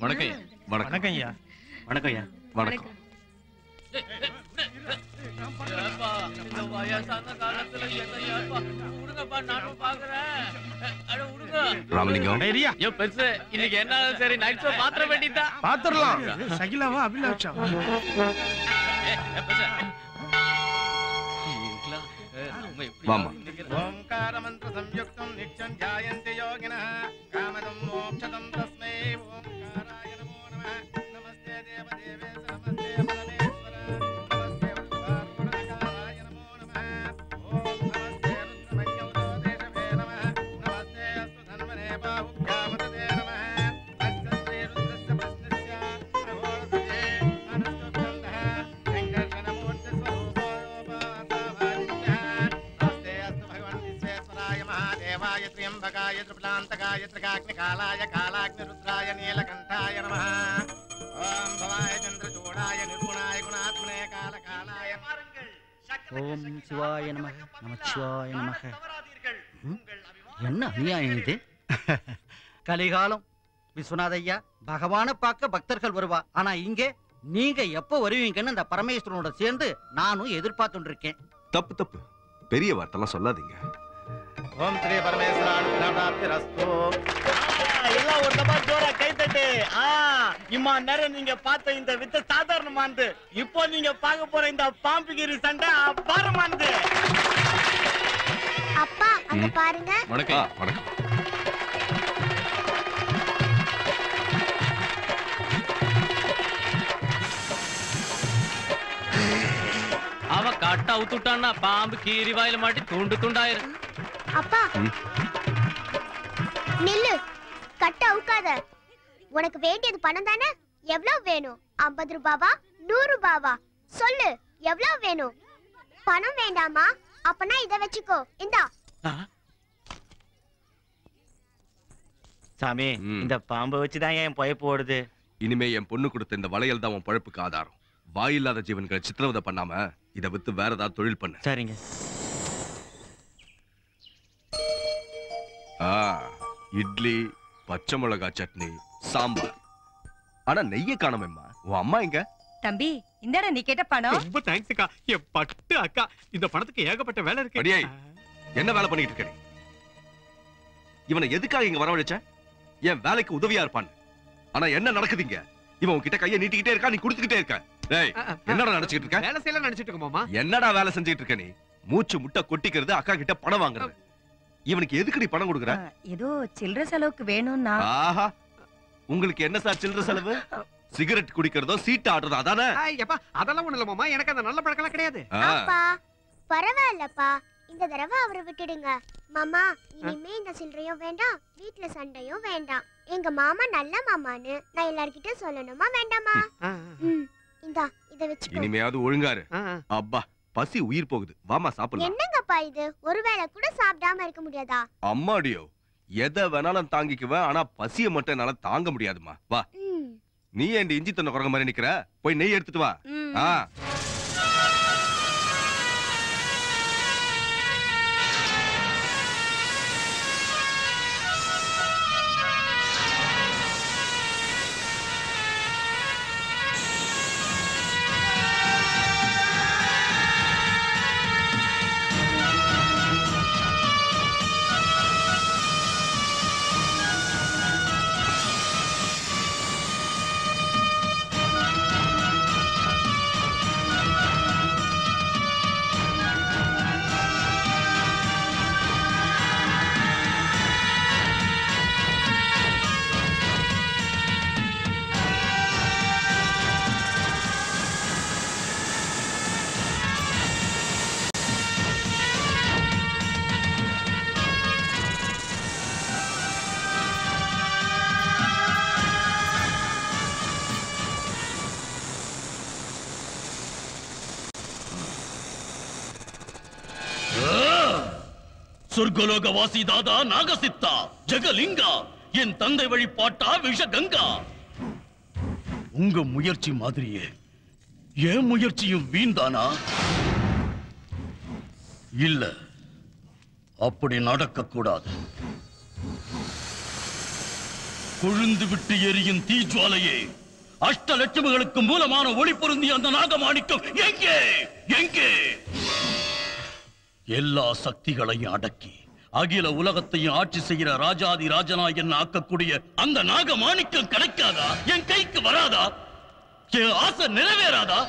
வணக்கம் ஐயா. வணக்கம் வணக்கம் ஐயா வணக்கம் ஐயா வணக்கம் ஏப்பா, இந்த வயசான காலத்துல என்னையாப்பா, விடுங்கப்பா, நானும் பாக்குறேன். அட, விடுங்க. ராமலிங்கம் டைரியா ஐயோ, பெருசு, இன்னைக்கு என்ன ஆனாலும் சரி நைட் ஷோ பாத்திர வேண்டியதுதான் பாத்துடலாம் சகிலாவா அபிலாஷா ஏய், ஏய், பெருசு. இருக்கலாம். ஏய், நம்ம எப்படி வாம்மா. இன்னைக்கு ఓంకార మంత్ర సంయుక్తం నిత్యం ధ్యాయంతి యోగినః కామదం మోక్షదం తస్మై ఓంకారాయ నమో నమః నమస్తే దేవ దేవేశ నమస్తే పరమేశ్వర నమస్తే వృద్ధారుణకారాయ నమో నమః ఓం నమస్తే రుద్రమన్యౌతో దేశవే నమః నమస్తే అస్తు ధన్వనే బాహుభ్యామతే నమః అస్య శ్రీ రుద్రస్య ప్రశ్నస్య అఘోరసజే అనుష్ఠుబ్దండః వెంకటనమూర్తి స్వరూపోపాసావాదిత్యః నమస్తే అస్తు భగవన్ విశ్వేశ్వరాయ మహాదేవాయ త్ర్యంబకాయ త్రిపులాంతకాయ త్రికాగ్నికాలాయ కాలాగ్నిరుద్రాయ నీలకంఠాయ నమః ఓం భవాయ చంద్రచూడాయ నిర్గుణాయ గుణాత్మనే కాలకాలాయ ஓம் சிவாய நம நமச்சிவாய நமக ம்? என்ன அநியாயம் இது கலிகாலம் விஸ்வநாத ஐயா பகவானை பார்க்க பக்தர்கள் வருவா ஆனா இங்கே நீங்க எப்ப வருவீங்கன்னு அந்த பரமேஸ்வரனோட சேர்ந்து நானும் எதிர்பார்த்துட்டு இருக்கேன் தப்பு தப்பு பெரிய வார்த்தைலாம் சொல்லாதீங்க ఓం శ్రీ పరమేశ్వరానుగ్రహప్రాప్తిరస్తు எல்லாம் ஒரு தப்பா ஜோரா கை தட்டு ஆ இம்மா நேரம் நீங்க பார்த்த இந்த வித்த சாதாரணமானது இப்போ நீங்க பார்க்க போற இந்த பாம்புகிரி சண்டை அபாரமானது அப்பா அங்க பாருங்க ஆ, வணக்கம் வணக்கம் அவன் கட்ட அவுத்துட்டான்னா பாம்பு கீரி வாயில மாட்டி துண்டு துண்டாயிரும் அப்பா ம். நில்லு கட்ட அவுக்காத உனக்கு வேண்டியது பணம் தானே எவ்வளவு வேணும் ஐம்பது ரூபாவா நூறு ரூபாவா சொல்லு எவ்வளவு வேணும் பணம் வேண்டாமா அப்பனா இத வச்சுக்கோ இந்தா சாமி ம். இந்த பாம்பை வச்சுதான் என் பொயப்பு ஓடுது இனிமே என் பொண்ணு கொடுத்த இந்த வளையல் தான் உன் பழப்புக்கு ஆதாரம் வாயில்லாத ஜீவன்களை சித்திரவதை பண்ணாம இதை வித்து வேற ஏதாவது தொழில் பண்ணு சரிங்க ஆ, இட்லி பச்சை மிளகாய் சட்னி சாம்பார் ஆனா நெய்ய காணமேம்மா உன் அம்மா எங்க தம்பி இந்தாடா நீ கேட்ட பணம் ரொம்ப தேங்க்ஸ் அக்கா என் பட்டு அக்கா இந்த பணத்துக்கு ஏகப்பட்ட வேலை இருக்கு அடியே. என்ன வேலை பண்ணிட்டு இருக்க நீ இவனை எதுக்காக இங்க வரவழைச்ச என் வேலைக்கு உதவியா இருப்பான் ஆனா என்ன நடக்குதுங்க இவன் உன்கிட்ட கையை நீட்டிக்கிட்டே இருக்கா நீ கொடுத்துக்கிட்டே இருக்க டேய் என்னடா நினைச்சிட்டு இருக்க வேலை செய்யலாம் நினைச்சிட்டு இருக்கோம் மாமா என்னடா வேலை செஞ்சுட்டு இருக்க நீ மூச்சு முட்டை கொட்டிக்கிறது அக்கா கிட்ட பணம் வாங்குறது இவனுக்கு எதுக்கு நீ பணம் கொடுக்குற ஆ, ஏதோ சில்லற செலவுக்கு வேணும்னா ஆஹா உங்களுக்கு என்ன சார் சில்லற செலவு சிகரெட் குடிக்கிறதோ சீட்டு ஆடுறதோ அதானே எப்பா அதெல்லாம் ஒண்ணு இல்ல மாமா எனக்கு அந்த நல்ல பழக்கம் கிடையாது ஆ, அப்பா பரவாயில்லப்பா இந்த தடவை அவரை விட்டுடுங்க மாமா இனிமே இந்த சில்லறையும் வேண்டாம் வீட்ல சண்டையும் வேண்டாம் எங்க மாமா நல்ல மாமான்னு நான் எல்லார்கிட்ட சொல்லணுமா வேண்டாமா ம் இந்தா இத வச்சுக்கோ இனிமையாவது ஒழுங்காரு அப்பா பசி உயிர் போகுது வாமா சாப்பிடலாம் என்னங்கப்பா இது ஒருவேளை கூட சாப்பிடாம இருக்க முடியாதா அம்மாடியோ எதை வேணாலும் தாங்கிக்குவேன் ஆனா பசிய மட்டும் என்னால தாங்க முடியாதுமா வா ம் நீ ஏன் இஞ்சி தண்ணி குரங்க மாதிரி நிக்கிற போய் நெய் எடுத்துட்டு வா ம். ஆ சொர்க்கலோக வாசி தாதா நாகசித்தா ஜெகலிங்கா என் தந்தை வழிபாட்டா விஷகங்கா உங்க முயற்சி மாதிரியே என் முயற்சியும் வீண்தானா இல்ல அப்படி நடக்க கூடாது கொழுந்து விட்டு எரியும் தீஜ்வாலையே அஷ்ட லட்சுமிகளுக்கு மூலமான ஒளி பொருந்திய அந்த நாகமாணிக்கம் எங்கே எங்கே எல்லா சக்திகளையும் அடக்கி அகில உலகத்தையும் ஆட்சி செய்கிற ராஜாதி ராஜனா என்ன ஆக்கக்கூடிய அந்த நாகமாணிக்கம் கிடைக்காதா என் கைக்கு வராதா என் ஆசை நிறைவேறாதா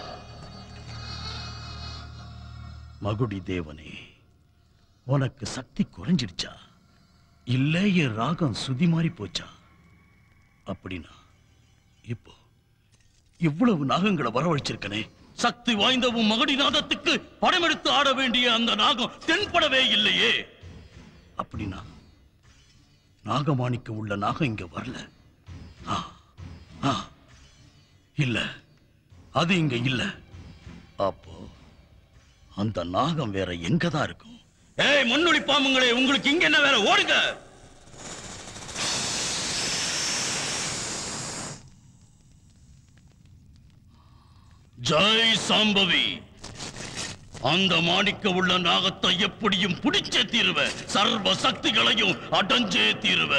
மகுடி தேவனே உனக்கு சக்தி குறைஞ்சிடுச்சா இல்ல என் ராகம் சுதி மாறி போச்சா அப்படின்னா இப்போ இவ்வளவு நாகங்களை வரவழைச்சிருக்கனே சக்தி வாய்ந்த உன் மகடி நாதத்துக்கு படமெடுத்து ஆட வேண்டிய அந்த நாகம் தென்படவே இல்லையே அப்படின்னா நாகமாணிக்கம் உள்ள நாகம் இங்க வரல ஆ, ஆ, இல்ல அது இங்க இல்ல அப்போ அந்த நாகம் வேற எங்கதான் இருக்கும் ஏய் மண்ணுளி பாம்புங்களே உங்களுக்கு இங்க என்ன வேற ஓடுங்க ஜெய் சாம்பவி அந்த மாணிக்க உள்ள நாகத்தை எப்படியும் பிடிச்சே தீருவ சர்வ சக்திகளையும் அடைஞ்சே தீருவ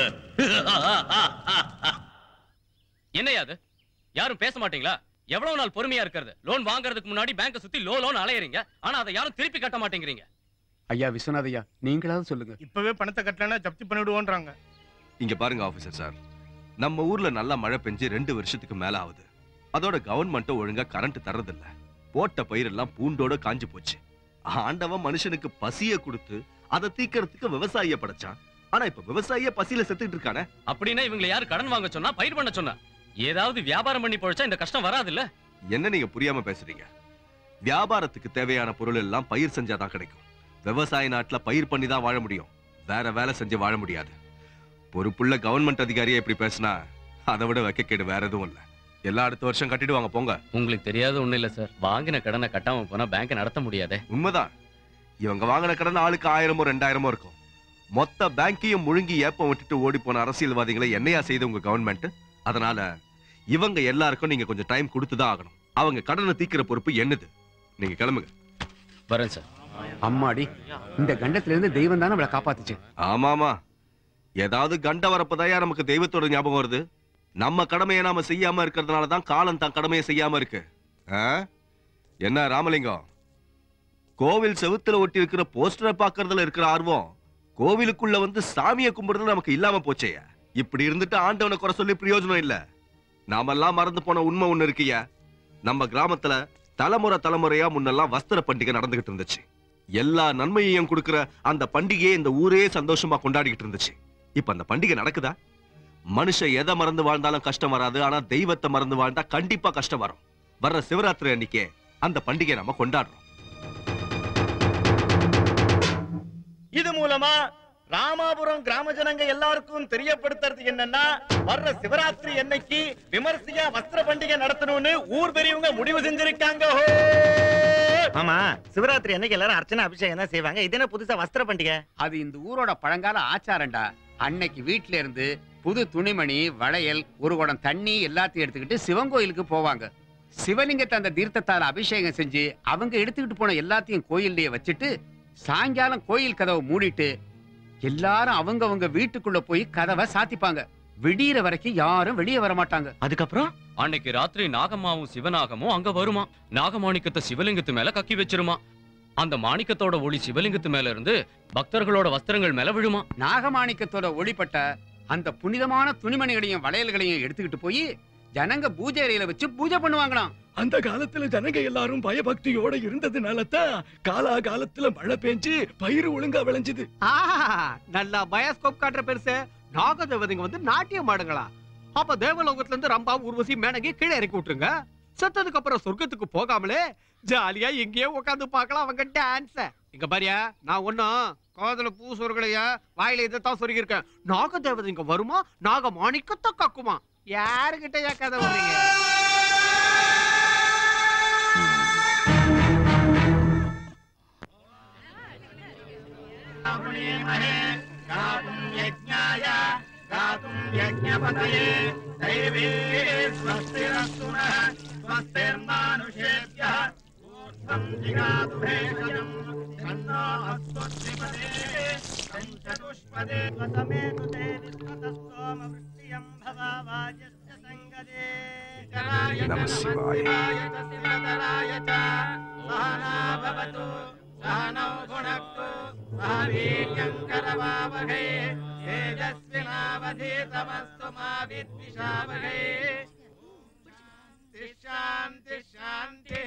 என்னையா அது யாரும் பேச மாட்டீங்களா எவ்வளவு நாள் பொறுமையா இருக்கிறது லோன் வாங்குறதுக்கு முன்னாடி பேங்க சுத்தி லோ லோன் அலையறீங்க ஆனா அதை யாரும் திருப்பி கட்ட மாட்டேங்கிறீங்க ஐயா விஸ்வநாத் ஐயா நீங்களாவது சொல்லுங்க இப்பவே பணத்தை கட்டலன்னா ஜப்தி பண்ணிடுவோன்றாங்க இங்க பாருங்க ஆபீசர் சார் நம்ம ஊர்ல நல்லா மழை பெஞ்சு ரெண்டு வருஷத்துக்கு மேல ஆகுது அதோட கவர்மெண்ட்டும் ஒழுங்கா கரண்ட் தர்றதில்ல போட்ட பயிரெல்லாம் பூண்டோட காஞ்சு போச்சு ஆண்டவன் மனுஷனுக்கு பசிய கொடுத்து அதை தீக்கிறதுக்கு விவசாயிய படைச்சான் ஆனா இப்ப விவசாயிய பசியில செத்துட்டு இருக்கானே அப்படின்னா இவங்களை யாரு கடன் வாங்க சொன்னா பயிர் பண்ண சொன்னா ஏதாவது வியாபாரம் பண்ணி பொழைச்சா இந்த கஷ்டம் வராதுல்ல என்ன நீங்க புரியாம பேசுறீங்க வியாபாரத்துக்கு தேவையான பொருள் எல்லாம் பயிர் செஞ்சாதான் கிடைக்கும் விவசாய நாட்டுல பயிர் பண்ணி தான் வாழ முடியும் வேற வேலை செஞ்சு வாழ முடியாது பொறுப்புள்ள கவர்மெண்ட் அதிகாரியே இப்படி பேசினா அதை விட வெக்கக்கேடு வேற எதுவும் இல்ல எல்லா அடுத்த வருஷம் கட்டிடுவாங்க போங்க உங்களுக்கு தெரியாத ஒண்ணு இல்ல சார் வாங்கின கடனை கட்டாம போனா பேங்க் நடத்த முடியாதே உண்மைதான் இவங்க வாங்கின கடன் ஆளுக்கு ஆயிரமோ ரெண்டாயிரமோ இருக்கும் மொத்த பேங்கையும் முழுங்கி ஏப்பம் விட்டுட்டு ஓடி போன அரசியல்வாதிகளை என்னையா செய்து உங்க கவர்மெண்ட் அதனால இவங்க எல்லாருக்கும் நீங்க கொஞ்சம் டைம் கொடுத்து தான் ஆகணும் அவங்க கடனை தீக்கிற பொறுப்பு என்னது நீங்க கிளம்புங்க வரேன் சார் அம்மாடி இந்த கண்டத்துல இருந்து தெய்வம் தானே அவளை காப்பாத்துச்சு ஆமாமா ஏதாவது கண்ட வரப்பதாயா நமக்கு தெய்வத்தோட ஞாபகம் வருது நம்ம கடமையை நாம செய்யாம இருக்கிறதுனால தான் காலம் தான் கடமையை செய்யாம இருக்கு ஆ? என்ன ராமலிங்கம் கோவில் செவுத்துல ஒட்டி இருக்கிற போஸ்டரை பார்க்கறதுல இருக்கிற ஆர்வம் கோவிலுக்குள்ள வந்து சாமியை கும்பிடுறது நமக்கு இல்லாம போச்சேயா இப்படி இருந்துட்டு ஆண்டவனை குறை சொல்லி பிரயோஜனம் இல்ல நாமெல்லாம் மறந்து போன உண்மை ஒண்ணு இருக்குயா நம்ம கிராமத்துல தலைமுறை தலைமுறையா முன்னெல்லாம் வஸ்திர பண்டிகை நடந்துகிட்டு இருந்துச்சு எல்லா நன்மையையும் கொடுக்கிற அந்த பண்டிகையை இந்த ஊரே சந்தோஷமா கொண்டாடிக்கிட்டு இருந்துச்சு இப்ப அந்த பண்டிகை நடக்குதா மனுஷன் எதை மறந்து வாழ்ந்தாலும் கஷ்டம் வராது ஆனா தெய்வத்தை மறந்து வாழ்ந்தா கண்டிப்பா கஷ்டம் வரும் வர்ற சிவராத்திரி அன்னைக்கே அந்த பண்டிகையை நம்ம கொண்டாடுறோம் இது மூலமா ராமாபுரம் கிராம ஜனங்க எல்லாருக்கும் தெரியப்படுத்துறது என்னன்னா வர்ற சிவராத்திரி அன்னைக்கு விமர்சையா வஸ்திர பண்டிகை நடத்தணும்னு ஊர் பெரியவங்க முடிவு செஞ்சிருக்காங்க ஹோ! ஆமா சிவராத்திரி அன்னைக்கு எல்லாரும் அர்ச்சனை அபிஷேகம் தான் செய்வாங்க இது என்ன புதுசா வஸ்திர பண்டிகை அது இந்த ஊரோட பழங்கால ஆச்சாரம்டா அன்னைக்கு வீட்ல இருந்து புது துணிமணி வளையல் ஒரு குடம் தண்ணி எல்லாத்தையும் எடுத்துக்கிட்டு சிவன் கோயிலுக்கு போவாங்க சிவலிங்கத்தை அந்த தீர்த்தத்தால அபிஷேகம் செஞ்சு அவங்க எடுத்துக்கிட்டு போன எல்லாத்தையும் கோயில்லயே வச்சுட்டு சாயங்காலம் கோயில் கதவை மூடிட்டு எல்லாரும் அவங்கவங்க வீட்டுக்குள்ள போய் கதவை சாத்திப்பாங்க விடியிற வரைக்கும் யாரும் வெளியே வர மாட்டாங்க அதுக்கப்புறம் அன்னைக்கு ராத்திரி நாகம்மாவும் சிவநாகமும் அங்க வருமா நாகமாணிக்கத்தை சிவலிங்கத்து மேல கக்கி வச்சிருமா அந்த மாணிக்கத்தோட ஒளி சிவலிங்கத்து மேல இருந்து பக்தர்களோட வஸ்திரங்கள் மேல விழுமா நாகமாணிக்கத்தோட ஒளிப்பட்ட அந்த புனிதமான துணிமணிகளையும் வளையல்களையும் எடுத்துக்கிட்டு போய் ஜனங்க பூஜை அறையில வச்சு பூஜை பண்ணுவாங்களாம் அந்த காலத்துல ஜனங்க எல்லாரும் பயபக்தியோட இருந்ததுனால தான் காலா காலத்துல மழை பெஞ்சு பயிர் ஒழுங்கா விளைஞ்சது நல்லா பயோஸ்கோப் காட்டுற பெருசு நாகதேவதைங்க வந்து நாட்டியம் ஆடுங்களா அப்ப தேவலோகத்துல இருந்து ரம்பா ஊர்வசி மேனகி கீழே இறக்கி விட்டுருங்க செத்ததுக்கு அப்புறம் சொர்க்கத்துக்கு போகாமலே ஜாலியா எங்கேயோ உட்காந்து பார்க்கலாம் அவங்க டான்ஸ இங்க பாரியா நான் ஒண்ணும் காதல பூ சொருகலையா வாயில இதைத்தான் சொருகிருக்கேன் நாகதேவதைங்க வருமா நாக மாணிக்கத்தை கக்குமா யாருகிட்ட ஏன் கதை வர்றீங்க गातुं यज्ञाय गातुं यज्ञपतये दैवे स्वस्तिरस्तु नः स्वस्तिर्मानुषेभ्यः ऊर्ध्वं जिगातु भेषजम् तन्नो अस्त्वत्रिपदे पञ्चतुष्पदे स्वसमेतु ते विश्वतस्तोमवृष्टियं भव நம சிவாய தேஜஸ்வினாவதீதமஸ்து மா வித்விஷாவகை சாந்தி சாந்தி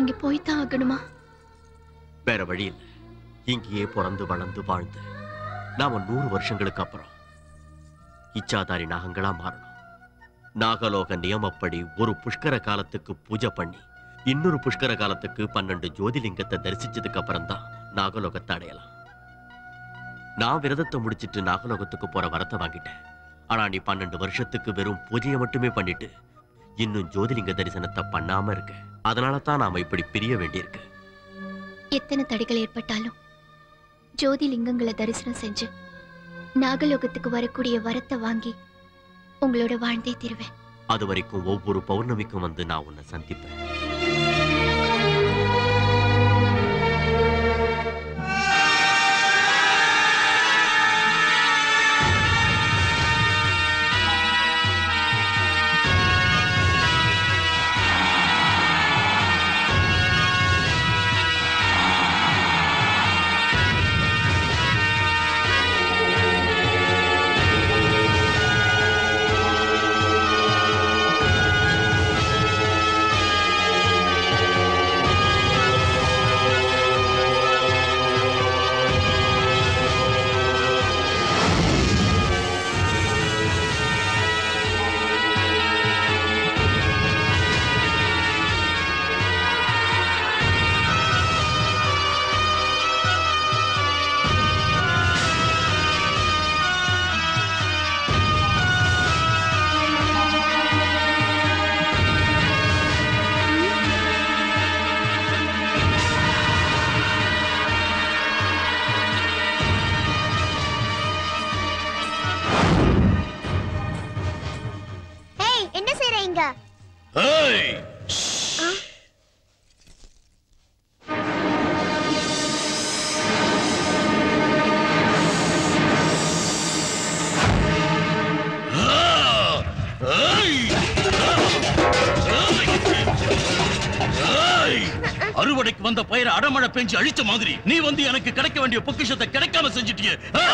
நீங்க போய்தான் ஆகணுமா வேற வழி இல்ல இங்கேயே பிறந்து வளர்ந்து வாழ்ந்து நாம நூறு வருஷங்களுக்கு அப்புறம் இச்சாதாரி நாகங்களா மாறணும் நாகலோக நியமப்படி ஒரு புஷ்கர காலத்துக்கு பூஜை பண்ணி இன்னொரு புஷ்கர காலத்துக்கு பன்னெண்டு ஜோதிலிங்கத்தை தரிசிச்சதுக்கு அப்புறம் தான் நாகலோகத்தை அடையலாம் நான் விரதத்தை முடிச்சிட்டு நாகலோகத்துக்கு போற வரத்தை வாங்கிட்டேன் ஆனா நீ பன்னெண்டு வருஷத்துக்கு வெறும் பூஜையை மட்டுமே பண்ணிட்டு இன்னும் ஜோதிலிங்க தரிசனத்தை பண்ணாம இருக்க அதனால தான் நாம இப்படி பிரிய வேண்டியிருக்கு எத்தனை தடைகள் ஏற்பட்டாலும் ஜோதி லிங்கங்களை தரிசனம் செஞ்சு நாகலோகத்துக்கு வரக்கூடிய வரத்தை வாங்கி உங்களோட வாழ்ந்தே தீருவேன் அது வரைக்கும் ஒவ்வொரு பௌர்ணமிக்கும் வந்து நான் உன்னை சந்திப்பேன் ஏய் என்ன செய்ற இங்க ஏய் ஏய்! அறுவடைக்கு வந்த பயிரை அடமழை பெஞ்சு அழிச்ச மாதிரி நீ வந்து எனக்கு கிடைக்க வேண்டிய பொக்கிஷத்தை கிடைக்காம செஞ்சிட்டியே ஆ!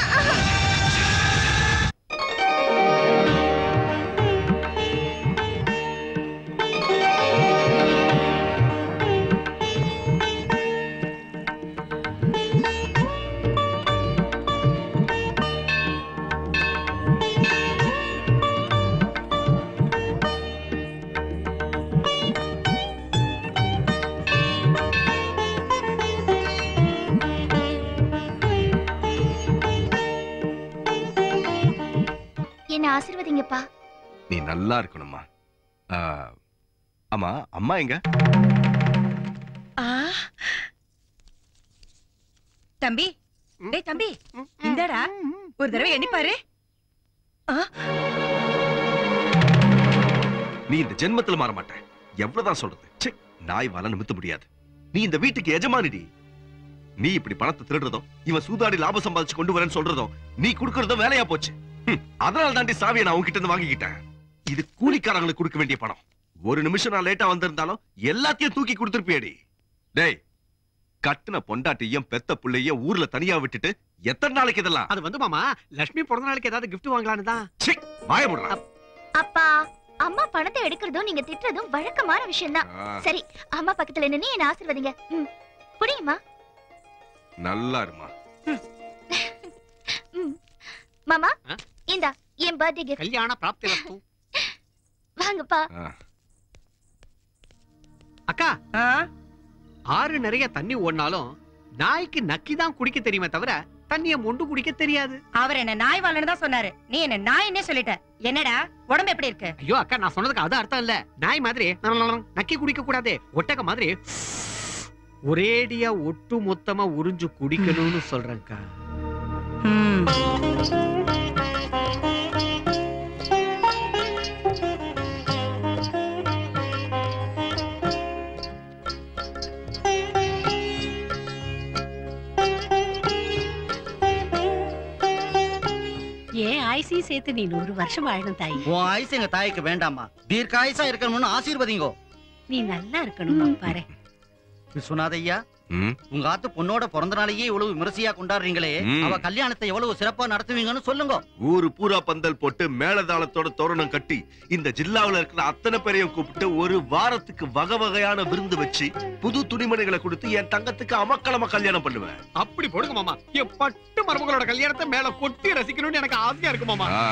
என்ன ஆசீர்வதிங்கப்பா நீ நல்லா இருக்கணும்மா ஆ, ஆமா அம்மா எங்க ஆ. தம்பி டேய் தம்பி இந்தடா ஒரு தடவை எண்ணி பாரு ஆ, நீ இந்த ஜென்மத்துல மாற மாட்ட எவ்வளவுதான் சொல்றது ச்சே நாய் வாழ நிமித்த முடியாது நீ இந்த வீட்டுக்கு எஜமானிடி நீ இப்படி பணத்தை திருடுறதும் இவன் சூதாடி லாபம் சம்பாதிச்சு கொண்டு வரேன்னு சொல்றதும் நீ கொடுக்கறதும் வேலையா போச்சு ஹம், அதனால தாண்டி சாவியை நான் உன்கிட்ட இருந்து வாங்கிக்கிட்டேன் இது கூலிக்காரங்களுக்கு கொடுக்க வேண்டிய பணம் ஒரு நிமிஷம் நான் லேட்டா வந்திருந்தாலும் எல்லாத்தையும் தூக்கி கொடுத்துருப்பியடி டேய் கட்டுன பொண்டாட்டியும் பெத்த புள்ளையும் ஊர்ல தனியா விட்டுட்டு எத்தனை நாளைக்கு இதெல்லாம் அது வந்து மாமா லட்சுமி பிறந்த நாளைக்கு ஏதாவது gift வாங்கலான்னு தான் வாய முடுறா அப்பா அம்மா பணத்தை எடுக்கிறதும் நீங்க திட்டுறதும் வழக்கமான விஷயம்தான் ஆ. சரி அம்மா பக்கத்துல நின்னு என்ன ஆசீர்வதிங்க ம் புரியுமா நல்லா இருமா ம் மாமா ஆ? இந்தா என் பர்த்டே கிஃப்ட் கல்யாண பிராப்தி ரஸ்து. வாங்கப்பா அக்கா ஆறு நிறைய தண்ணி ஓடினாலும் நாய்க்கு நக்கி தான் குடிக்க தெரியுமே தவிர தண்ணிய மொண்டு குடிக்க தெரியாது அவர் என்ன நாய் வாழன்னு தான் சொன்னாரு நீ என்ன நாயின்னே சொல்லிட்ட என்னடா உடம்பு எப்படி இருக்கு ஐயோ அக்கா நான் சொன்னதுக்கு அது அர்த்தம் இல்ல நாய் மாதிரி நக்கி குடிக்க கூடாது ஒட்டக மாதிரி ஒரேடியா ஒட்டு மொத்தமா உறிஞ்சு குடிக்கணும்னு சொல்றேன்க்கா ஏன் ஆயுசையும் சேர்த்து நீ நூறு வருஷம் வாழணும் தாய் உன் ஆயுசு எங்க தாய்க்கு வேண்டாமா தீர்க்காயுசா இருக்கணும்னு ஆசீர்வதிங்கோ நீ நல்லா இருக்கணும் பாரு விஸ்வநாதையா ம் உங்க ஆத்து பொண்ணோட பிறந்த நாளையே இவ்வளவு விமரிசையா கொண்டாடுறீங்களே ம். அவ கல்யாணத்தை எவ்வளவு சிறப்பா நடத்துவீங்கன்னு சொல்லுங்க ஊரு பூரா பந்தல் போட்டு மேளதாளத்தோட தோரணம் கட்டி இந்த ஜில்லாவுல இருக்கிற அத்தனை பேரையும் கூப்பிட்டு ஒரு வாரத்துக்கு வகை வகையான விருந்து வச்சு புது துணிமணிகளை கொடுத்து என் தங்கத்துக்கு அமக்களமா கல்யாணம் பண்ணுவேன் அப்படி போடுங்க மாமா என் பட்டு மருமகளோட கல்யாணத்தை மேல கொட்டி ரசிக்கணும்னு எனக்கு ஆசையா இருக்கு மாமா ஆ,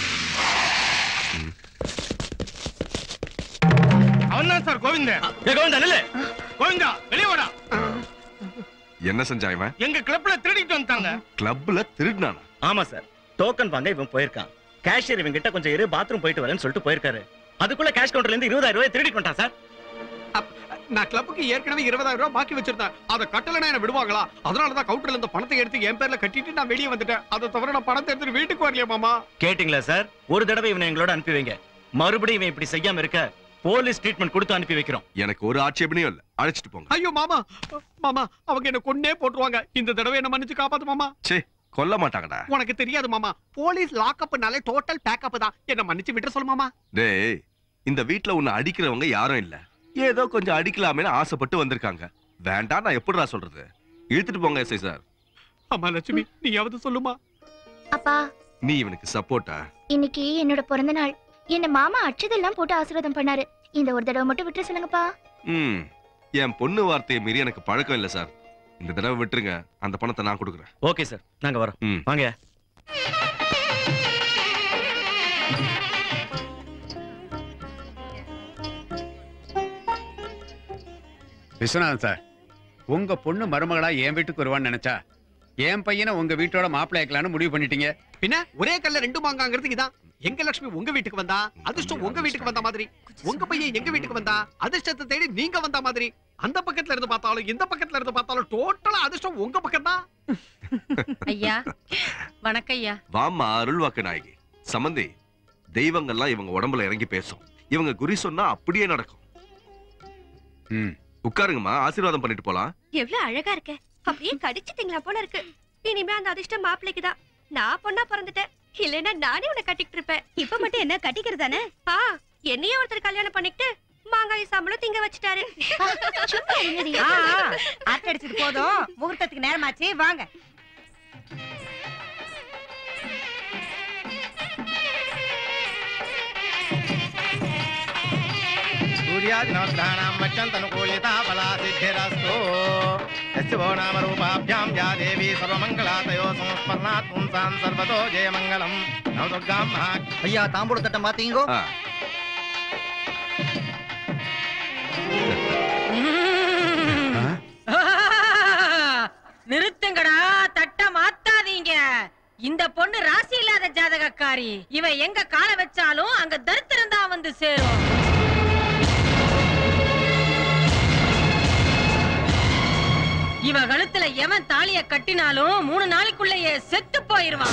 அவன் தான் சார் கோவிந்தன் கோவிந்தா நில்லு கோவிந்தா வெளியே வாடா என்ன செஞ்சா இவன் எங்க கிளப்ல திருடிட்டு வந்துட்டாங்க கிளப்ல திருடினானா ஆமா சார் டோக்கன் வாங்க இவன் போயிருக்கான் கேஷியர் இவன் கிட்ட கொஞ்சம் இரு பாத்ரூம் போயிட்டு வரேன்னு சொல்லிட்டு போயிருக்காரு அதுக்குள்ள கேஷ் கவுண்டர்ல இருந்து இருபதாயிரம் ரூபாய் திருடிட்டு வந்துட்டான் சார் நான் கிளப்புக்கு ஏற்கனவே இருபதாயிரம் ரூபாய் பாக்கி வச்சிருந்தேன் அதை கட்டலனா என்ன விடுவாங்களா அதனாலதான் கவுண்டர்ல இருந்து பணத்தை எடுத்து என் பேர்ல கட்டிட்டு நான் வெளியே வந்துட்டேன் அதை தவிர நான் பணத்தை எடுத்துட்டு வீட்டுக்கு வரலையா மாமா கேட்டிங்களா சார் ஒரு தடவை இவனை எங்களோட அனுப்பி வைங்க மறுபடியும் இவன் இப்படி செய்யாம இருக்க போலீஸ் ட்ரீட்மெண்ட் கொடுத்து அனுப்பி வைக்கிறோம் எனக்கு ஒரு ஆட்சேபனையும் இல்ல அழைச்சிட்டு போங்க ஐயோ மாமா மாமா அவங்க என்ன கொன்னே போட்டுருவாங்க இந்த தடவை என்ன மன்னிச்சு காப்பாத்து மாமா சே கொல்ல மாட்டாங்கடா உனக்கு தெரியாது மாமா போலீஸ் லாக்அப்னாலே டோட்டல் பேக்கப் தான் என்ன மன்னிச்சு விட்டு சொல்லு மாமா டேய் இந்த வீட்ல உன்னை அடிக்கிறவங்க யாரும் இல்ல ஏதோ கொஞ்சம் அடிக்கலாமேன்னு ஆசைப்பட்டு வந்திருக்காங்க வேண்டாம் நான் எப்படிடா சொல்றது இழுத்துட்டு போங்க எஸ்ஐ சார் அம்மா லட்சுமி நீயாவது சொல்லுமா அப்பா நீ இவனுக்கு சப்போர்ட்டா இன்னைக்கு என்னோட பிறந்த நாள் என்ன மாமா அச்சதெல்லாம் போட்டு ஆசீர்வாதம் பண்ணாரு இந்த ஒரு தடவை மட்டும் விட்டு சொல்லுங்கப்பா ம் என் பொண்ணு வார்த்தையை மீறி எனக்கு பழக்கம் இல்ல சார் இந்த தடவை விட்டுருங்க அந்த பணத்தை நான் கொடுக்குறேன் ஓகே சார் நாங்க வரோம் ம் வாங்க விஸ்வநாதன் சார் உங்க பொண்ணு மருமகளா என் வீட்டுக்கு வருவான்னு நினைச்சா என் பையனை உங்க வீட்டோட மாப்பிள்ளை ஆக்கலாம்னு முடிவு பண்ணிட்டீங்க பின்ன ஒரே கல்ல ரெண்டு மாங்காங்கிறது இதான் எங்க லட்சுமி உங்க வீட்டுக்கு வந்தா அதிர்ஷ்டம் உங்க வீட்டுக்கு வந்த மாதிரி உங்க பையன் எங்க வீட்டுக்கு வந்தா அதிர்ஷ்டத்தை தேடி நீங்க வந்த மாதிரி அந்த பக்கத்துல இருந்து பார்த்தாலும் இந்த பக்கத்துல இருந்து பார்த்தாலும் டோட்டலா அதிர்ஷ்டம் உங்க பக்கம் தான் ஐயா வணக்கம் ஐயா வாம்மா அருள்வாக்கு நாயகி சம்பந்தி தெய்வங்கள்லாம் இவங்க உடம்புல இறங்கி பேசும் இவங்க குறி சொன்னா அப்படியே நடக்கும் ம் உட்காருங்கம்மா ஆசீர்வாதம் பண்ணிட்டு போலாம் எவ்வளவு அழகா இருக்க அப்படியே கடிச்சிட்டீங்களா போல இருக்கு இனிமே அந்த அதிர்ஷ்டம் மாப்பிளைக்கு தான் நான் பொண்ணா பிறந்துட்டேன் இல்லைன்னா நானே உன்னை கட்டிக்கிட்டு இருப்பேன் இப்ப மட்டும் என்ன கட்டிக்கிறதானே ஆ என்னையே ஒருத்தர் கல்யாணம் பண்ணிக்கிட்டு மாங்காய் சாம்பலும் திங்க வச்சுட்டாரு அரட்டை அடிச்சது போதும் முகூர்த்தத்துக்கு நேரமாச்சு வாங்க सूर्यादिनवग्रहाणां मच्चन्तनुकूलिता फला सिद्धिरस्तु यस्य वो नाम रूपाभ्यां या देवी सर्वमङ्गलातयो संस्मरणात् पुंसां सर्वतो जयमङ्गलम् नव दुर्गां महा ஐயா தாம்பூல தட்டை மாத்தீங்கோ ஆ, நிறுத்துங்கடா தட்ட மாத்தாதீங்க இந்த பொண்ணு ராசி இல்லாத ஜாதகக்காரி இவ எங்க கால வச்சாலும் அங்க தரித்திரம் தான் வந்து சேரும் இவ கழுத்துல எவன் தாலிய கட்டினாலும் மூணு நாளைக்குள்ளேயே செத்து போயிருவான்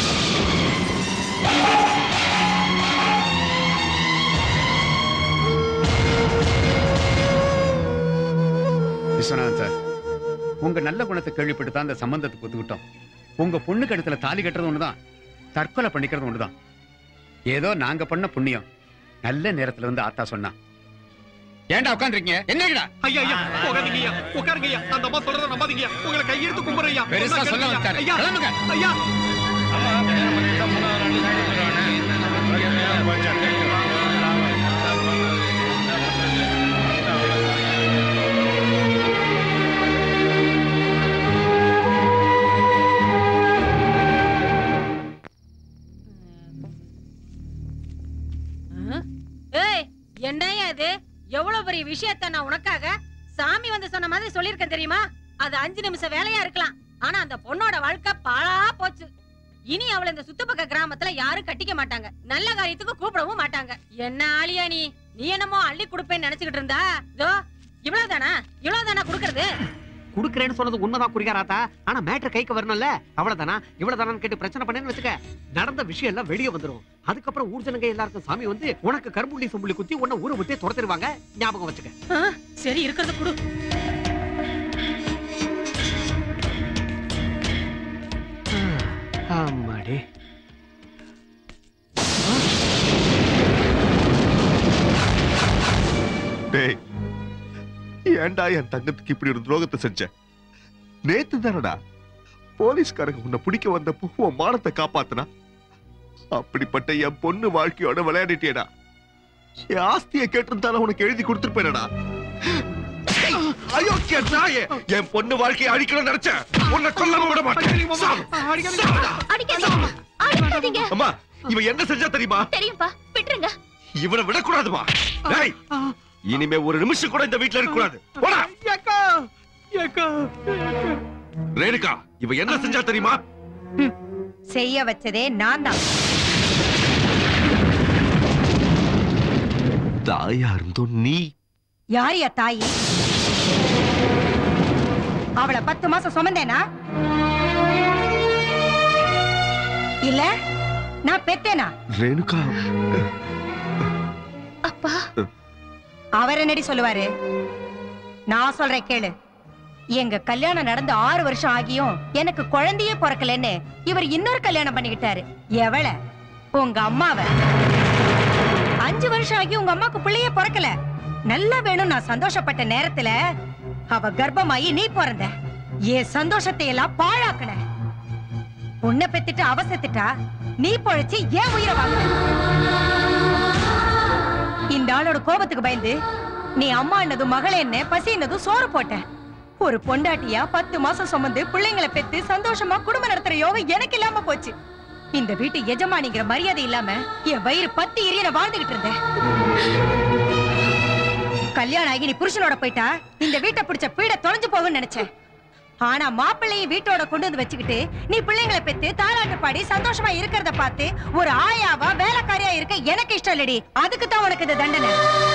விஸ்வநாதன் சார் உங்க நல்ல குணத்தை கேள்விப்பட்டு தான் இந்த சம்பந்தத்துக்கு ஒத்துக்கிட்டோம் உங்க பொண்ணு கழுத்துல தாலி கட்டுறது ஒண்ணுதான் தற்கொலை பண்ணிக்கிறது ஒண்ணுதான் ஏதோ நாங்க பண்ண புண்ணியம் நல்ல நேரத்துல வந்து ஆத்தா சொன்னா ஏன்டா உட்காந்துருக்கீங்க என்னங்கடா ஐயா ஐயா உட்காருங்க ஐயா உட்காருங்க ஐயா அந்த அம்மா சொல்றத நம்பாதீங்க ஐயா உங்களை கையெடுத்து கும்பிடுறேன் ஐயா பெருசா சொல்ல ஐயா, வந்துட்டாரு. ஐயா கிளம்புங்க. ஐயா ஏய் என்னையா இது எவ்வளவு பெரிய விஷயத்த நான் உனக்காக சாமி வந்து சொன்ன மாதிரி சொல்லிருக்கேன் தெரியுமா அது அஞ்சு நிமிஷம் வேலையா இருக்கலாம் ஆனா அந்த பொண்ணோட வாழ்க்கை பாழா போச்சு இனி அவளை இந்த சுத்துப்பக்க கிராமத்துல யாரும் கட்டிக்க மாட்டாங்க நல்ல காரியத்துக்கு கூப்பிடவும் மாட்டாங்க என்ன ஆளியா நீ நீ என்னமோ அள்ளி கொடுப்பேன்னு நினைச்சுக்கிட்டு இருந்தா இதோ இவ்வளவுதானா இவ்வளவுதானா குடுக்கறது குடுக்கறேன்னு சொன்னது உண்மைதான் குறிகாராத்தா ஆனா மேட்டர் கைக்கு வரணும்ல அவ்வளவுதானா இவ்வளவுதானான்னு கேட்டு பிரச்சனை பண்ணேன்னு வச்சுக்க நடந்த விஷயம் எல்லாம் வெளியே வந்துரும் அதுக்கப்புறம் ஊர் ஜனங்க எல்லாருக்கும் சாமி வந்து உனக்கு கரும்புள்ளி சொம்புள்ளி குத்தி உன்னை ஊரை விட்டே துரத்திடுவாங்க ஞாபகம் வச்சுக்க ஆ, சரி இருக்கிறத குடு ஆமாடி டேய் ஏன்டா என் தங்கத்துக்கு இப்படி ஒரு துரோகத்தை செஞ்ச நேத்து தானடா போலீஸ்காரங்க உன்னை பிடிக்க வந்தப்போ உன் மானத்தை காப்பாத்துனா அப்படிப்பட்ட என் பொண்ணு வாழ்க்கையோட விளையாடிட்டேடா என் ஆஸ்தியை கேட்டிருந்தாலும் உனக்கு எழுதி கொடுத்துருப்பேனடா ஐயோ நாயே என் பொண்ணு வாழ்க்கையை அழிக்கணும்னு நினைச்சேன் உன்னை கொல்லாம விட மாட்டேன் சாவு. சாவுடா. அடிக்காதீங்க அடிக்காதீங்க அம்மா இவன் என்ன செஞ்சா தெரியுமா தெரியும்பா விட்டுருங்க இவனை விடக்கூடாதுமா டேய் இனிமே ஒரு நிமிஷம் கூட இந்த வீட்ல இருக்க கூடாது போடா ஏக்கா ஏக்கா ரேணுகா இவ என்ன செஞ்சா தெரியுமா செய்ய வச்சதே நான் தான் தாயா இருந்தும் நீ யாரியா தாயி அவளை பத்து மாசம் சுமந்தேனா இல்ல நான் பெத்தேனா ரேணுகா அப்பா அவர் என்னடி சொல்லுவாரு நான் சொல்றேன் கேளு எங்க கல்யாணம் நடந்து ஆறு வருஷம் ஆகியும் எனக்கு குழந்தையே பிறக்கலன்னு இவர் இன்னொரு கல்யாணம் பண்ணிக்கிட்டாரு எவள உங்க அம்மாவ அஞ்சு வருஷம் ஆகி உங்க அம்மாக்கு பிள்ளையே பிறக்கல நல்லா வேணும் நான் சந்தோஷப்பட்ட நேரத்துல அவ கர்ப்பமாயி நீ பிறந்த என் சந்தோஷத்தை எல்லாம் பாழாக்குன உன்னை பெத்துட்டு அவ செத்துட்டா நீ பொழைச்சு ஏன் உயிரை வாங்க இந்த ஆளோட கோபத்துக்கு பயந்து நீ அம்மா என்னதும் மகளே என்ன பசி என்னதும் சோறு போட்ட ஒரு பொண்டாட்டியா பத்து மாசம் சுமந்து பிள்ளைங்களை பெத்து சந்தோஷமா குடும்பம் நடத்துற யோகம் எனக்கு இல்லாம போச்சு இந்த வீட்டு எஜமானிங்கிற மரியாதை இல்லாம என் வயிறு பத்தி எரியன வாழ்ந்துகிட்டு இருந்தேன் கல்யாணம் ஆகி நீ புருஷனோட போயிட்டா இந்த வீட்டை பிடிச்ச பீட தொலைஞ்சு போகும்னு நினைச்சேன் ஆனா மாப்பிள்ளையும் வீட்டோட கொண்டு வந்து வச்சுக்கிட்டு நீ பிள்ளைங்களை பெத்து தாலாட்டு பாடி சந்தோஷமா இருக்கிறத பார்த்து ஒரு ஆயாவா வேலைக்காரியா இருக்க எனக்கு இஷ்டம் இல்லடி அதுக்கு தான் உனக்கு இந்த தண்டனை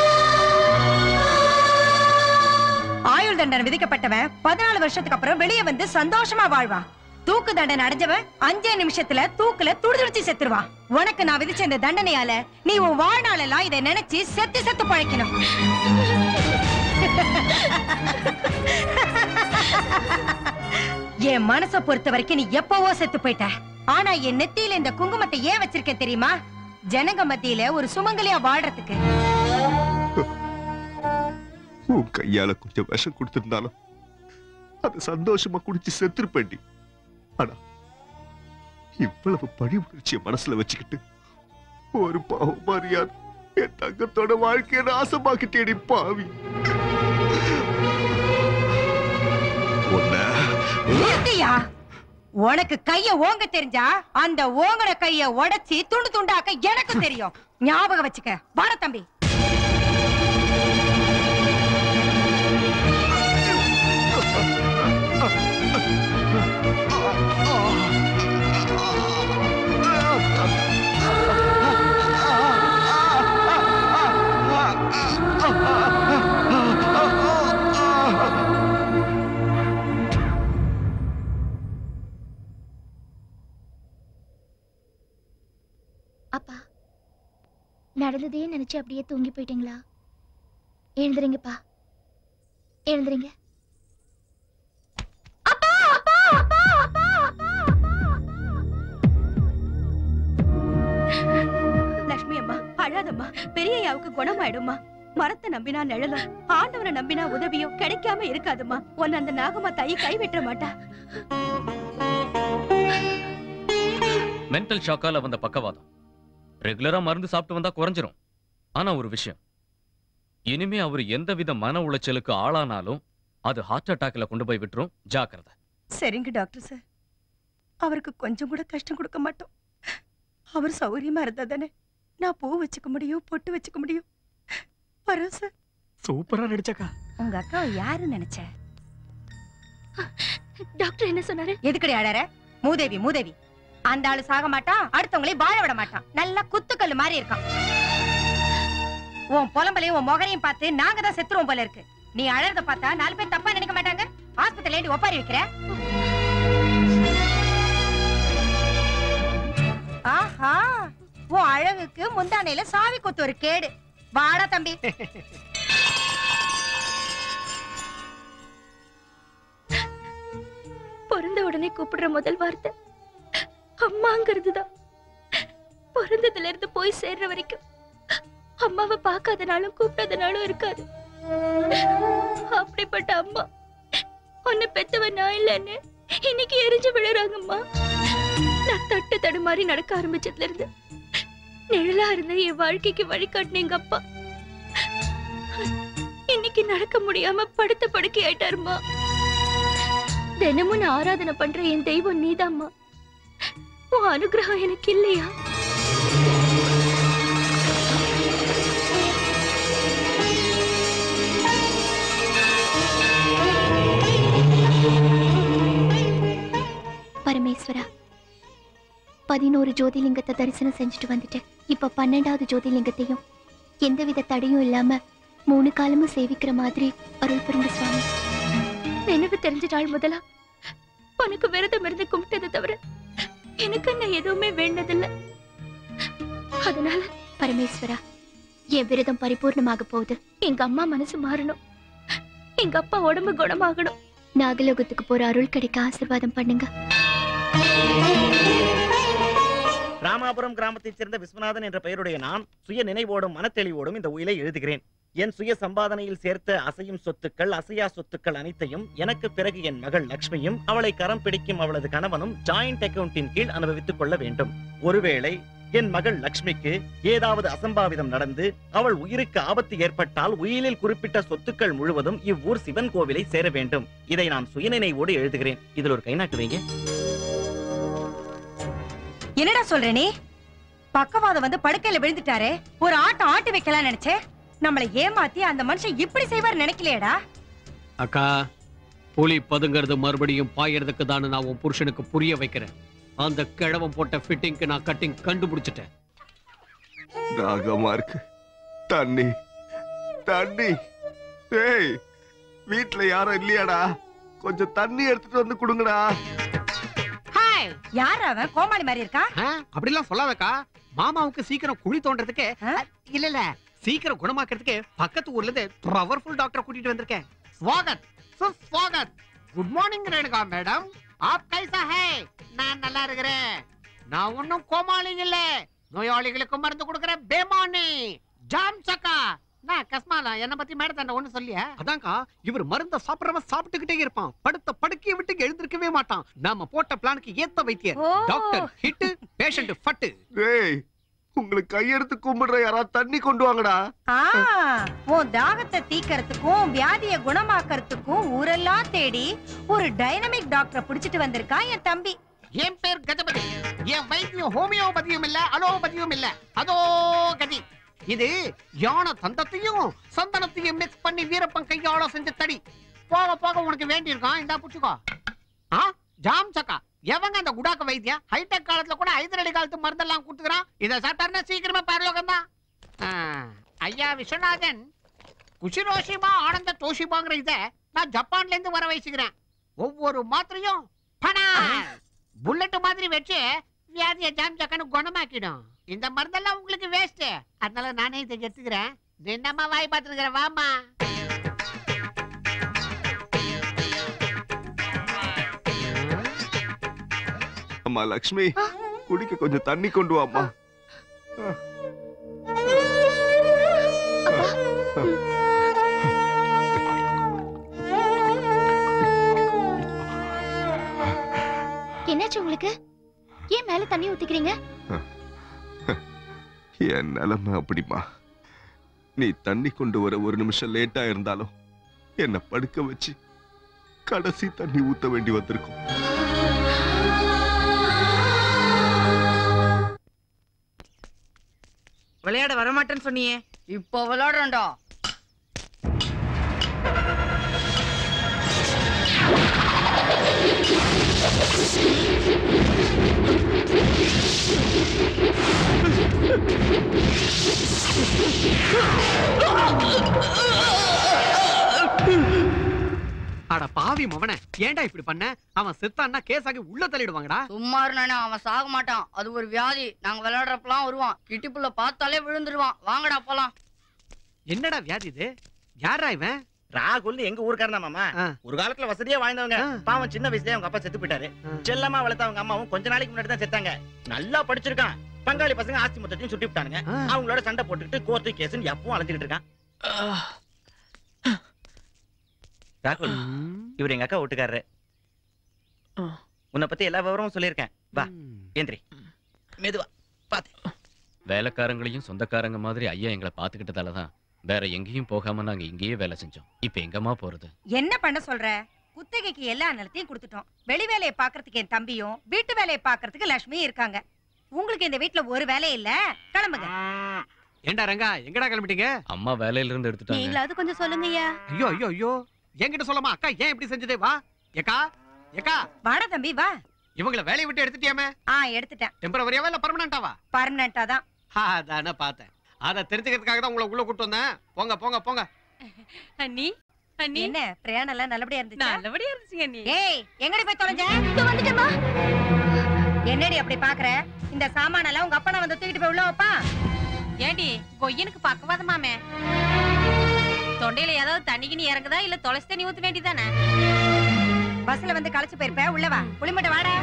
ஆயுள் தண்டனை விதிக்கப்பட்டவன் பதினாலு வருஷத்துக்கு அப்புறம் வெளியே வந்து சந்தோஷமா வாழ்வான் தூக்கு தண்டனை அடைஞ்சவன் அஞ்சே நிமிஷத்துல தூக்குல துடிதுடிச்சு செத்துருவான் உனக்கு நான் விதிச்ச இந்த தண்டனையால நீ உன் வாழ்நாளெல்லாம் இதை நினைச்சு செத்து செத்து பழைக்கணும் என் மனச பொறுத்த வரைக்கும் நீ எப்பவோ செத்து போயிட்ட ஆனா என் நெத்தியில இந்த குங்குமத்தை ஏன் வச்சிருக்கேன் தெரியுமா ஜனங்க மத்தியில ஒரு சுமங்கலியா வாழ்றதுக்கு உன் கையால கொஞ்சம் விஷம் கொடுத்திருந்தாலும் அது சந்தோஷமா குடிச்சு செத்துருப்பேண்டி ஆனா இவ்வளவு பழி உணர்ச்சிய மனசுல வச்சுக்கிட்டு ஒரு பாவம் மரியாதை என் தங்கத்தோட வாழ்க்கையை நாசமாக்கிட்டேடி பாவி உன்னை நிறுத்தியா உனக்கு கைய ஓங்க தெரிஞ்சா அந்த ஓங்கன கைய உடைச்சி துண்டு துண்டாக்க எனக்கு தெரியும் ஞாபகம் வச்சுக்க வாட தம்பி அப்பா நடந்ததையே நினைச்சு அப்படியே தூங்கி போயிட்டீங்களா எழுந்துறீங்கப்பா எழுந்துறீங்க லட்சுமி அம்மா அழாதம்மா பெரியய்யாவுக்கு குணமாயிடும்மா மரத்தை நம்பினா நிழலும் ஆண்டவனை நம்பினா உதவியும் கிடைக்காம இருக்காதும்மா உன்னை அந்த நாகம்மா தாயி கைவிட்ட மாட்டா மென்டல் ஷாக்கால வந்த பக்கவாதம் ரெகுலரா மருந்து சாப்பிட்டு வந்தா குறைஞ்சிரும் ஆனா ஒரு விஷயம் இனிமே அவர் எந்தவித மன உளைச்சலுக்கு ஆளானாலும் அது ஹார்ட் அட்டாக்ல கொண்டு போய் விட்டுரும் ஜாக்கிரதை சரிங்க டாக்டர் சார் அவருக்கு கொஞ்சம் கூட கஷ்டம் கொடுக்க மாட்டோம் அவர் சௌகரியமா இருந்தா தானே நான் பூ வச்சுக்க முடியும் பொட்டு வச்சுக்க முடியும் வரோம் சார் சூப்பரா நடிச்சக்கா உங்க அக்காவை யாரு நினைச்ச டாக்டர் என்ன சொன்னாரு எதுக்கடி அழற மூதேவி மூதேவி அந்த ஆளு சாக மாட்டான் அடுத்தவங்களையும் வாழ விட மாட்டான் நல்லா குத்துக்கல்லு மாதிரி இருக்கான் உன் புலம்பலையும் உன் முகரையும் பார்த்து நாங்க தான் செத்துருவோம் போல இருக்கு நீ அழறத பார்த்தா நாலு பேர் தப்பா நினைக்க மாட்டாங்க ஆஸ்பத்திரியில ஏண்டி ஒப்பாரி வைக்கிற ஆஹா உன் அழகுக்கு முந்தானையில சாவி கொத்து ஒரு கேடு வாடா தம்பி பிறந்த உடனே கூப்பிடுற முதல் வார்த்தை அம்மாங்கிறது தான் பிறந்ததுல இருந்து போய் சேர்ற வரைக்கும் அம்மாவை பார்க்காதனாலும் கூப்பிடாதனாலும் இருக்காது அப்படிப்பட்ட அம்மா உன்னை பெத்தவ நான் இல்லைன்னு இன்னைக்கு எரிஞ்சு விழுறாங்கம்மா நான் தட்டு தடுமாறி நடக்க ஆரம்பிச்சதுல இருந்து நிழலா இருந்த என் வாழ்க்கைக்கு வழிகாட்டின எங்க அப்பா இன்னைக்கு நடக்க முடியாம படுத்த படுக்கை ஆயிட்டாருமா தினமும் நான் ஆராதனை பண்ற என் தெய்வம் நீதாம்மா உன் அனுகிரகம் எனக்கு இல்லையா பரமேஸ்வரா பதினோரு ஜோதிலிங்கத்தை தரிசனம் செஞ்சுட்டு வந்துட்டேன் இப்ப பன்னெண்டாவது ஜோதிலிங்கத்தையும் எந்தவித தடையும் இல்லாம மூணு காலமும் சேவிக்கிற மாதிரி அருள் புரிந்து சுவாமி நினைவு தெரிஞ்ச நாள் முதலா உனக்கு விரதம் இருந்து கும்பிட்டதை தவிர எனக்கு நான் எதுவுமே வேண்டதில்ல அதனால பரமேஸ்வரா என் விரதம் பரிபூர்ணமாக போகுது எங்க அம்மா மனசு மாறணும் எங்க அப்பா உடம்பு குணமாகணும் நாகலோகத்துக்கு போற அருள் கிடைக்க ஆசீர்வாதம் பண்ணுங்க ராமாபுரம் கிராமத்தைச் சேர்ந்த விஸ்வநாதன் என்ற பெயருடைய நான் சுய நினைவோடும் மனத்தெளிவோடும் இந்த உயிலை எழுதுகிறேன் என் சுய சம்பாதனையில் சேர்த்த அசையும் சொத்துக்கள் அசையா சொத்துக்கள் அனைத்தையும் எனக்கு பிறகு என் மகள் லக்ஷ்மியும் அவளை கரம் பிடிக்கும் அவளது கணவனும் ஜாயிண்ட் அக்கவுண்டின் கீழ் அனுபவித்துக் கொள்ள வேண்டும் ஒருவேளை என் மகள் லக்ஷ்மிக்கு ஏதாவது அசம்பாவிதம் நடந்து அவள் உயிருக்கு ஆபத்து ஏற்பட்டால் உயிலில் குறிப்பிட்ட சொத்துக்கள் முழுவதும் இவ்வூர் சிவன் கோவிலை சேர வேண்டும் இதை நான் சுயநினைவோடு எழுதுகிறேன் இதில் ஒரு கைநாட்டு வைங்க என்னடா சொல்ற நீ பக்கவாதம் வந்து படுக்கையில விழுந்துட்டாரே ஒரு ஆட்டம் ஆட்டி வைக்கலாம் நினைச்சே நம்மளை ஏமாத்தி அந்த மனுஷன் இப்படி செய்வார் நினைக்கலையேடா அக்கா புலி பதுங்கிறது மறுபடியும் பாயறதுக்கு தான் நான் உன் புருஷனுக்கு புரிய வைக்கிறேன் அந்த கிழவன் போட்ட ஃபிட்டிங்க்கு நான் கட்டிங் கண்டுபிடிச்சிட்டேன் தாகமா இருக்கு தண்ணி தண்ணி டேய் வீட்ல யாரும் இல்லையாடா கொஞ்சம் தண்ணி எடுத்துட்டு வந்து கொடுங்கடா ஹாய் யார் அவன் கோமாளி மாதிரி இருக்கா ஆ, அப்படிலாம் சொல்லாதக்கா மாமாவுக்கு சீக்கிரம் குழி தோன்றதுக்கு இல்ல இல்ல சீக்கிரம் குணமாக்குறதுக்கு பக்கத்து ஊர்ல இருந்து பவர்ஃபுல் டாக்டர் கூட்டிட்டு வந்திருக்கேன் ஸ்வாகத் சுஸ்வாகத் குட் மார்னிங் ரேணுகா மேடம் ஆப் கைசா ஹே நான் நல்லா இருக்கிறேன் நான் ஒன்னும் கோமாளி இல்ல நோயாளிகளுக்கு மருந்து கொடுக்கிற பேமானி ஜாம் சக்கா நான் கஸ்மாலா என்ன பத்தி மேடத்தாண்ட ஒண்ணு சொல்லிய அதான்க்கா இவர் மருந்த சாப்பிடுறவன் சாப்பிட்டுக்கிட்டே இருப்பான் படுத்த படுக்கையை விட்டு எழுந்திருக்கவே மாட்டான் நாம போட்ட பிளானுக்கு ஏத்த வைத்தியர் ஓ. டாக்டர் ஹிட் பேஷண்ட் ஃபட்டு டேய் உங்களுக்கு கையெடுத்து கும்பிடுற யாராவது தண்ணி கொண்டு வாங்கடா ஆ, உன் தாகத்தை தீக்கிறதுக்கும் வியாதியை குணமாக்கறதுக்கும் ஊரெல்லாம் தேடி ஒரு டைனமிக் டாக்டரை புடிச்சிட்டு வந்திருக்கான் என் தம்பி என் பேர் கஜபதி என் வைத்தியம் ஹோமியோபதியும் இல்ல அலோபதியும் இல்ல அதோ கதி இது யானை தந்தத்தையும் சந்தனத்தையும் மிக்ஸ் பண்ணி வீரப்பன் கையால செஞ்ச தடி போக போக உனக்கு வேண்டியிருக்கான் இந்தா புடிச்சுக்கோ ஆ ஜாம் சக்கா எவங்க அந்த குடாக்க வைத்தியம் ஹைடெக் காலத்துல கூட ஐதரடி காலத்து மருந்தெல்லாம் கொடுத்துக்கிறான் இதை சாப்பிட்டாருன்னா சீக்கிரமா பரலோகம் தான் ஐயா விஸ்வநாதன் குஷிரோஷிமா ஆனந்த தோஷிமாங்கிற இத நான் ஜப்பான்ல இருந்து வர வச்சுக்கிறேன் ஒவ்வொரு மாத்திரையும் பணா புல்லட் மாதிரி வச்சு வியாதிய ஜாம் ஜக்கன்னு குணமாக்கிடும் இந்த மருந்தெல்லாம் உங்களுக்கு வேஸ்ட் அதனால நானே இதை எடுத்துக்கிறேன் என்னம்மா வாய் பார்த்துருக்கிறேன் வாமா அம்மா லக்ஷ்மி குடிக்க கொஞ்சம் தண்ணி கொண்டு வாம்மா என்னாச்சு உங்களுக்கு ஏன் மேல தண்ணி ஊத்திக்கிறீங்க என் நிலைமை அப்படிமா நீ தண்ணி கொண்டு வர ஒரு நிமிஷம் லேட்டா இருந்தாலும் என்ன படுக்க வச்சு கடைசி தண்ணி ஊத்த வேண்டி வந்திருக்கும் விளையாட வரமாட்டேன்னு சொன்னியே இப்போ விளையாடுறோம்டா அட பாவி மவனே ஏன்டா இப்படி பண்ண அவன் செத்தான்னா கேஸ் ஆகி உள்ள தள்ளிடுவாங்கடா சும்மா இருந்தானே அவன் சாக மாட்டான் அது ஒரு வியாதி நாங்க விளையாடுறப்பலாம் வருவான் கிட்டிப்புள்ள பார்த்தாலே விழுந்துருவான் வாங்கடா போலாம் என்னடா வியாதி இது யாரா இவன் ராகுல் எங்க ஊருக்காரன் தான் மாமா ஒரு காலத்துல வசதியா வாழ்ந்தவங்க பாவம் சின்ன வயசுலயே அவங்க அப்பா செத்து போயிட்டாரு செல்லமா வளர்த்த அவங்க அம்மாவும் கொஞ்ச நாளைக்கு முன்னாடி தான் செத்தாங்க நல்லா படிச்சிருக்கான் பங்காளி பசங்க ஆஸ்தி மொத்தத்தையும் சுட்டி விட்டானுங்க அவங்களோட சண்டை போட்டுக்கிட்டு கோர்ட்டு கேஸ்னு எப்பவும் அலைஞ்சுக்கிட்டு இருக்கான் ராகுல் இவர் எங்க அக்கா வீட்டுக்காரரு உன்னை பத்தி எல்லா விவரமும் சொல்லியிருக்கேன் வா ஏந்திரி மெதுவா வேலைக்காரங்களையும் சொந்தக்காரங்க மாதிரி ஐயா எங்களை பாத்துக்கிட்டதால தான் வேற எங்கேயும் போகாம நாங்க இங்கேயே வேலை செஞ்சோம் இப்ப எங்கம்மா போறது என்ன பண்ண சொல்ற குத்தகைக்கு எல்லா நிலத்தையும் கொடுத்துட்டோம் வெளி வேலையை பாக்குறதுக்கு என் தம்பியும் வீட்டு வேலையை பாக்குறதுக்கு லட்சுமியும் இருக்காங்க உங்களுக்கு இந்த வீட்ல ஒரு வேலை இல்ல கிளம்புங்க ஏண்டா ரங்கா எங்கடா கிளம்பிட்டீங்க அம்மா வேலையில இருந்து எடுத்துட்டாங்க நீங்களாவது கொஞ்சம் சொல்லுங்கய்யா ஐயோ ஐயோ ஐயோ என்கிட்ட சொல்லாமா அக்கா ஏன் இப்படி செஞ்சதே வா ஏக்கா ஏக்கா வாடா தம்பி வா இவங்கள வேலையை விட்டு எடுத்துட்டியாமே ஆ எடுத்துட்டேன் டெம்பரவரியாவா இல்ல பர்மனண்டாவா பர்மனண்டா தான் அதானே பார்த்தேன் அதை தெரிஞ்சுக்கிறதுக்காக தான் உங்களை உள்ள கூட்டு வந்தேன் போங்க போங்க போங்க அண்ணி அண்ணி என்ன பிரயாணம் எல்லாம் நல்லபடியா இருந்துச்சா நல்லபடியா இருந்துச்சுங்க அண்ணி ஏய் எங்கடி போய் தொலைஞ்ச வந்துட்டேமா என்னடி அப்படி பாக்குற இந்த சாமானெல்லாம் உங்க அப்பா வந்து தூக்கிட்டு போய் உள்ள வைப்பா ஏண்டி கொய்யனுக்கு பக்கவாதமாமே தொண்டையில ஏதாவது தண்ணி கிணி இறங்குதா இல்ல துளசி தண்ணி ஊத்த வேண்டியதானே பஸ்ல வந்து களைச்சு போயிருப்ப உள்ள வா புளிமட்ட வாடா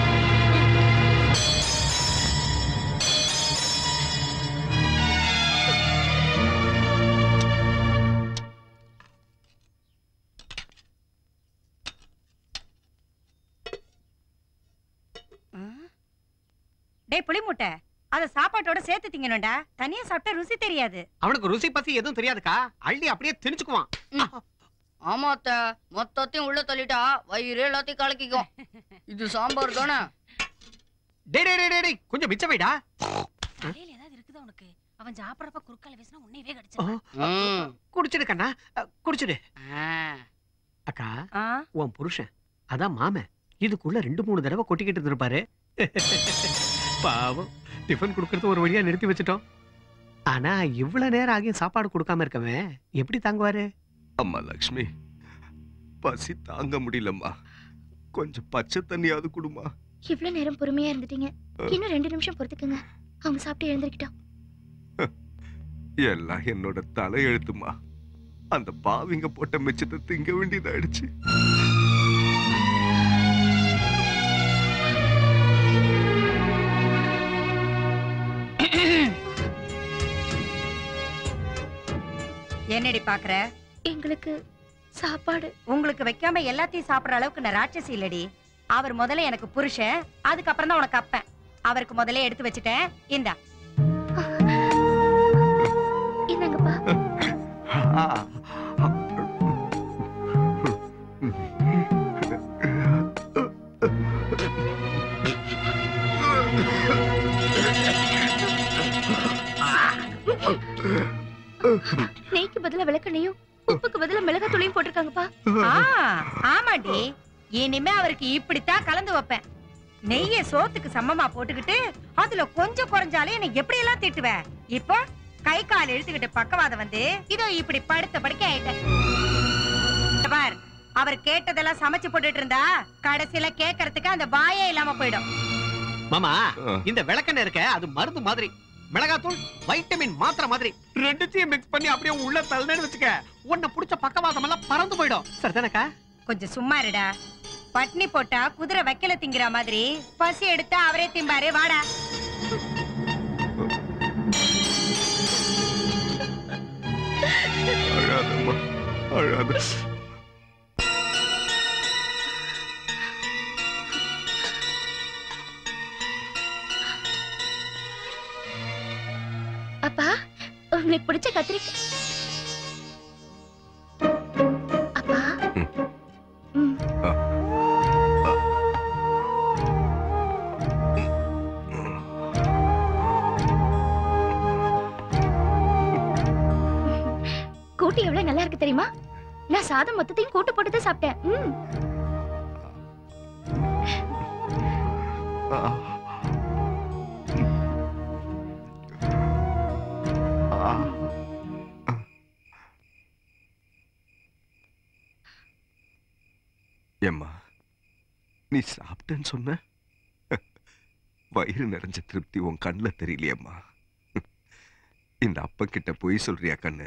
டேய் புளி மூட்டை அத சாப்பாட்டோட சேர்த்து திங்கணும்டா தனியா சாப்பிட்டா ருசி தெரியாது அவனுக்கு ருசி பசி எதுவும் தெரியாதுக்கா அள்ளி அப்படியே திணிச்சுக்குவான் ஆமா அத்தை மொத்தத்தையும் உள்ள தள்ளிட்டா வயிறு எல்லாத்தையும் கலக்கிக்கும் இது சாம்பார் தானே டேய் டேய் டேய், டேய் டேய் கொஞ்சம் மிச்சம் வைடா தலையில ஏதாவது இருக்குதா உனக்கு அவன் சாப்பிடறப்ப குறுக்கால பேசினா உன்னையவே கடிச்சு குடிச்சிடு கண்ணா அ, குடிச்சிடு அக்கா உன் புருஷன் அதான் மாமன் இதுக்குள்ள ரெண்டு மூணு தடவை கொட்டிக்கிட்டு இருந்திருப்பாரு பாவம் டிஃபன் கொடுக்கறது ஒரு வழியா நிறுத்தி வச்சுட்டோம் ஆனா இவ்வளவு நேரம் ஆகியும் சாப்பாடு கொடுக்காம இருக்கவன் எப்படி தாங்குவாரு அம்மா லக்ஷ்மி பசி தாங்க முடியலம்மா கொஞ்சம் பச்சை தண்ணியாவது குடுமா இவ்வளவு நேரம் பொறுமையா இருந்துட்டீங்க இன்னும் ரெண்டு நிமிஷம் பொறுத்துக்குங்க அவங்க சாப்பிட்டு எழுந்திருக்கிட்டோம் எல்லாம் என்னோட தலை எழுத்துமா அந்த பாவிங்க போட்ட மிச்சத்தை திங்க வேண்டியதாயிடுச்சு என்னடி பாக்குற எங்களுக்கு சாப்பாடு உங்களுக்கு வைக்காம எல்லாத்தையும் சாப்பிடுற அளவுக்கு நான் ராட்சசி இல்லடி அவர் முதல்ல எனக்கு புருஷன் அதுக்கப்புறம் தான் உனக்கு அப்பன் அவருக்கு முதல்ல எடுத்து வச்சுட்டேன் இந்தா என்னங்கப்பா நெய்க்கு பதிலா விளக்கெண்ணையும் உப்புக்கு பதிலா மிளகாத்தூளையும் போட்டிருக்காங்கப்பா ஆ, ஆமாடி இனிமே அவருக்கு இப்படித்தான் கலந்து வைப்பேன் நெய்ய சோத்துக்கு சமமா போட்டுக்கிட்டு அதுல கொஞ்சம் குறைஞ்சாலே என்னை எப்படி எல்லாம் திட்டுவ இப்போ கை கால் இழுத்துக்கிட்டு பக்கவாதம் வந்து இதோ இப்படி படுத்த படுக்க ஆயிட்டேன் இங்க பார் அவர் கேட்டதெல்லாம் சமைச்சு போட்டுட்டு இருந்தா கடைசியில கேட்கறதுக்கு அந்த வாயே இல்லாம போயிடும் மாமா இந்த விளக்கெண்ணெய் இருக்க அது மருந்து மாதிரி மிளகாத்தூள் வைட்டமின் மாத்திரை மாதிரி ரெண்டுத்தையும் மிக்ஸ் பண்ணி அப்படியே உள்ள தள்ளனு வச்சுக்க உன்னை புடிச்ச பக்கவாதம் எல்லாம் பறந்து போயிடும் சரிதானக்கா கொஞ்சம் சும்மா இருடா பட்னி போட்டா குதிரை வைக்கல திங்கிற மாதிரி பசி எடுத்தா அவரே திம்பாரு வாடா அழாதம்மா அழாத அப்பா உங்களுக்கு பிடிச்ச கத்திரிக்காய் அப்பா ம். கூட்டு எவ்வளவு நல்லா இருக்கு தெரியுமா நான் சாதம் மொத்தத்தையும் கூட்டு போட்டு தான் சாப்பிட்டேன் ம். ஏம்மா நீ சாப்பிட்டேன்னு சொன்ன வயிறு நிறைஞ்ச திருப்தி உன் கண்ணுல தெரியலையேம்மா இந்த அப்பா கிட்ட பொய் சொல்றியா கண்ணு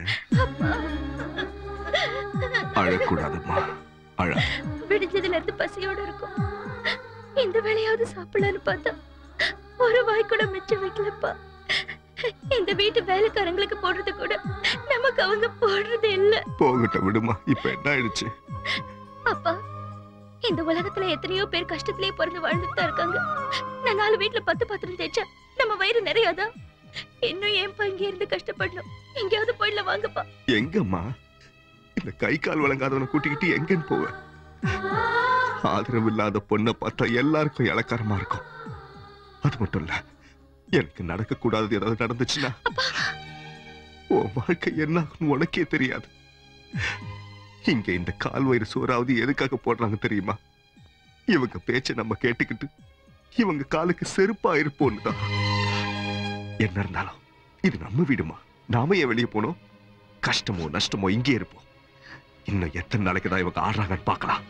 அழக்கூடாதும்மா அழ விடிஞ்சதுல இருந்து பசியோட இருக்கும் இந்த வேலையாவது சாப்பிடலான்னு பார்த்தா ஒரு வாய் கூட மிச்சம் வைக்கலப்பா இந்த வீட்டு வேலைக்காரங்களுக்கு போடுறது கூட நமக்கு அவங்க போடுறது இல்ல போகட்டும் விடுமா இப்ப என்ன ஆயிடுச்சு அப்பா இந்த உலகத்துல எத்தனையோ பேர் கஷ்டத்திலேயே பிறந்து வாழ்ந்துட்டு தான் இருக்காங்க நான் நாலு வீட்டுல பத்து பாத்திரம் தேய்ச்சா நம்ம வயிறு நிறையாதா இன்னும் ஏன்பா இங்க இருந்து கஷ்டப்படணும் எங்கேயாவது போயிடல வாங்கப்பா எங்கம்மா இந்த கை கால் வழங்காதவனை கூட்டிக்கிட்டு எங்கன்னு போவ ஆதரவு இல்லாத பொண்ணை பார்த்தா எல்லாருக்கும் இலக்காரமா இருக்கும் அது மட்டும் இல்ல எனக்கு நடக்க கூடாதது ஏதாவது நடந்துச்சுன்னா உன் வாழ்க்கை என்ன ஆகும்னு உனக்கே தெரியாது இங்க இந்த கால் வயிறு சோறாவது எதுக்காக போடுறாங்க தெரியுமா இவங்க பேச்ச நம்ம கேட்டுக்கிட்டு இவங்க காலுக்கு செருப்பா இருப்போம்னு தான் என்ன இருந்தாலும் இது நம்ம வீடுமா நாம ஏன் வெளியே போனோம் கஷ்டமோ நஷ்டமோ இங்கே இருப்போம் இன்னும் எத்தனை நாளைக்கு தான் இவங்க ஆடுறாங்கன்னு பார்க்கலாம்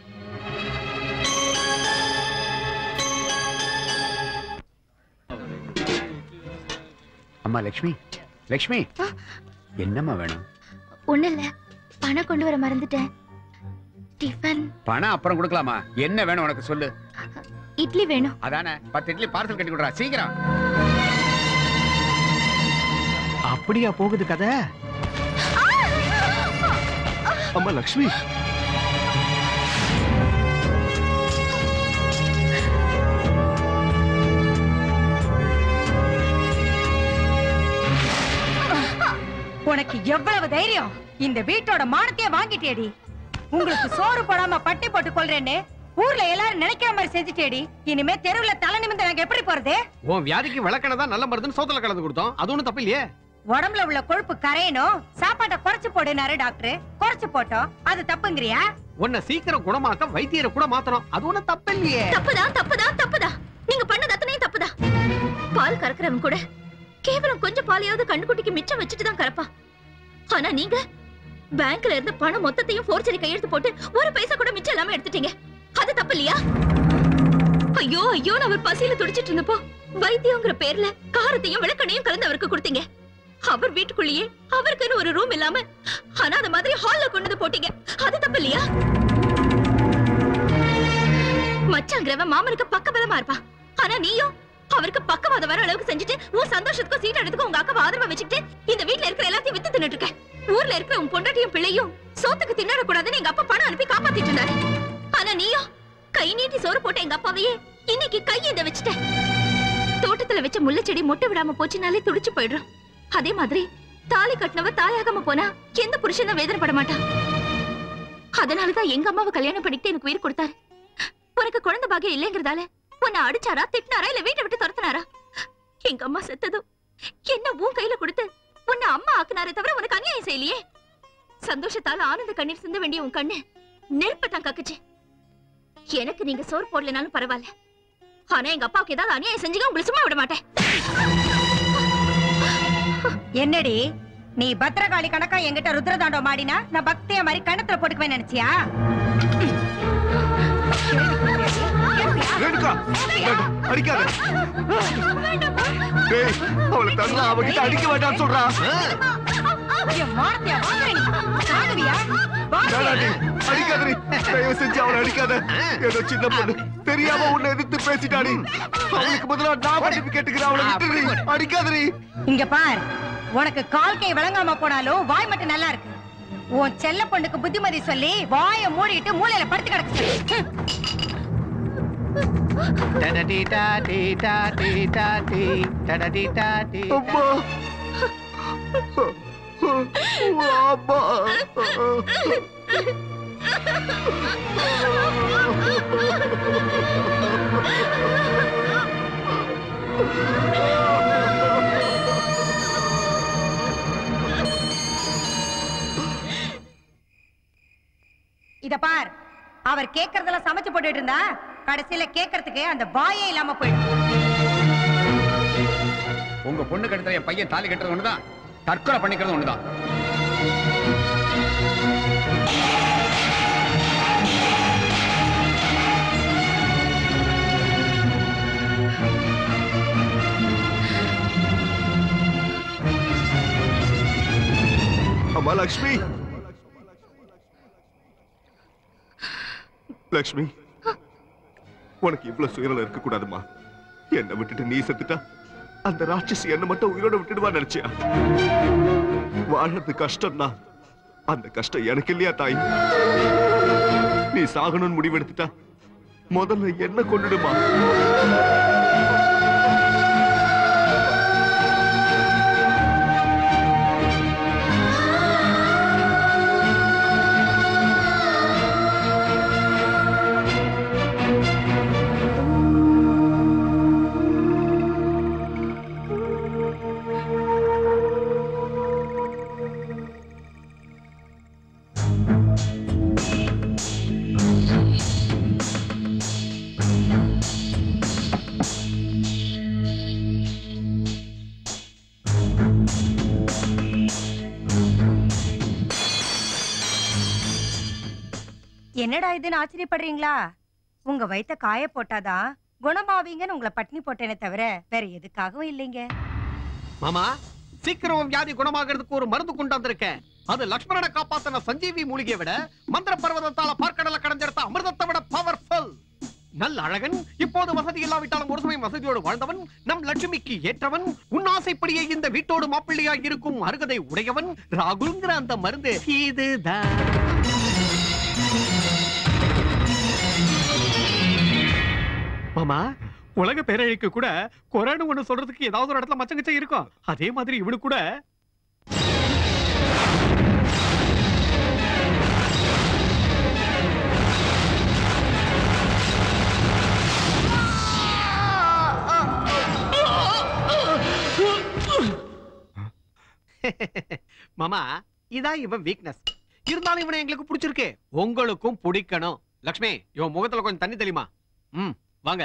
அம்மா லக்ஷ்மி லக்ஷ்மி என்னம்மா வேணும் ஒண்ணு இல்ல பணம் கொண்டு வர மறந்துட்டேன் டிஃபன் பணம் அப்புறம் கொடுக்கலாமா என்ன வேணும் உனக்கு சொல்லு இட்லி வேணும் அதானே பத்து இட்லி பார்சல் கட்டி கொடுறா சீக்கிரம் அப்படியா போகுது கதை அம்மா லக்ஷ்மி உனக்கு எவ்வளவு தைரியம் இந்த வீட்டோட மானத்தையே வாங்கிட்டேடி உங்களுக்கு சோறு போடாம பட்டி போட்டு கொள்றேன்னு ஊர்ல எல்லாரும் நினைக்கிற மாதிரி செஞ்சுட்டேடி இனிமே தெருவுல தலை நிமிந்து நாங்க எப்படி போறது உன் வியாதிக்கு விளக்கணை தான் நல்ல மருந்துன்னு சோத்துல கலந்து கொடுத்தோம் அது ஒண்ணும் தப்பு இல்லையே உடம்புல உள்ள கொழுப்பு கரையணும் சாப்பாட்டை குறைச்சு போடுனாரு டாக்டர் குறைச்சு போட்டோம் அது தப்புங்கிறியா உன்னை சீக்கிரம் குணமாக்க வைத்தியரை கூட மாத்தணும் அது ஒண்ணும் தப்பு இல்லையே தப்புதான் தப்புதான் தப்புதான் நீங்க பண்ணது அத்தனையும் தப்புதான் பால் கறக்குறவன் கூட கேவலம் கொஞ்சம் பாலையாவது கண்ணுக்குட்டிக்கு மிச்சம் வச்சுட்டு தான் கறப்பா ஆனா நீங்க பேங்க்ல இருந்து பணம் மொத்தத்தையும் போர்ச்சரி கையெழுத்து போட்டு ஒரு பைசா கூட மிச்சம் இல்லாம எடுத்துட்டீங்க அது தப்பு இல்லையா ஐயோ ஐயோ அவர் பசியில துடிச்சிட்டு இருந்தப்போ வைத்தியங்கிற பேர்ல காரத்தையும் விளக்கணையும் கலந்து அவருக்கு கொடுத்தீங்க அவர் வீட்டுக்குள்ளேயே அவருக்குன்னு ஒரு ரூம் இல்லாம ஆனா அந்த மாதிரி ஹால்ல கொண்டு வந்து போட்டீங்க அது தப்பு இல்லையா மச்சாங்கிறவன் மாமனுக்கு பக்கபலமா இருப்பான் ஆனா நீயும் அவருக்கு பக்கவாத வர அளவுக்கு செஞ்சுட்டு உன் சந்தோஷத்துக்கும் சீட் எடுத்துக்கும் உங்க அக்காவை ஆதரவா வச்சுக்கிட்டு இந்த வீட்ல இருக்கிற எல்லாத்தையும் வித்து தின்னுட்டு இருக்க ஊர்ல இருக்கிற உன் பொண்டாட்டியும் பிள்ளையும் சோத்துக்கு தின்னட கூடாதுன்னு எங்க அப்பா பணம் அனுப்பி காப்பாத்திட்டு இருந்தாரு ஆனா நீயும் கை நீட்டி சோறு போட்ட எங்க அப்பாவையே இன்னைக்கு கை இந்த வச்சுட்ட தோட்டத்துல வச்ச முல்லை செடி மொட்டை விடாம போச்சுனாலே துடிச்சு போயிடுறோம் அதே மாதிரி தாலி கட்டினவ தாயாகாம போனா எந்த புருஷனும் வேதனைப்பட மாட்டான் அதனாலதான் எங்க அம்மாவை கல்யாணம் பண்ணிக்கிட்டு எனக்கு உயிர் கொடுத்தாரு உனக்கு குழந்தை பாக்கியம் இல்லைங்கிறதால உன்னை அடிச்சாரா திட்டினாரா இல்ல வீட்டை விட்டு துரத்துனாரா எங்க அம்மா செத்ததும் என்ன உன் கையில கொடுத்து உன்னை அம்மா ஆக்குனாரே தவிர உனக்கு அநியாயம் செய்யலையே சந்தோஷத்தால ஆனந்த கண்ணீர் சிந்த வேண்டிய உன் கண்ணு நெருப்ப தான் கக்குச்சு எனக்கு நீங்க சோறு போடலனாலும் பரவாயில்ல ஆனா எங்க அப்பாவுக்கு ஏதாவது அநியாயம் செஞ்சீங்க உங்களை சும்மா விட மாட்டேன் என்னடி நீ பத்திரகாளி கணக்கா என்கிட்ட ருத்ரதாண்டவம் ஆடினா நான் பக்திய மாதிரி கணத்துல போட்டுக்குவேன் நினைச்சியா ரேணுகா வேண்டாம், அடிக்காத டேய் அவளை தந்தா அவகிட்ட அடிக்க வேண்டாம்னு சொல்றா என் மானத்தையா வாங்குற நீ? வாங்குவியா? வேணாடி, வாங்குவியா? அடிக்காதடி தயவு செஞ்சு அவளை அடிக்காத ஏதோ சின்ன பொண்ணு தெரியாம உன்னை எதிர்த்து பேசிட்டாடி அவளுக்கு பதிலா நான் மன்னிப்பு கேட்டுக்கிறேன் அவளை விட்டுடி அடிக்காதடி இங்க பார் உனக்கு கால் கை விளங்காம போனாலும் வாய் மட்டும் நல்லா இருக்கு உன் செல்ல பொண்ணுக்கு புத்திமதி சொல்லி வாயை மூடிட்டு மூலையில படுத்து கிடக்கு சொல்லு. டடடீடா, டீடா, டீடா, டீ, டடடீடா, டீடா. அம்மா அம்மா இத பார் அவர் கேக்குறதெல்லாம் சமைச்சு போட்டுட்டு இருந்தா கடைசியில கேக்குறதுக்கு அந்த வாயே இல்லாம போயிடும் உங்க பொண்ணு கட்டுற என் பையன் தாலி கட்டுறது ஒண்ணுதான் தற்கொலை பண்ணிக்கிறது ஒண்ணுதான் அம்மா லக்ஷ்மி லக்ஷ்மி உனக்கு இவ்வளவு சுயநலம் இருக்க கூடாதுமா என்னை விட்டுட்டு நீ செத்துட்டா அந்த ராட்சசி என்ன மட்டும் உயிரோட விட்டுடுவா நினைச்சியா வாழறது கஷ்டம்னா அந்த கஷ்டம் எனக்கு இல்லையா தாய் நீ சாகணும்னு முடிவெடுத்துட்டா முதல்ல என்ன கொண்டுடுமா என்னடா இதுன்னு ஆச்சரியப்படுறீங்களா உங்க வயித்த காய போட்டாதான் குணமாவீங்கன்னு உங்களை பட்னி போட்டேனே தவிர வேற எதுக்காகவும் இல்லைங்க மாமா சீக்கிரம் உன் வியாதி குணமாகிறதுக்கு ஒரு மருந்து கொண்டு வந்திருக்கேன் அது லக்ஷ்மணனை காப்பாத்தின சஞ்சீவி மூலிகையை விட மந்திர பர்வதத்தால பார்க்கடல கடஞ்செடுத்த அமிர்தத்தை விட பவர்ஃபுல் நல்ல அழகன் இப்போது வசதி இல்லாவிட்டாலும் ஒரு சமயம் வசதியோடு வாழ்ந்தவன் நம் லட்சுமிக்கு ஏற்றவன் உன் ஆசைப்படியே இந்த வீட்டோடு மாப்பிள்ளையாய் இருக்கும் அருகதை உடையவன் ராகுல்ங்கிற அந்த மருந்து இதுதான் மாமா உலக பேரழிக்கு கூட கொரோனா ஒண்ணு சொல்றதுக்கு ஏதாவது ஒரு இடத்துல மச்சங்கச்சம் இருக்கும் அதே மாதிரி இவனு கூட மாமா இதான் இவன் வீக்னஸ் இருந்தாலும் இவனை எங்களுக்கு பிடிச்சிருக்கு உங்களுக்கும் பிடிக்கணும் லக்ஷ்மி இவன் முகத்துல கொஞ்சம் தண்ணி தெளிமா ம் வாங்க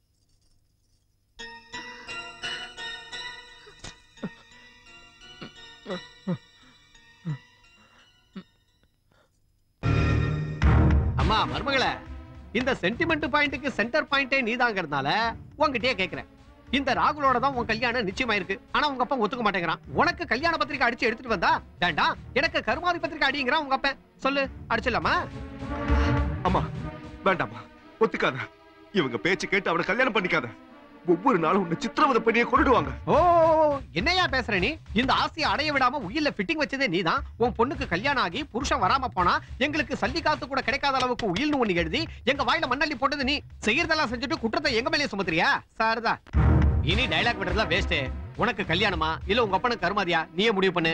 அம்மா மருமகளே இந்த சென்டிமெண்ட் பாயிண்ட்டுக்கு சென்டர் பாயிண்டே நீதாங்கிறதுனால உன்கிட்டயே கேக்குறேன் இந்த ராகுலோட தான் உன் கல்யாணம் நிச்சயமாயிருக்கு ஆனா உங்க அப்பா ஒத்துக்க மாட்டேங்கிறான் உனக்கு கல்யாண பத்திரிக்கை அடிச்சு எடுத்துட்டு வந்தா வேண்டாம் எனக்கு கருமாதி பத்திரிக்கை அடிங்கிறான் உங்க அப்பா சொல்லு அடிச்சிடலாமா அம்மா வேண்டாம்மா ஒத்துக்காத இவங்க பேச்சு கேட்டு அவனை கல்யாணம் பண்ணிக்காத ஒவ்வொரு நாளும் உன்னை சித்திரவதை பண்ணியே கொண்டுடுவாங்க ஓ என்னையா பேசுற நீ இந்த ஆசையை அடைய விடாம உயிர்ல ஃபிட்டிங் வச்சதே நீதான் உன் பொண்ணுக்கு கல்யாணம் ஆகி புருஷன் வராம போனா எங்களுக்கு சல்லி காத்து கூட கிடைக்காத அளவுக்கு உயில்னு ஒண்ணு எழுதி எங்க வாயில மண்ணள்ளி போட்டது நீ செய்யறதெல்லாம் செஞ்சுட்டு குற்றத்தை எங்க மேலே சுமத்துறியா சாரதா இனி டைலாக் விடுறதுலாம் வேஸ்ட் உனக்கு கல்யாணமா இல்ல உங்க அப்பனுக்கு கருமாதியா நீயே முடிவு பண்ணு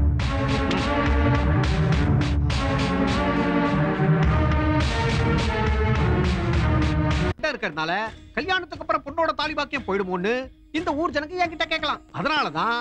இருக்கிறதுனால கல்யாணத்துக்கு அப்புறம் பொண்ணோட தாலி பாக்கியம் போயிடுமோன்னு இந்த ஊர் ஜனங்க என்கிட்ட கேட்கலாம் அதனாலதான்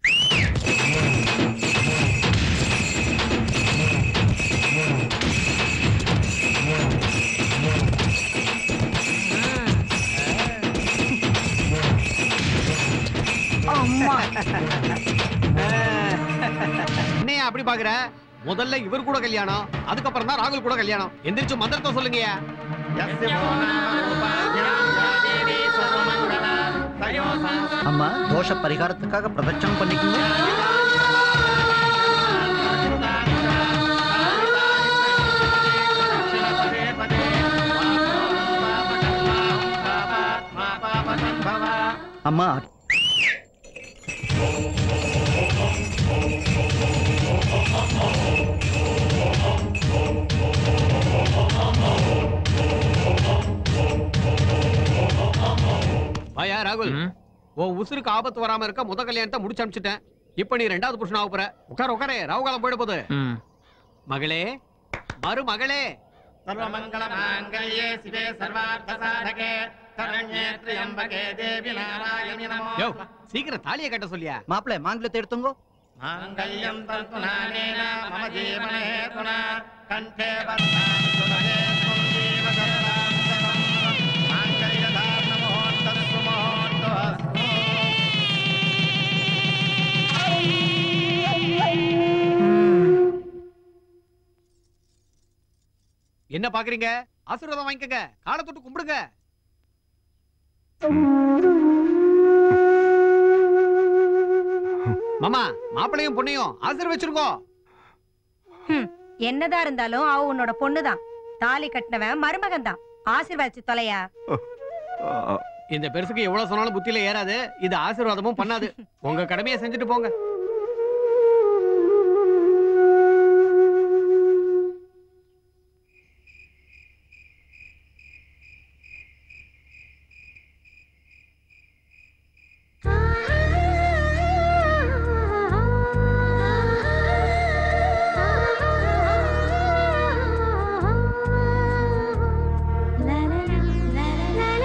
என்னையா அப்படி பாக்குற முதல்ல இவர் கூட கல்யாணம் அதுக்கப்புறம் தான் ராகுல் கூட கல்யாணம் எந்திரிச்சு மந்திரத்தை சொல்லுங்கயா அம்மா தோஷ பரிகாரத்துக்காக பிரதட்சணம் பண்ணிக்கோங்க அம்மா வாயா ராகுல் உன் உசுருக்கு ஆபத்து வராம இருக்க முத கல்யாணத்தை முடிச்சு அனுப்பிச்சிட்டேன் இப்ப நீ ரெண்டாவது புருஷன் ஆக போற உட்கார உட்காரே ராகுகாலம் போயிட போகுது மகளே மரு மகளே சர்வமங்கள மாங்கல்யே சிவே சர்வார்த்த சாதகே சரண்யே திரியம்பகே தேவி நாராயணி நமோ யோ சீக்கிரம் தாலியை கட்ட சொல்லியா மாப்பிள்ளை மாங்கலத்தை எடுத்துங்கோ மாங்கல்யம் தந்து நானேன மம ஜீவன ஹேதுனா கண்டே வர்த்தாமி சுபகே त्वं जीव சரதாம் சதம் மாங்கல்ய தாரண முகூர்த்தஸ்து முகூர்த்தவஸ்து என்ன பாக்குறீங்க ஆசீர்வாதம் வாங்கிக்கங்க காலை தொட்டு கும்பிடுங்க மாமா மாப்பிளையும் பொண்ணையும் ஆசீர்வச்சிருக்கோ ஹம், என்னதான் இருந்தாலும் அவ உன்னோட பொண்ணுதான் தாலி கட்டினவன் மருமகன் தான் ஆசீர்வாதிச்சு தொலையா இந்த பெருசுக்கு எவ்வளவு சொன்னாலும் புத்தியில ஏறாது இது ஆசீர்வாதமும் பண்ணாது உங்க கடமையை செஞ்சுட்டு போங்க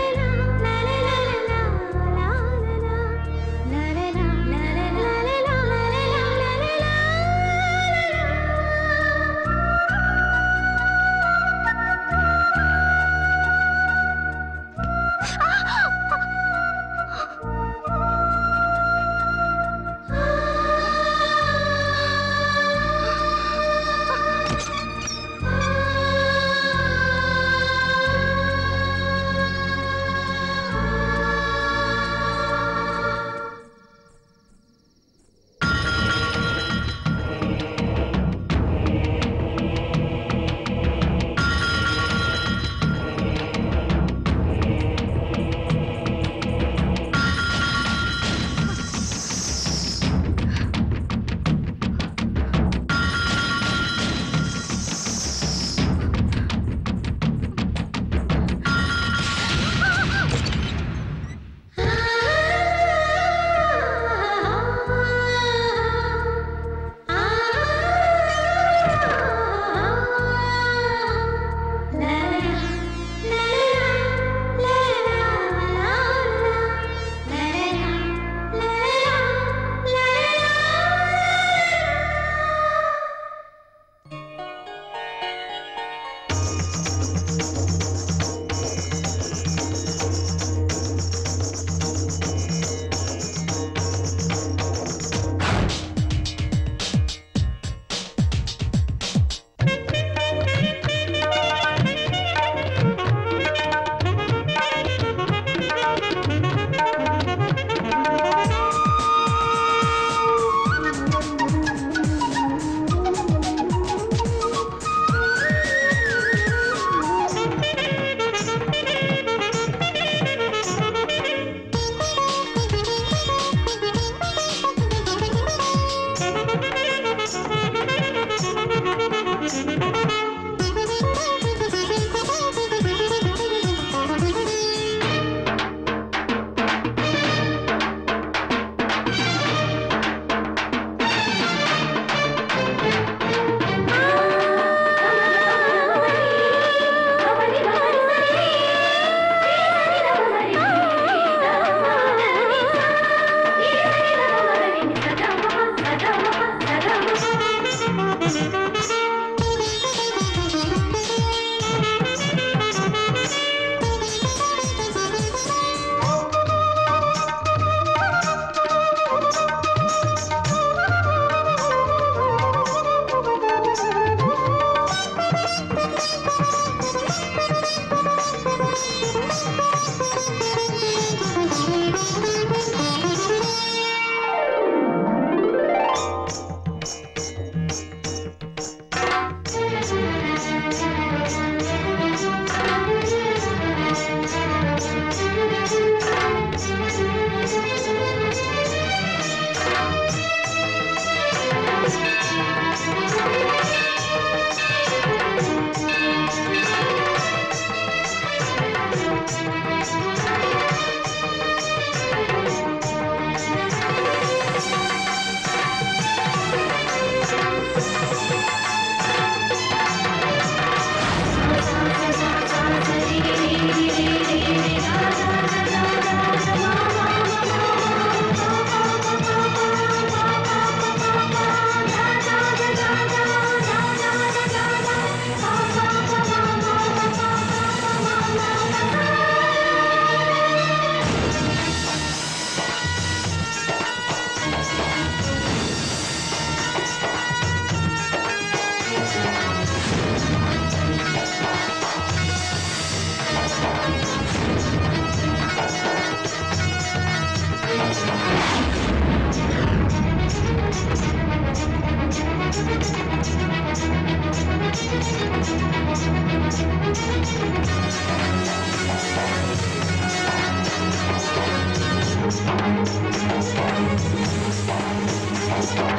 la la la la la la la la la la la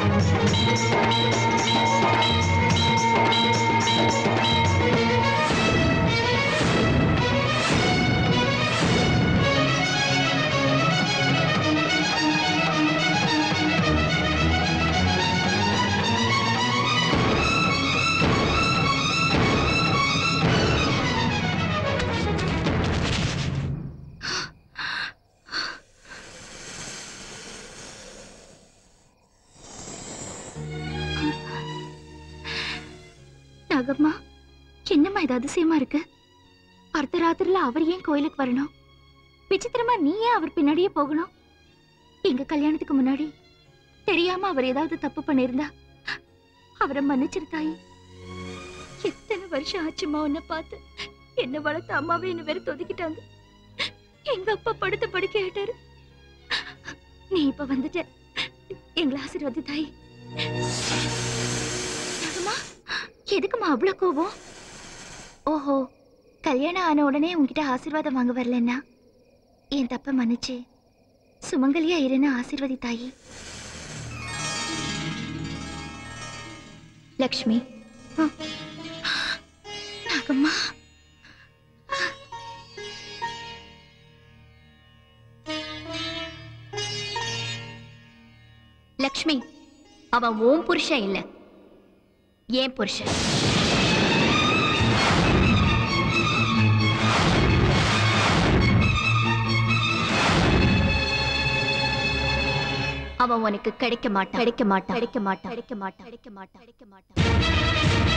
Nagamma என்னம்மா இது அதிசயமா இருக்கு அர்த்தராத்திரில அவர் ஏன் கோயிலுக்கு வரணும் விசித்திரமா நீ ஏன் அவர் பின்னாடியே போகணும் எங்க கல்யாணத்துக்கு முன்னாடி தெரியாம அவர் ஏதாவது தப்பு பண்ணிருந்தா அவரை மன்னிச்சிரு தாயி எத்தனை வருஷம் ஆச்சுமா உன்னை பார்த்து என்ன வளர்த்த அம்மாவை என்ன வெறுத்து ஒதுக்கிட்டாங்க எங்க அப்பா படுத்த படுக்க ஆயிட்டாரு நீ இப்ப வந்துட்ட எங்களை ஆசீர்வாதி தாய் நாகம்மா எதுக்குமா அவ்வளவு கோபம் ஓஹோ கல்யாணம் ஆன உடனே உன்கிட்ட ஆசீர்வாதம் வாங்க வரலன்னா என் தப்ப மன்னிச்சு சுமங்கலியா இருன்னு ஆசீர்வதி தாயி லக்ஷ்மி ஆ. நாகம்மா லக்ஷ்மி அவன் ஓம் புருஷன் இல்ல ஏன் புருஷன் அவன் உனக்கு கிடைக்க மாட்டான் கிடைக்க மாட்டான் கிடைக்க மாட்டான் கிடைக்க மாட்டான் கிடைக்க மாட்டான் கிடைக்க மாட்டான்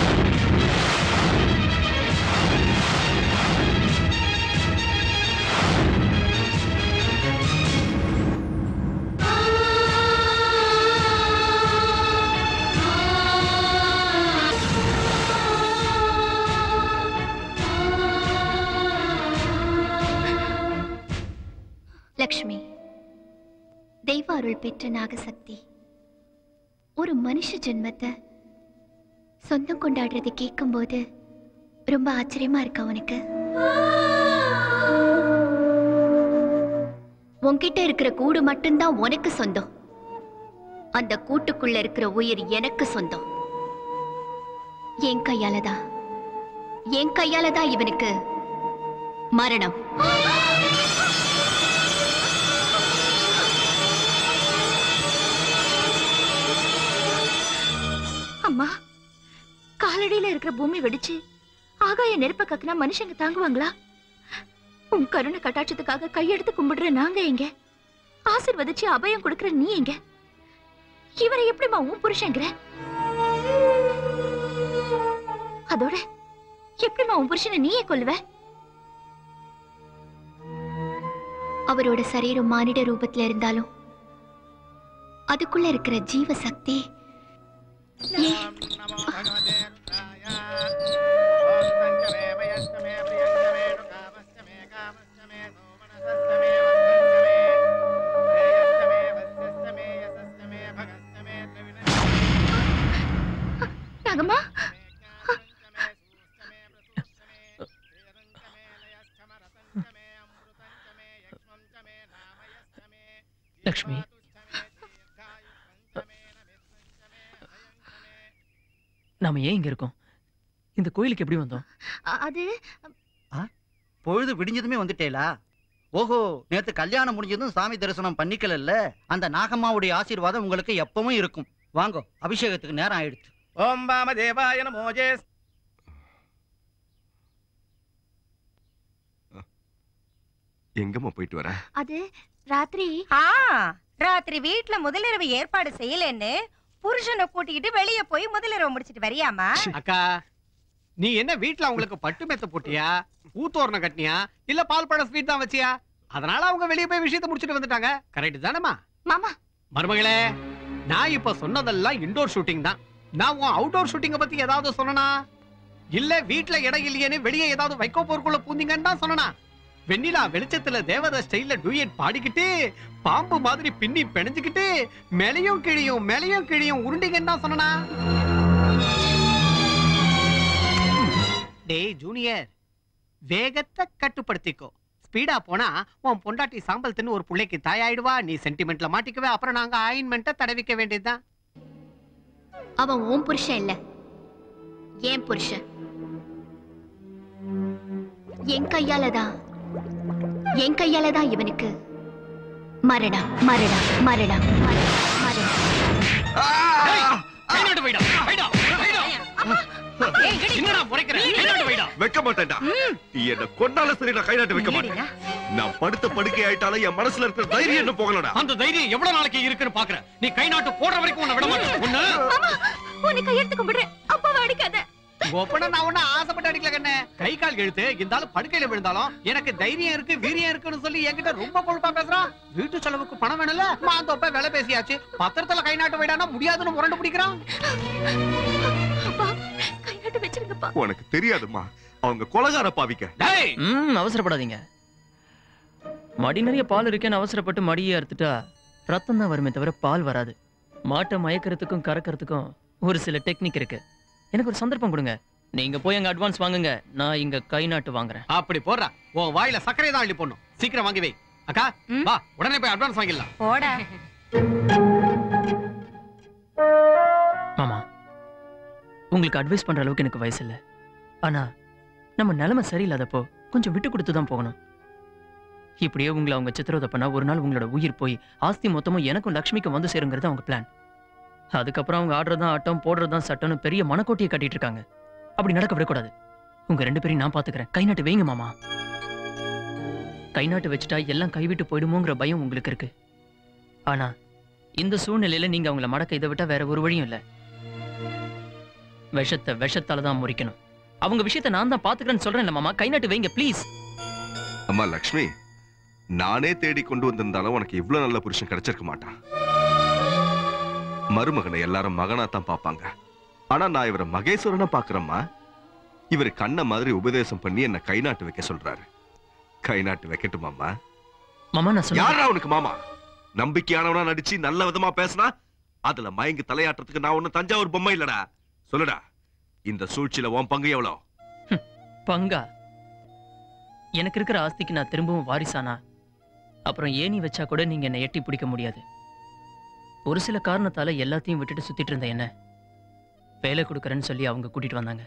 லக்ஷ்மி தெய்வ அருள் பெற்ற நாகசக்தி ஒரு மனுஷ ஜென்மத்தை சொந்தம் கொண்டாடுறது கேட்கும்போது ரொம்ப ஆச்சரியமா இருக்கா உனக்கு உன்கிட்ட இருக்கிற கூடு மட்டும்தான் உனக்கு சொந்தம் அந்த கூட்டுக்குள்ள இருக்கிற உயிர் எனக்கு சொந்தம் என் கையால தான் என் கையால தான் இவனுக்கு மரணம் அம்மா காலடியில இருக்கிற பூமி வெடிச்சு ஆகாய நெருப்ப கக்குனா மனுஷங்க தாங்குவாங்களா உன் கருணை கட்டாட்சத்துக்காக கையெடுத்து கும்பிடுற நாங்க எங்க ஆசிர்வதிச்சு அபயம் கொடுக்கிற நீ எங்க இவரை எப்படிம்மா உன் புருஷங்கிற அதோட எப்படிம்மா உன் புருஷனை நீயே கொல்லுவ அவரோட சரீரம் மானிட ரூபத்துல இருந்தாலும் அதுக்குள்ள இருக்கிற ஜீவ சக்தி நாகம்மா லக்ஷ்மி நாம ஏன் இங்க இருக்கோம் இந்த கோயிலுக்கு எப்படி வந்தோம் அ- அது பொழுது விடிஞ்சதுமே வந்துட்டேலா ஓஹோ நேத்து கல்யாணம் முடிஞ்சதும் சாமி தரிசனம் பண்ணிக்கலல்ல அந்த நாகம்மாவுடைய ஆசீர்வாதம் உங்களுக்கு எப்பவும் இருக்கும் வாங்கோ அபிஷேகத்துக்கு நேரம் ஆயிடுச்சு ஓம் வாம தேவாய நமோஜே எங்கம்மா போயிட்டு வர அது ராத்திரி ஆ ராத்திரி வீட்ல முதலிரவு ஏற்பாடு செய்யலன்னு புருஷனை கூட்டிக்கிட்டு வெளிய போய் முதலிரவு முடிச்சிட்டு வரியாமா அக்கா நீ என்ன வீட்ல அவங்களுக்கு பட்டு மெத்த போட்டியா ஊத்தோரணம் கட்டினியா இல்ல பால் பழம் ஸ்வீட் தான் வச்சியா அதனால அவங்க வெளிய போய் விஷயத்தை முடிச்சிட்டு வந்துட்டாங்க கரெக்ட் தானேமா மாமா மருமகளே நான் இப்ப சொன்னதெல்லாம் இன்டோர் ஷூட்டிங் தான் நான் உன் அவுட்டோர் ஷூட்டிங்க பத்தி ஏதாவது சொன்னனா இல்ல வீட்ல இடம் இல்லையேன்னு வெளியே ஏதாவது வைக்கோ போருக்குள்ள பூந்தீங்கன்னு தான் சொன்னனா வெண்ணிலா வெளிச்சத்துல தேவத ஸ்டைல்ல டூயட் பாடிக்கிட்டு பாம்பு மாதிரி பின்னி பிணைஞ்சுக்கிட்டு மேலையும் கிழியும் மேலையும் கிழியும் உருண்டிங்கன்னு தான் சொன்னனா டேய் ஜூனியர் வேகத்தை கட்டுப்படுத்திக்கோ ஸ்பீடா போனா உன் பொண்டாட்டி சாம்பல் தின்னு ஒரு புள்ளைக்கு தாயாயிடுவா நீ சென்டிமெண்ட்ல மாட்டிக்குவே அப்புறம் நாங்க ஆயின்மெண்ட்டை தடவிக்க வேண்டியதுதான் அவன் உன் புருஷன் இல்ல ஏன் புருஷன் என் கையால தான் என் கையால தான் இவனுக்கு மரணம் மரணம் மரணம் மரணம் மரணம் கைநாட்டு வைடா வைடா வைடா என்னடா முறைக்கிற கைநாட்டு வைடா வைக்க மாட்டேன்டா நீ என்ன கொண்டாலும் சரி நான் கை நாட்டு வைக்க மாட்டேன் நான் படுத்த படுக்கை ஆயிட்டாலும் என் மனசுல இருக்கிற தைரியம் என்ன போகலடா அந்த தைரியம் எவ்வளவு நாளைக்கு இருக்குன்னு பாக்குற நீ கை நாட்டு போடுற வரைக்கும் உன்னை விட மாட்டேன் ஒண்ணு உன்னை கையெடுத்து கும்பிடுறேன் அப்பாவை அடிக்காத ஒப்பன நான் ஒண்ணு ஆசைப்பட்டு அடிக்கல கண்ணே கை கால் எழுத்து இருந்தாலும் படுக்கையில விழுந்தாலும் எனக்கு தைரியம் இருக்கு வீரியம் இருக்குன்னு சொல்லி என்கிட்ட ரொம்ப கொழுப்பா பேசுறான் வீட்டு செலவுக்கு பணம் வேணும்ல மாந்தோப்ப விலை பேசியாச்சு பத்திரத்துல கை நாட்டு வைடானா முடியாதுன்னு முரண்டு பிடிக்கிறான் கைநாட்டு வச்சிருங்கப்பா உனக்கு தெரியாதுமா அவங்க கொலகார பாவிக்க ம் அவசரப்படாதீங்க மடி நிறைய பால் இருக்கேன்னு அவசரப்பட்டு மடியை அறுத்துட்டா ரத்தம் தான் வருமே தவிர பால் வராது மாட்டை மயக்கிறதுக்கும் கறக்கிறதுக்கும் ஒரு சில டெக்னிக் இருக்கு எனக்கு ஒரு சந்தர்ப்பம் கொடுங்க நீங்க போய் அங்க அட்வான்ஸ் வாங்குங்க நான் இங்க கை நாட்டு வாங்குறேன் அப்படி போடுறா உன் வாயில சர்க்கரை தான் அள்ளி போடணும் சீக்கிரம் வாங்கி வை அக்கா வா உடனே போய் அட்வான்ஸ் வாங்கிடலாம் போட மாமா உங்களுக்கு அட்வைஸ் பண்ற அளவுக்கு எனக்கு வயசு இல்ல ஆனா நம்ம நிலைமை சரியில்லாதப்போ கொஞ்சம் விட்டு கொடுத்து தான் போகணும் இப்படியே உங்களை அவங்க சித்திரவதை பண்ணா ஒரு நாள் உங்களோட உயிர் போய் ஆஸ்தி மொத்தமும் எனக்கும் லக்ஷ்மிக்கும் வந்து சேருங்கிறது அவங்க பிளான் அதுக்கப்புறம் அவங்க ஆடுறதான் ஆட்டம் போடுறதான் சட்டம்னு பெரிய மனக்கோட்டையை கட்டிட்டு இருக்காங்க அப்படி நடக்க விடக்கூடாது உங்க ரெண்டு பேரையும் நான் பாத்துக்கிறேன் கை நாட்டு வைங்க மாமா கை நாட்டு வச்சுட்டா எல்லாம் கைவிட்டு போயிடுமோங்கிற பயம் உங்களுக்கு இருக்கு ஆனா இந்த சூழ்நிலையில நீங்க அவங்கள மடக்க இதை விட்டா வேற ஒரு வழியும் இல்ல விஷத்தை விஷத்தால தான் முறிக்கணும் அவங்க விஷயத்தை நான் தான் பாத்துக்கிறேன்னு சொல்றேன் மாமா கை நாட்டு வைங்க ப்ளீஸ் அம்மா லக்ஷ்மி நானே தேடி கொண்டு வந்திருந்தாலும் உனக்கு இவ்வளவு நல்ல புருஷன் கிடைச்சிருக்க மாட்டான் மருமகனை எல்லாரும் மகனா தான் பாப்பாங்க ஆனா நான் இவரை மகேஸ்வரனை பாக்குறேம்மா இவர் கண்ண மாதிரி உபதேசம் பண்ணி என்ன கை நாட்டு வைக்க சொல்றாரு கை நாட்டு வைக்கட்டுமாம்மா மாமா நான் சொல்ல யாரா உனக்கு மாமா நம்பிக்கையானவனா நடிச்சு நல்ல விதமா பேசினா அதுல மயங்கி தலையாட்டுறதுக்கு நான் ஒண்ணு தஞ்சாவூர் பொம்மை இல்லடா சொல்லுடா இந்த சூழ்ச்சியில உன் பங்கு எவ்வளவு பங்கா எனக்கு இருக்கிற ஆஸ்திக்கு நான் திரும்பவும் வாரிசானா அப்புறம் ஏணி வச்சா கூட நீங்க என்னை எட்டி பிடிக்க முடியாது ஒரு சில காரணத்தால எல்லாத்தையும் விட்டுட்டு சுத்திட்டு இருந்த என்ன வேலை கொடுக்கறேன்னு சொல்லி அவங்க கூட்டிட்டு வந்தாங்க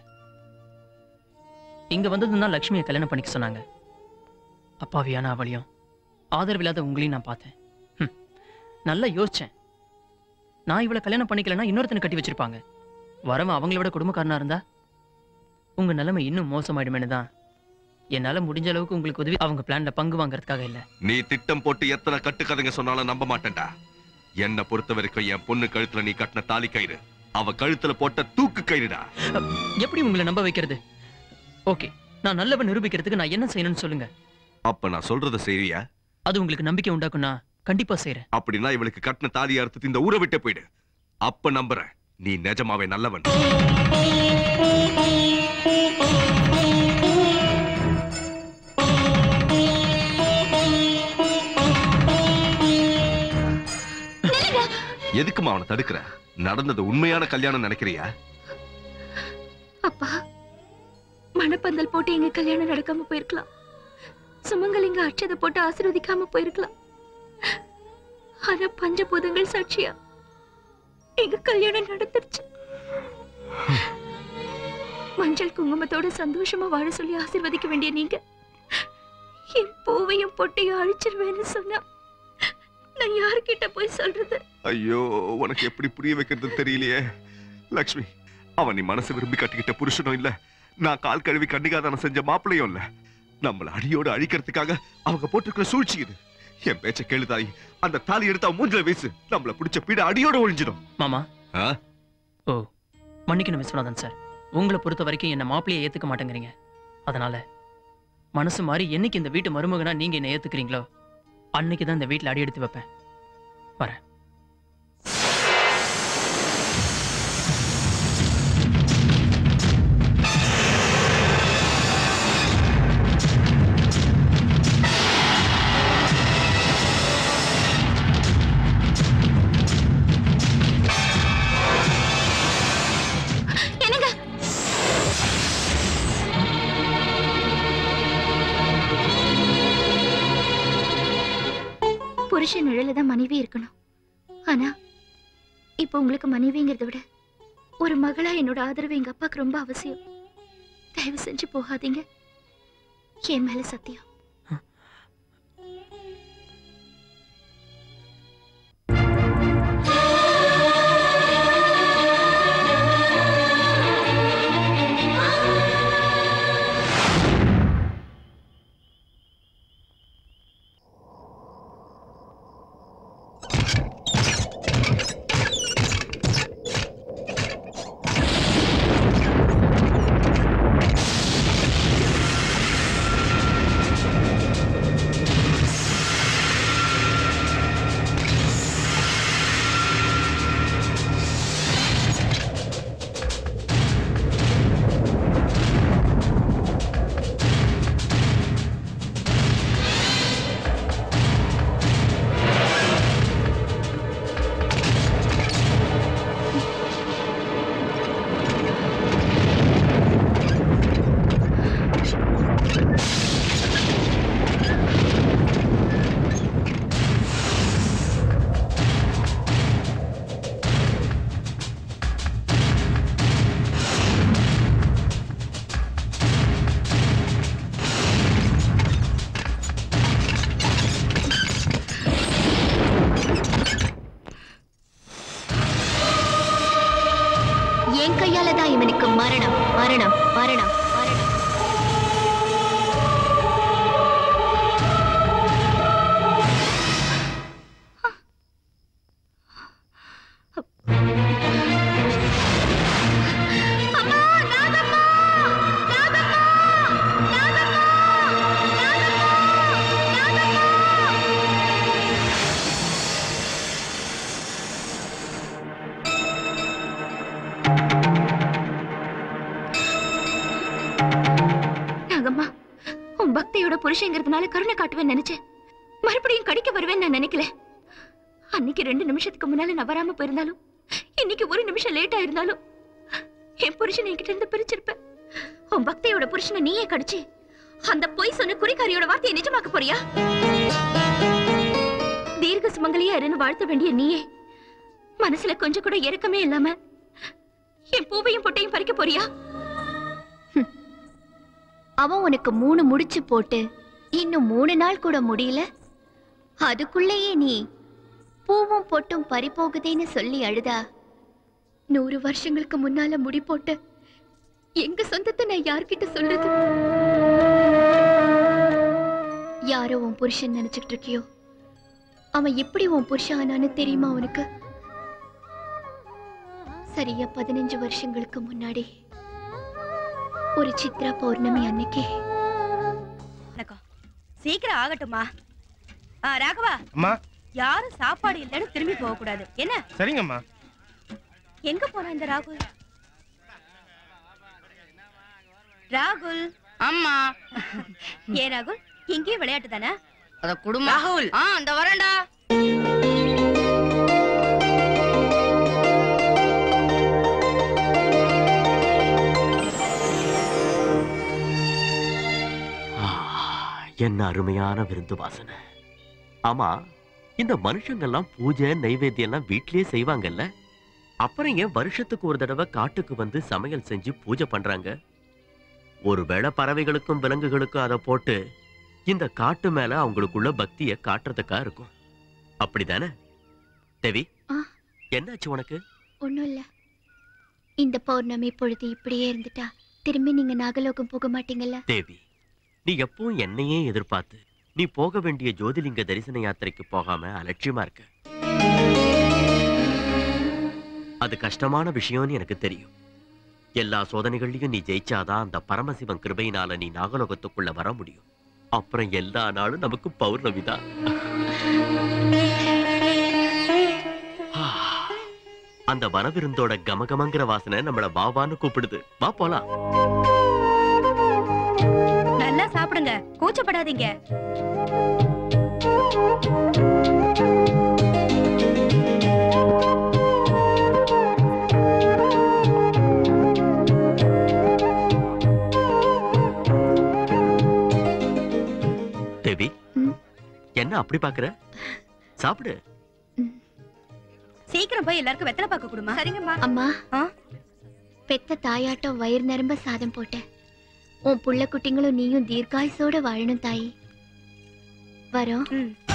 இங்க வந்ததும் தான் லக்ஷ்மியை கல்யாணம் பண்ணிக்க சொன்னாங்க அப்பாவியான அவளையும் ஆதரவில்லாத உங்களையும் நான் பார்த்தேன் ஹம். நல்லா யோசிச்சேன் நான் இவளை கல்யாணம் பண்ணிக்கலன்னா இன்னொருத்தனை கட்டி வச்சிருப்பாங்க வரவன் அவங்கள விட குடும்பக்காரனா இருந்தா உங்க நிலைமை இன்னும் மோசமாயிடுமேனு தான் என்னால முடிஞ்ச அளவுக்கு உங்களுக்கு உதவி அவங்க பிளான்ல பங்கு வாங்குறதுக்காக இல்ல நீ திட்டம் போட்டு எத்தனை கட்டுக்கதைங்க சொன்னாலும் நம்ப மாட்டேன்டா என்ன பொறுத்த வரைக்கும் என் பொண்ணு கழுத்துல நீ கட்டின தாலி கயிறு அவ கழுத்துல போட்ட தூக்கு கயிறுடா எப்படி உங்களை நம்ப வைக்கிறது ஓகே நான் நல்லவன் நிரூபிக்கிறதுக்கு நான் என்ன செய்யணும்னு சொல்லுங்க அப்ப நான் சொல்றத செய்றியா அது உங்களுக்கு நம்பிக்கை உண்டாக்கும்னா கண்டிப்பா செய்றேன் அப்படின்னா இவளுக்கு கட்டின தாலியை அறுத்துட்டு இந்த ஊரை விட்டு போயிடு அப்ப நம்புறேன் நீ நிஜமாவே நல்லவன் எதுக்குமா அவனை தடுக்கிற நடந்தது உண்மையான கல்யாணம் நினைக்கிறியா அப்பா மணப்பந்தல் போட்டு எங்க கல்யாணம் நடக்காம போயிருக்கலாம் சுமங்கலிங்க அட்சதை போட்டு ஆசீர்வதிக்காம போயிருக்கலாம் ஆனா பஞ்சபூதங்கள் சாட்சியா எங்க கல்யாணம் நடந்துருச்சு மஞ்சள் குங்குமத்தோட சந்தோஷமா வாழ சொல்லி ஆசீர்வதிக்க வேண்டிய நீங்க என் பூவையும் பொட்டையும் அழிச்சிருவேன்னு சொன்னா நான் யார்கிட்ட போய் சொல்றது ஐயோ உனக்கு எப்படி புரிய வைக்கிறது தெரியலையே லக்ஷ்மி அவன் நீ மனசு விரும்பி கட்டிக்கிட்ட புருஷனும் இல்ல நான் கால் கழுவி கண்ணிகாதானம் செஞ்ச மாப்பிளையும் இல்ல நம்மள அடியோடு அழிக்கிறதுக்காக அவங்க போட்டிருக்கிற சூழ்ச்சி இது என் பேச்ச கேளுதாய் அந்த தாலி எடுத்து அவன் மூஞ்சில வீசு நம்மள பிடிச்ச பீட அடியோட ஒழிஞ்சிடும் மாமா ஆ? ஓ மன்னிக்கணும் விஸ்வநாதன் சார் உங்களை பொறுத்த வரைக்கும் என்ன மாப்பிளையை ஏத்துக்க மாட்டேங்கிறீங்க அதனால மனசு மாறி என்னைக்கு இந்த வீட்டு மருமகனா நீங்க என்ன ஏத்துக்கிறீங்களோ அன்னைக்கு தான் இந்த வீட்டுல அடி எடுத்து வைப்பேன் வரேன் என்னங்க புருஷன் நிழல தான் மனைவி இருக்கணும் ஆனா இப்போ உங்களுக்கு மனைவிங்கிறத விட ஒரு மகளா என்னோட ஆதரவு எங்க அப்பாக்கு ரொம்ப அவசியம் தயவு செஞ்சு போகாதீங்க என் மேல சத்தியம் என் கையால தான் இவனுக்கு மரணம் மரணம் மரணம் மரணம் நாகம்மா உன் பக்தியோட புருஷங்கிறதுனால கருணை காட்டுவேன்னு நினைச்சேன் மறுபடியும் கடிக்க வருவேன்னு நான் நினைக்கல அன்னைக்கு ரெண்டு நிமிஷத்துக்கு முன்னால நான் வராம போயிருந்தாலும் இன்னைக்கு ஒரு நிமிஷம் லேட்டா இருந்தாலும் என் புருஷனை என்கிட்ட இருந்து பிரிச்சிருப்பேன் உன் பக்தியோட புருஷனை நீயே கடிச்சு அந்த பொய் சொன்ன குறிக்காரியோட வார்த்தையை நிஜமாக்க போறியா தீர்க்க சுமங்கலியா இருன்னு வாழ்த்த வேண்டிய நீயே மனசுல கொஞ்சம் கூட இறக்கமே இல்லாம என் பூவையும் பொட்டையும் பறிக்க போறியா அவன் உனக்கு மூணு முடிச்சு போட்டு இன்னும் மூணு நாள் கூட முடியல அதுக்குள்ளேயே நீ பூவும் பொட்டும் பறிபோகுதேன்னு சொல்லி அழுதா நூறு வருஷங்களுக்கு முன்னால முடி போட்டு எங்க சொந்தத்தை நான் யார்கிட்ட சொல்றது யாரோ உன் புருஷன் நினைச்சுக்கிட்டு இருக்கியோ அவன் எப்படி உன் புருஷன் ஆனான்னு தெரியுமா உனக்கு சரியா பதினஞ்சு வருஷங்களுக்கு முன்னாடி ஒரு சித்ரா பௌர்ணமி அன்னைக்கு வணக்கம் சீக்கிரம் ஆகட்டுமா ஆ ராகவா அம்மா யாரும் சாப்பாடு இல்லைன்னு திரும்பி போக கூடாது என்ன சரிங்கம்மா எங்க போனா இந்த ராகுல் ராகுல் அம்மா ஏ ராகுல் இங்கேயும் விளையாட்டு தானே அத குடும்பம் ராகுல். ஆ இந்த வரேன்டா என்ன அருமையான விருந்து வாசனை ஆமா இந்த மனுஷங்கெல்லாம் பூஜை நைவேத்தியம் எல்லாம் வீட்லயே செய்வாங்கல்ல அப்புறம் ஏன் வருஷத்துக்கு ஒரு தடவை காட்டுக்கு வந்து சமையல் செஞ்சு பூஜை பண்றாங்க ஒருவேளை பறவைகளுக்கும் விலங்குகளுக்கும் அதை போட்டு இந்த காட்டு மேல அவங்களுக்குள்ள பக்திய காட்டுறதுக்கா இருக்கும் அப்படிதானே தேவி ஆ. என்னாச்சு உனக்கு ஒண்ணும் இல்ல இந்த பௌர்ணமி பொழுது இப்படியே இருந்துட்டா திரும்பி நீங்க நாகலோகம் போக மாட்டீங்கல்ல தேவி நீ எப்பவும் என்னையே எதிர்பார்த்து நீ போக வேண்டிய ஜோதிலிங்க தரிசன யாத்திரைக்கு போகாம அலட்சியமா இருக்க அது கஷ்டமான விஷயம்னு எனக்கு தெரியும் எல்லா சோதனைகள்லயும் நீ ஜெயிச்சாதான் அந்த பரமசிவன் கிருபையினால நீ நாகலோகத்துக்குள்ள வர முடியும் அப்புறம் எல்லா நாளும் நமக்கு பௌர்ணமிதான் அந்த வனவிருந்தோட கமகமங்கிற வாசனை நம்மள வாவான்னு கூப்பிடுது வா போலாம் நல்லா சாப்பிடுங்க கூச்சப்படாதீங்க தேவி என்ன அப்படி பாக்குற சாப்பிடு சீக்கிரம் போய் எல்லாருக்கும் வெத்தலை பாக்க கொடுமா சரிங்கம்மா அம்மா பெத்த தாயாட்டம் வயிறு நிரம்ப சாதம் போட்ட உன் புள்ள குட்டிங்களும் நீயும் தீர்க்காயுசோட வாழணும் தாயி வரோம்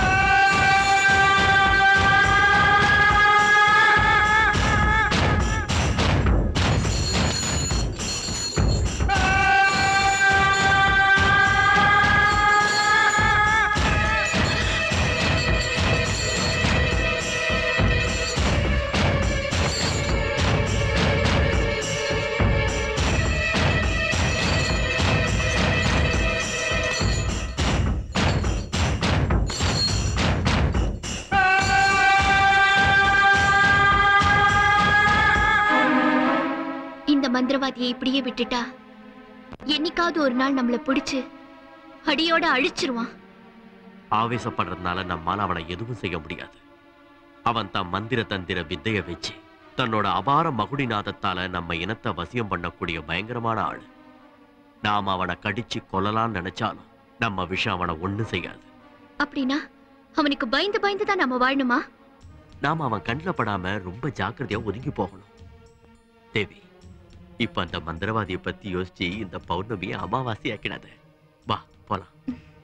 இந்த மந்திரவாதியை இப்படியே விட்டுட்டா என்னைக்காவது ஒரு நாள் நம்மள பிடிச்சு அடியோட அழிச்சிருவான் ஆவேசப்படுறதுனால நம்மால அவனை எதுவும் செய்ய முடியாது அவன் தன் மந்திர தந்திர வித்தைய வச்சு தன்னோட அபார மகுடிநாதத்தால நம்ம இனத்தை வசியம் பண்ணக்கூடிய பயங்கரமான ஆளு நாம அவனை கடிச்சு கொல்லலாம்னு நினைச்சாலும் நம்ம விஷயம் அவனை ஒண்ணு செய்யாது அப்படின்னா அவனுக்கு பயந்து பயந்து தான் நம்ம வாழணுமா நாம அவன் கண்ணில் படாம ரொம்ப ஜாக்கிரதையா ஒதுங்கி போகணும் தேவி இப்ப அந்த மந்திரவாதியை பத்தி யோசிச்சு இந்த பௌர்ணமியை அமாவாசை ஆக்கிடாத வா போலாம்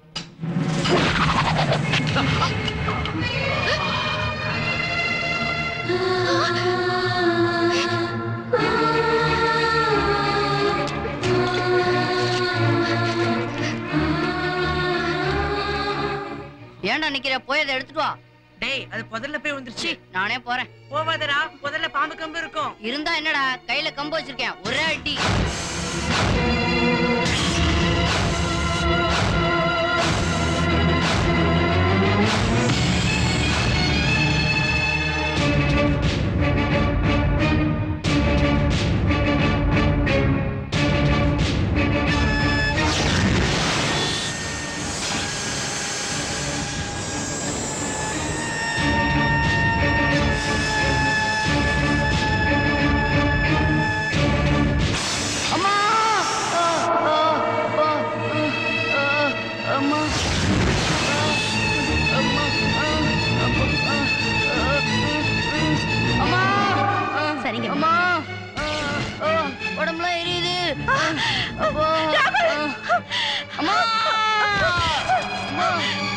ஏன்டா நிக்கிற போய் அதை எடுத்துட்டு வா டேய் அது புதர்ல போய் வந்துருச்சு நானே போறேன் போவாதடா புதர்ல பாம்பு கம்பு இருக்கும் இருந்தா என்னடா கையில கம்பு வச்சிருக்கேன் ஒரே அடி அம்மா ஆ, ஆ, ஆ, ஆ, ஆ, அம்மா அம்மா அம்மா சரிங்க அம்மா ஆ, ஆ, உடம்புலாம் எரியுது அப்பா அம்மா அம்மா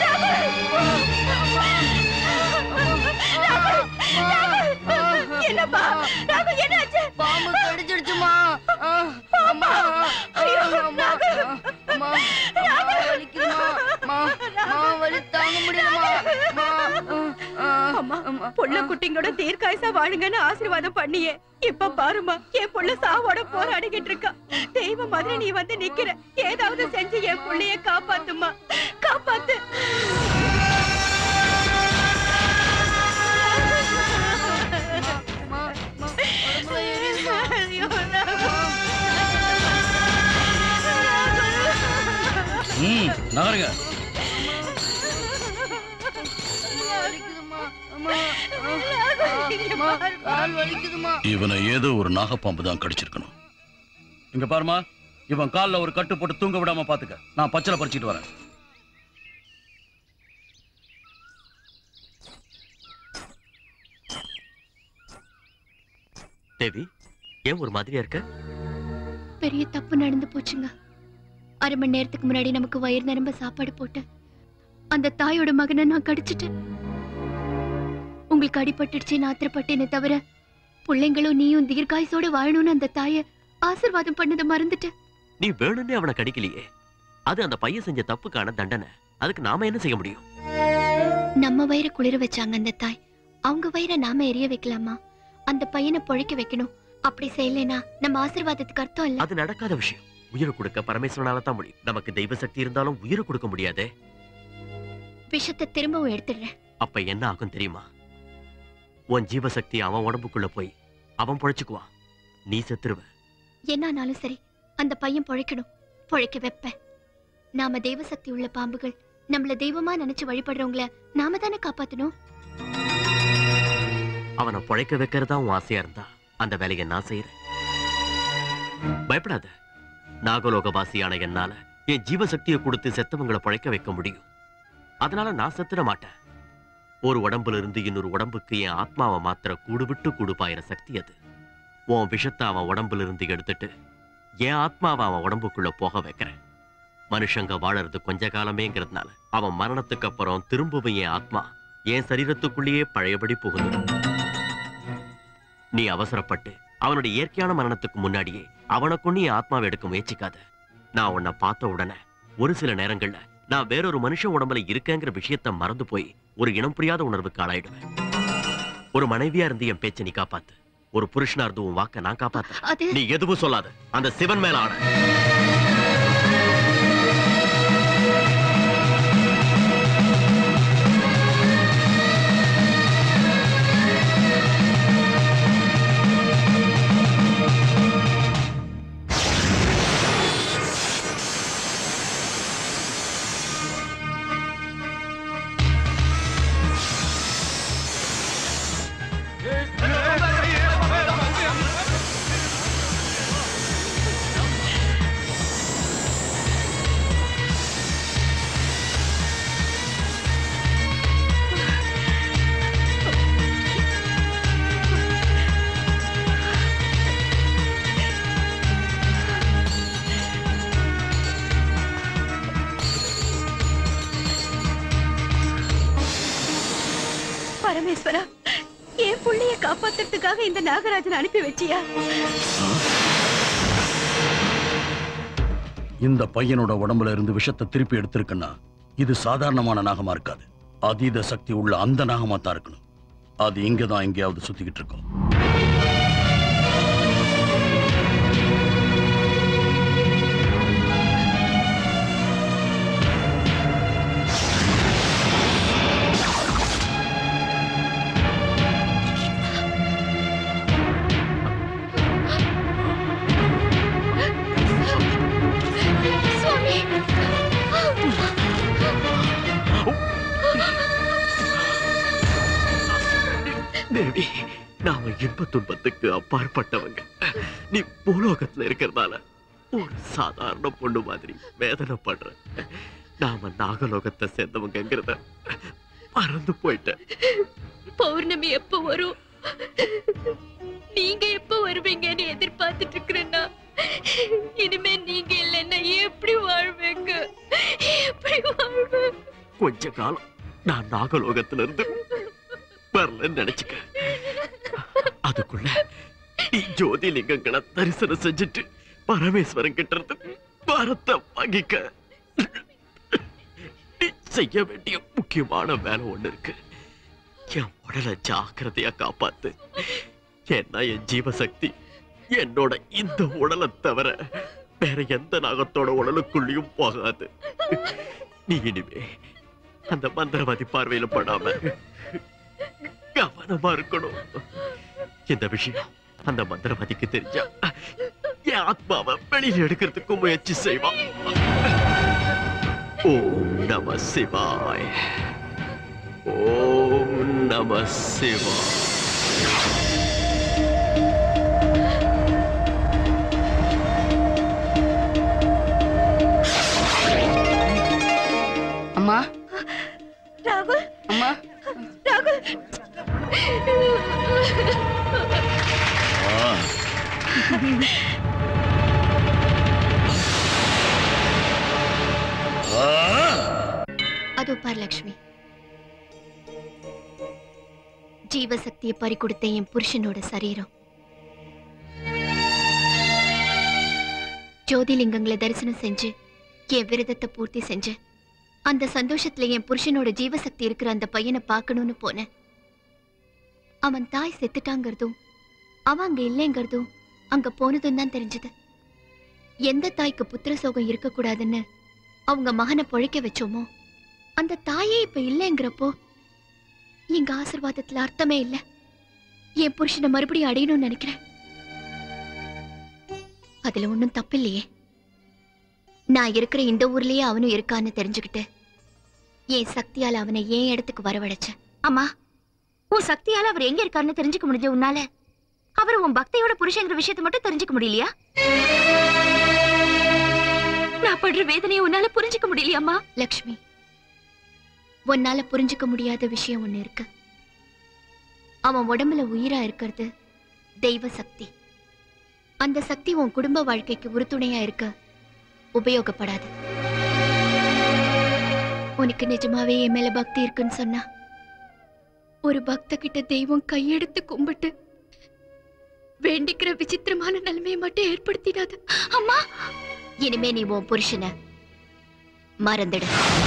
என்னப்பா ராகு என்னாச்சு பாம்பு கடிச்சிடுச்சுமா ஆ, அம்மா ஐயோ அம்மா அம்மா அம்மா வலிக்குதுமா அம்மா அம்மா வலி தாங்க முடியலமா அம்மா அம்மா புள்ள குட்டிங்களோட தீர்க்காயசா வாழுங்கன்னு ஆசீர்வாதம் பண்ணியே இப்ப பாருமா என் புள்ள சாவோட போராடிக்கிட்டு இருக்கா தெய்வ மாதிரி நீ வந்து நிக்கிற ஏதாவது செஞ்சு என் புள்ளைய காப்பாத்துமா காப்பாத்து ஐயோ, ம் நகருங்க கால் வலிக்குதுமா இவனை ஏதோ ஒரு நாகப்பாம்பு தான் கடிச்சிருக்கணும் இங்க பாருமா இவன் கால்ல ஒரு கட்டு போட்டு தூங்க விடாம பாத்துக்க நான் பச்சளை பறிச்சிட்டு வரேன் தேவி ஏன் ஒரு மாதிரியா இருக்க பெரிய தப்பு நடந்து போச்சுங்க அரை மணி நேரத்துக்கு முன்னாடி நமக்கு வயிறு நிரம்ப சாப்பாடு போட்டு அந்த தாயோட மகனை நான் கடிச்சிட்டேன் உங்களுக்கு அடிபட்டுடுச்சு நான் ஆத்திரப்பட்டேனே தவிர பிள்ளைங்களும் நீயும் தீர்காயசோட வாழணும்னு அந்த தாயை ஆசீர்வாதம் பண்ணதை மறந்துட்டேன் நீ வேணும்னே அவனை கடிக்கலையே அது அந்த பையன் செஞ்ச தப்புக்கான தண்டனை அதுக்கு நாம என்ன செய்ய முடியும் நம்ம வயிறை குளிர வச்சாங்க அந்த தாய் அவங்க வயிறை நாம எரிய வைக்கலாமா அந்த பையனை பொழைக்க வைக்கணும் அப்படி செய்யலைனா நம்ம ஆசீர்வாதத்துக்கு அர்த்தம் இல்ல அது நடக்காத விஷயம் உயிரை கொடுக்க பரமேஸ்வரனால தான் முடியும் நமக்கு தெய்வ சக்தி இருந்தாலும் உயிரை கொடுக்க முடியாதே விஷத்தை திரும்பவும் எடுத்துடுறேன் அப்ப என்ன ஆகும் தெரியுமா உன் ஜீவசக்தி அவன் உடம்புக்குள்ள போய் அவன் பொழைச்சுக்குவான் நீ செத்துருவ என்னானாலும் சரி அந்த பையன் பொழைக்கணும் பொழைக்க வைப்பேன் நாம தெய்வ சக்தி உள்ள பாம்புகள் நம்மள தெய்வமா நினைச்சு வழிபடுறவங்கள நாம தானே காப்பாத்தணும் அவனை பொழைக்க வைக்கிறதா உன் ஆசையா இருந்தா அந்த வேலையை நான் செய்யறேன் பயப்படாத நாகலோகவாசியான என்னால என் ஜீவசக்தியை கொடுத்து செத்தவங்களை பொழைக்க வைக்க முடியும் அதனால நான் செத்துட மாட்டேன் ஒரு உடம்புல இருந்து இன்னொரு உடம்புக்கு என் ஆத்மாவை மாத்திர கூடு விட்டு கூடு பாயிற சக்தி அது உன் விஷத்தை அவன் உடம்புல இருந்து எடுத்துட்டு என் ஆத்மாவை அவன் உடம்புக்குள்ள போக வைக்கிறேன் மனுஷங்க வாழறது கொஞ்ச காலமேங்கிறதுனால அவன் மரணத்துக்கு அப்புறம் திரும்பவும் என் ஆத்மா என் சரீரத்துக்குள்ளேயே பழையபடி புகுந்துடும் நீ அவசரப்பட்டு அவனுடைய இயற்கையான மரணத்துக்கு முன்னாடியே அவனை கொண்டு என் ஆத்மாவை எடுக்க முயற்சிக்காத நான் உன்னை பார்த்த உடனே ஒரு சில நேரங்கள்ல நான் வேறொரு மனுஷன் உடம்புல இருக்கேங்கிற விஷயத்த மறந்து போய் ஒரு இனம் புரியாத உணர்வுக்கு ஆளாயிடுவேன் ஒரு மனைவியா இருந்து என் பேச்சை நீ காப்பாத்து ஒரு புருஷனா இருந்து உன் வாக்க நான் காப்பாத்த நீ எதுவும் சொல்லாத அந்த சிவன் மேல ஆட பரமேஸ்வரா என் புள்ளைய காப்பாத்துறதுக்காக இந்த நாகராஜன் அனுப்பி வச்சியா இந்த பையனோட உடம்புல இருந்து விஷத்தை திருப்பி எடுத்திருக்குன்னா இது சாதாரணமான நாகமா இருக்காது அதீத சக்தி உள்ள அந்த நாகமா தான் இருக்கணும் அது இங்க தான் எங்கேயாவது சுத்திக்கிட்டு இருக்கும் சுவாமி தேவி நாம இன்ப துன்பத்துக்கு அப்பாற்பட்டவங்க நீ பூலோகத்துல இருக்கிறதால ஒரு சாதாரண பொண்ணு மாதிரி வேதனைப்படுற நாம நாகலோகத்தை சேர்ந்தவங்கிறத மறந்து போயிட்டேன் பௌர்ணமி எப்ப வரும் நீங்க எப்ப வருவீங்கன்னு எதிர்பார்த்துட்டு இருக்கிறேன்னா இனிமே நீங்க இல்லைன்னா எப்படி வாழ்வேங்க எப்படி வாழ்வேன் கொஞ்ச காலம் நான் நாகலோகத்துல இருந்து வரலன்னு நினைச்சுக்க அதுக்குள்ள நீ ஜோதிலிங்கங்களை தரிசனம் செஞ்சுட்டு பரமேஸ்வரன் கிட்ட இருந்து வரத்தை வாங்கிக்க நீ செய்ய வேண்டிய முக்கியமான வேலை ஒண்ணு இருக்கு என் உடலை ஜாக்கிரதையா காப்பாத்து ஏன்னா என் ஜீவசக்தி என்னோட இந்த உடலை தவிர வேற எந்த நாகத்தோட உடலுக்குள்ளேயும் போகாது நீ இனிமே அந்த மந்திரவாதி பார்வையில படாம கவனமா இருக்கணும் இந்த விஷயம் அந்த மந்திரவாதிக்கு தெரிஞ்சா என் ஆத்மாவை வெளியில எடுக்கிறதுக்கு முயற்சி செய்வான் ஓம் நம சிவாய் ஓம் நம சிவாய் அம்மா ராகுல் அம்மா ராகுல் அதோ பார் லக்ஷ்மி ஜீவசக்தியை பறி கொடுத்த என் புருஷனோட சரீரம் ஜோதிலிங்கங்களை தரிசனம் செஞ்சு என் விரதத்தை பூர்த்தி செஞ்சேன் அந்த சந்தோஷத்துல என் புருஷனோட ஜீவசக்தி இருக்கிற அந்த பையனை பார்க்கணும்னு போனேன் அவன் தாய் செத்துட்டாங்கிறதும் அவன் அங்க இல்லைங்கிறதும் அங்க போனதும் தான் தெரிஞ்சது எந்த தாய்க்கு புத்திர சோகம் இருக்கக்கூடாதுன்னு அவங்க மகனை பொழைக்க வச்சோமோ அந்த தாயே இப்ப இல்லைங்கிறப்போ எங்க ஆசிர்வாதத்துல அர்த்தமே இல்ல என் புருஷனை மறுபடியும் அடையணும்னு நினைக்கிறேன் அதுல ஒண்ணும் தப்பில்லையே நான் இருக்கிற இந்த ஊர்லயே அவனும் இருக்கான்னு தெரிஞ்சுக்கிட்டு என் சக்தியால அவனை என் இடத்துக்கு வரவழைச்சேன் அம்மா உன் சக்தியால அவர் எங்க இருக்காருன்னு தெரிஞ்சுக்க முடிஞ்ச உன்னால அவர் உன் பக்தியோட புருஷங்கிற விஷயத்தை மட்டும் தெரிஞ்சுக்க முடியலையா நான் படுற வேதனையை உன்னால புரிஞ்சுக்க முடியலையாம்மா லக்ஷ்மி உன்னால புரிஞ்சுக்க முடியாத விஷயம் ஒண்ணு இருக்கு அவன் உடம்புல உயிரா இருக்கிறது தெய்வ சக்தி அந்த சக்தி உன் குடும்ப வாழ்க்கைக்கு உறுதுணையா இருக்க உபயோகப்படாது உனக்கு நிஜமாவே என் மேல பக்தி இருக்குன்னு சொன்னா ஒரு பக்த கிட்ட தெய்வம் கையெடுத்து கும்பிட்டு வேண்டிக்கிற விசித்திரமான நிலைமையை மட்டும் ஏற்படுத்திடாது அம்மா இனிமே நீ உன் புருஷனை மறந்துடு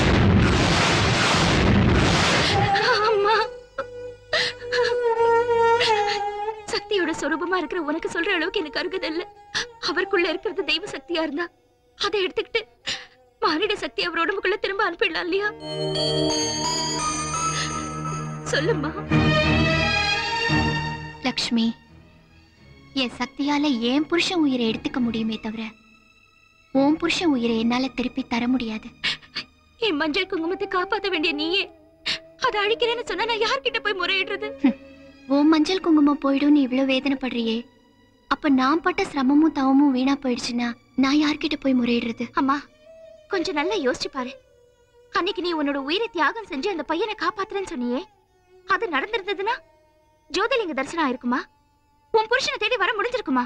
அம்மா சக்தியோட சொரூபமா இருக்கிற உனக்கு சொல்ற அளவுக்கு எனக்கு அருகதை இல்ல அவருக்குள்ள இருக்கிறது தெய்வ சக்தியா இருந்தா அதை எடுத்துக்கிட்டு மானிட சக்தி அவர் உடம்புக்குள்ள திரும்ப அனுப்பிடலாம் இல்லையா சொல்லுமா லக்ஷ்மி என் சக்தியால என் புருஷன் உயிரை எடுத்துக்க முடியுமே தவிர உன் புருஷன் உயிரை என்னால திருப்பி தர முடியாது என் மஞ்சள் குங்குமத்தை காப்பாத்த வேண்டிய நீயே அதை அழிக்கிறேன்னு சொன்னா நான் யார்கிட்ட போய் முறையிடுறது உன் மஞ்சள் குங்குமம் போயிடும் நீ இவ்வளவு வேதனைப்படுறியே அப்ப நான் பட்ட சிரமமும் தவமும் வீணா போயிடுச்சுன்னா நான் யார்கிட்ட போய் முறையிடுறது அம்மா கொஞ்சம் நல்லா யோசிச்சு பாரு அன்னைக்கு நீ உன்னோட உயிரை தியாகம் செஞ்சு அந்த பையனை காப்பாத்துறேன்னு சொன்னியே அது நடந்திருந்ததுன்னா ஜோதிலிங்க தரிசனம் ஆயிருக்குமா உன் புருஷனை தேடி வர முடிஞ்சிருக்குமா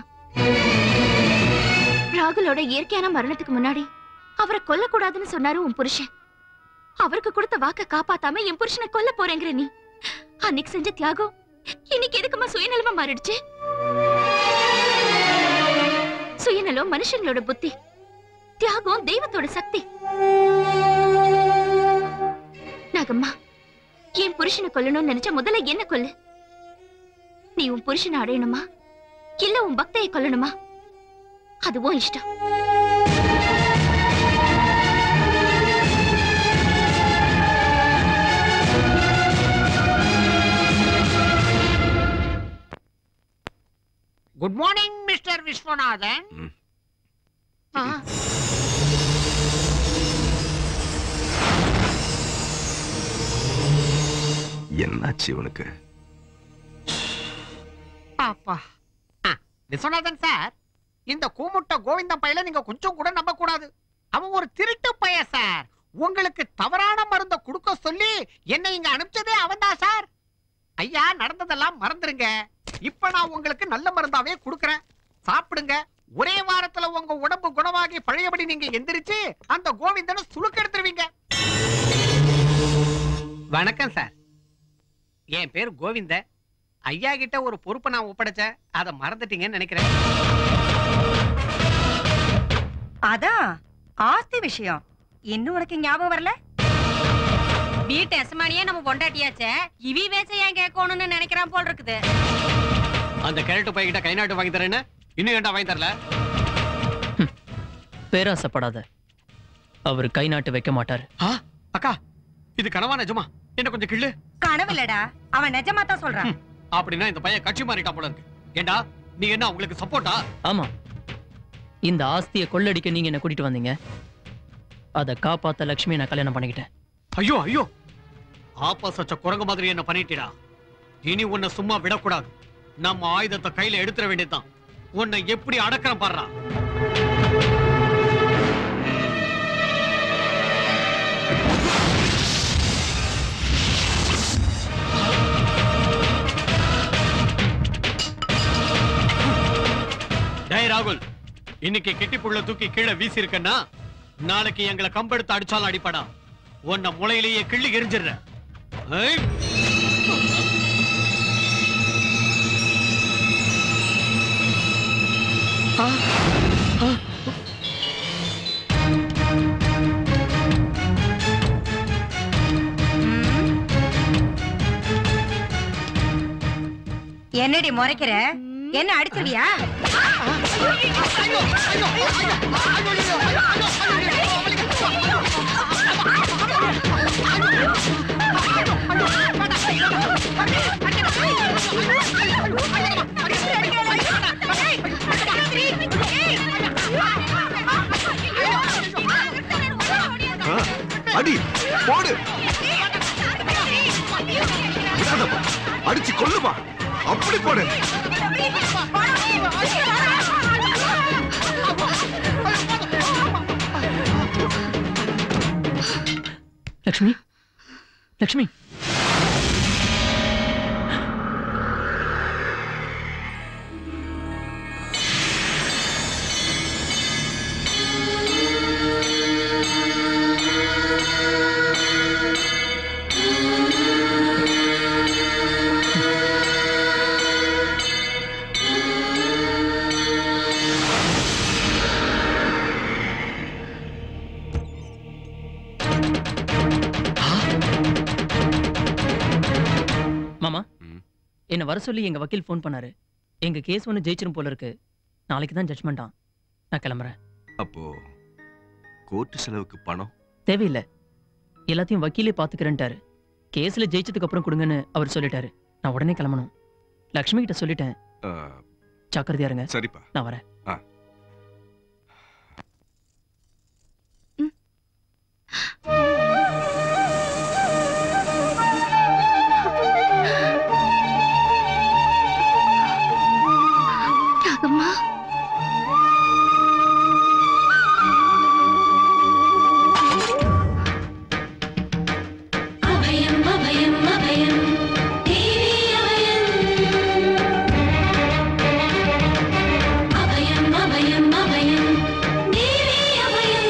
ராகுலோட இயற்கையான மரணத்துக்கு முன்னாடி அவரை கொல்லக்கூடாதுன்னு சொன்னாரு உன் புருஷன் அவருக்கு கொடுத்த வாக்க காப்பாத்தாம என் புருஷனை கொல்ல போறேங்கிற நீ அன்னைக்கு செஞ்ச தியாகம் இன்னைக்கு எதுக்குமா சுயநலமா மாறிடுச்சு சுயநலம் மனுஷங்களோட புத்தி தியாகம் தெய்வத்தோட சக்தி நாகம்மா என் புருஷனை கொல்லணும்னு நினைச்சா முதல்ல என்ன கொல்லு நீ உன் புருஷனை அடையணுமா இல்ல உன் பக்தையை கொல்லணுமா அதுவும் இஷ்டம் குட் மார்னிங் மிஸ்டர் விஸ்வநாதன் ஆ, என்னாச்சு இவனுக்கு அப்பா ஆ, விஸ்வநாதன் சார் இந்த கூமுட்ட கோவிந்தம் பையல நீங்க கொஞ்சம் கூட நம்ப கூடாது அவன் ஒரு திருட்டு பைய சார் உங்களுக்கு தவறான மருந்த கொடுக்க சொல்லி என்னை இங்க அனுப்பிச்சதே அவன்தான் சார் ஐயா நடந்ததெல்லாம் மறந்துருங்க இப்ப நான் உங்களுக்கு நல்ல மருந்தாவே கொடுக்கறேன் சாப்பிடுங்க ஒரே வாரத்துல உங்க உடம்பு குணமாகி பழையபடி நீங்க எந்திரிச்சு அந்த கோவிந்தனை சுளுக்கெடுத்துருவீங்க வணக்கம் சார் என் பேர் கோவிந்த ஐயா கிட்ட ஒரு பொறுப்பை நான் ஒப்படைச்சேன் அதை மறந்துட்டீங்கன்னு நினைக்கிறேன் அதான் ஆஸ்தி விஷயம் இன்னும் உனக்கு ஞாபகம் வரல வீட்டு எசமானியே நம்ம பொண்டாட்டியாச்சே இவி வேச்ச ஏன் கேட்கணும்னு நினைக்கிறான் போல் இருக்குது அந்த கேரட்டு பையன்கிட்ட கை நாட்டு வாங்கி தரேன்னு இன்னும் ஏன்டா வாங்கி தரல பேராசைப்படாத அவர் கை நாட்டு வைக்க மாட்டாரு ஆ, அக்கா இது கனவா நிஜமா என்ன கொஞ்சம் கிள்ளு கனவு இல்லடா அவன் நிஜமா தான் சொல்றான் அப்படின்னா இந்த பையன் கட்சி மாறிட்டா போல இருக்கு ஏண்டா நீ என்ன உங்களுக்கு சப்போர்ட்டா ஆமா இந்த ஆஸ்தியை கொள்ளடிக்க நீங்க என்ன கூட்டிட்டு வந்தீங்க அதை காப்பாத்த லக்ஷ்மியை நான் கல்யாணம் பண்ணிக்கிட்டேன் ஐயோ ஐயோ ஆப்பா சச்ச குரங்கு மாதிரி என்ன பண்ணிட்டிடா இனி உன்னை சும்மா விடக்கூடாது நம்ம ஆயுதத்தை கையில எடுத்துட வேண்டியதுதான் உன்னை எப்படி அடக்கிறேன் பாடுறா டேய் ராகுல் இன்னைக்கு கெட்டி புள்ள தூக்கி கீழே வீசி இருக்கன்னா நாளைக்கு எங்களை கம்பெடுத்து அடிச்சாலும் அடிப்படா உன்னை முளையிலேயே கிள்ளி எரிஞ்சிடுற ஏய் என்னடி முறைக்கிற என்ன அடிச்சிருவியா ஆ, அடி போடு விடாதப்பா அடிச்சு கொல்லுப்பா அப்படி போடு லக்ஷ்மி லக்ஷ்மி என்னை வர சொல்லி எங்க வக்கீல் ஃபோன் பண்ணாரு எங்க கேஸ் ஒன்று ஜெயிச்சிரும் போல இருக்கு நாளைக்கு தான் ஜட்மெண்ட்டான் நான் கிளம்புறேன் அப்போ கோர்ட்டு செலவுக்கு பணம் தேவையில்லை எல்லாத்தையும் வக்கீலே பார்த்துக்கிறேன்ட்டாரு கேஸ்ல ஜெயிச்சதுக்கு அப்புறம் கொடுங்கன்னு அவர் சொல்லிட்டாரு நான் உடனே கிளம்பணும் லக்ஷ்மி கிட்ட சொல்லிட்டேன் ஆ, ஜாக்கிரதையா இருங்க சரிப்பா நான் வரேன் ஆ ராகம்மா அபயம் அபயம் அபயம் தேவி அபயம் அபயம் அபயம் அபயம் தேவி அபயம்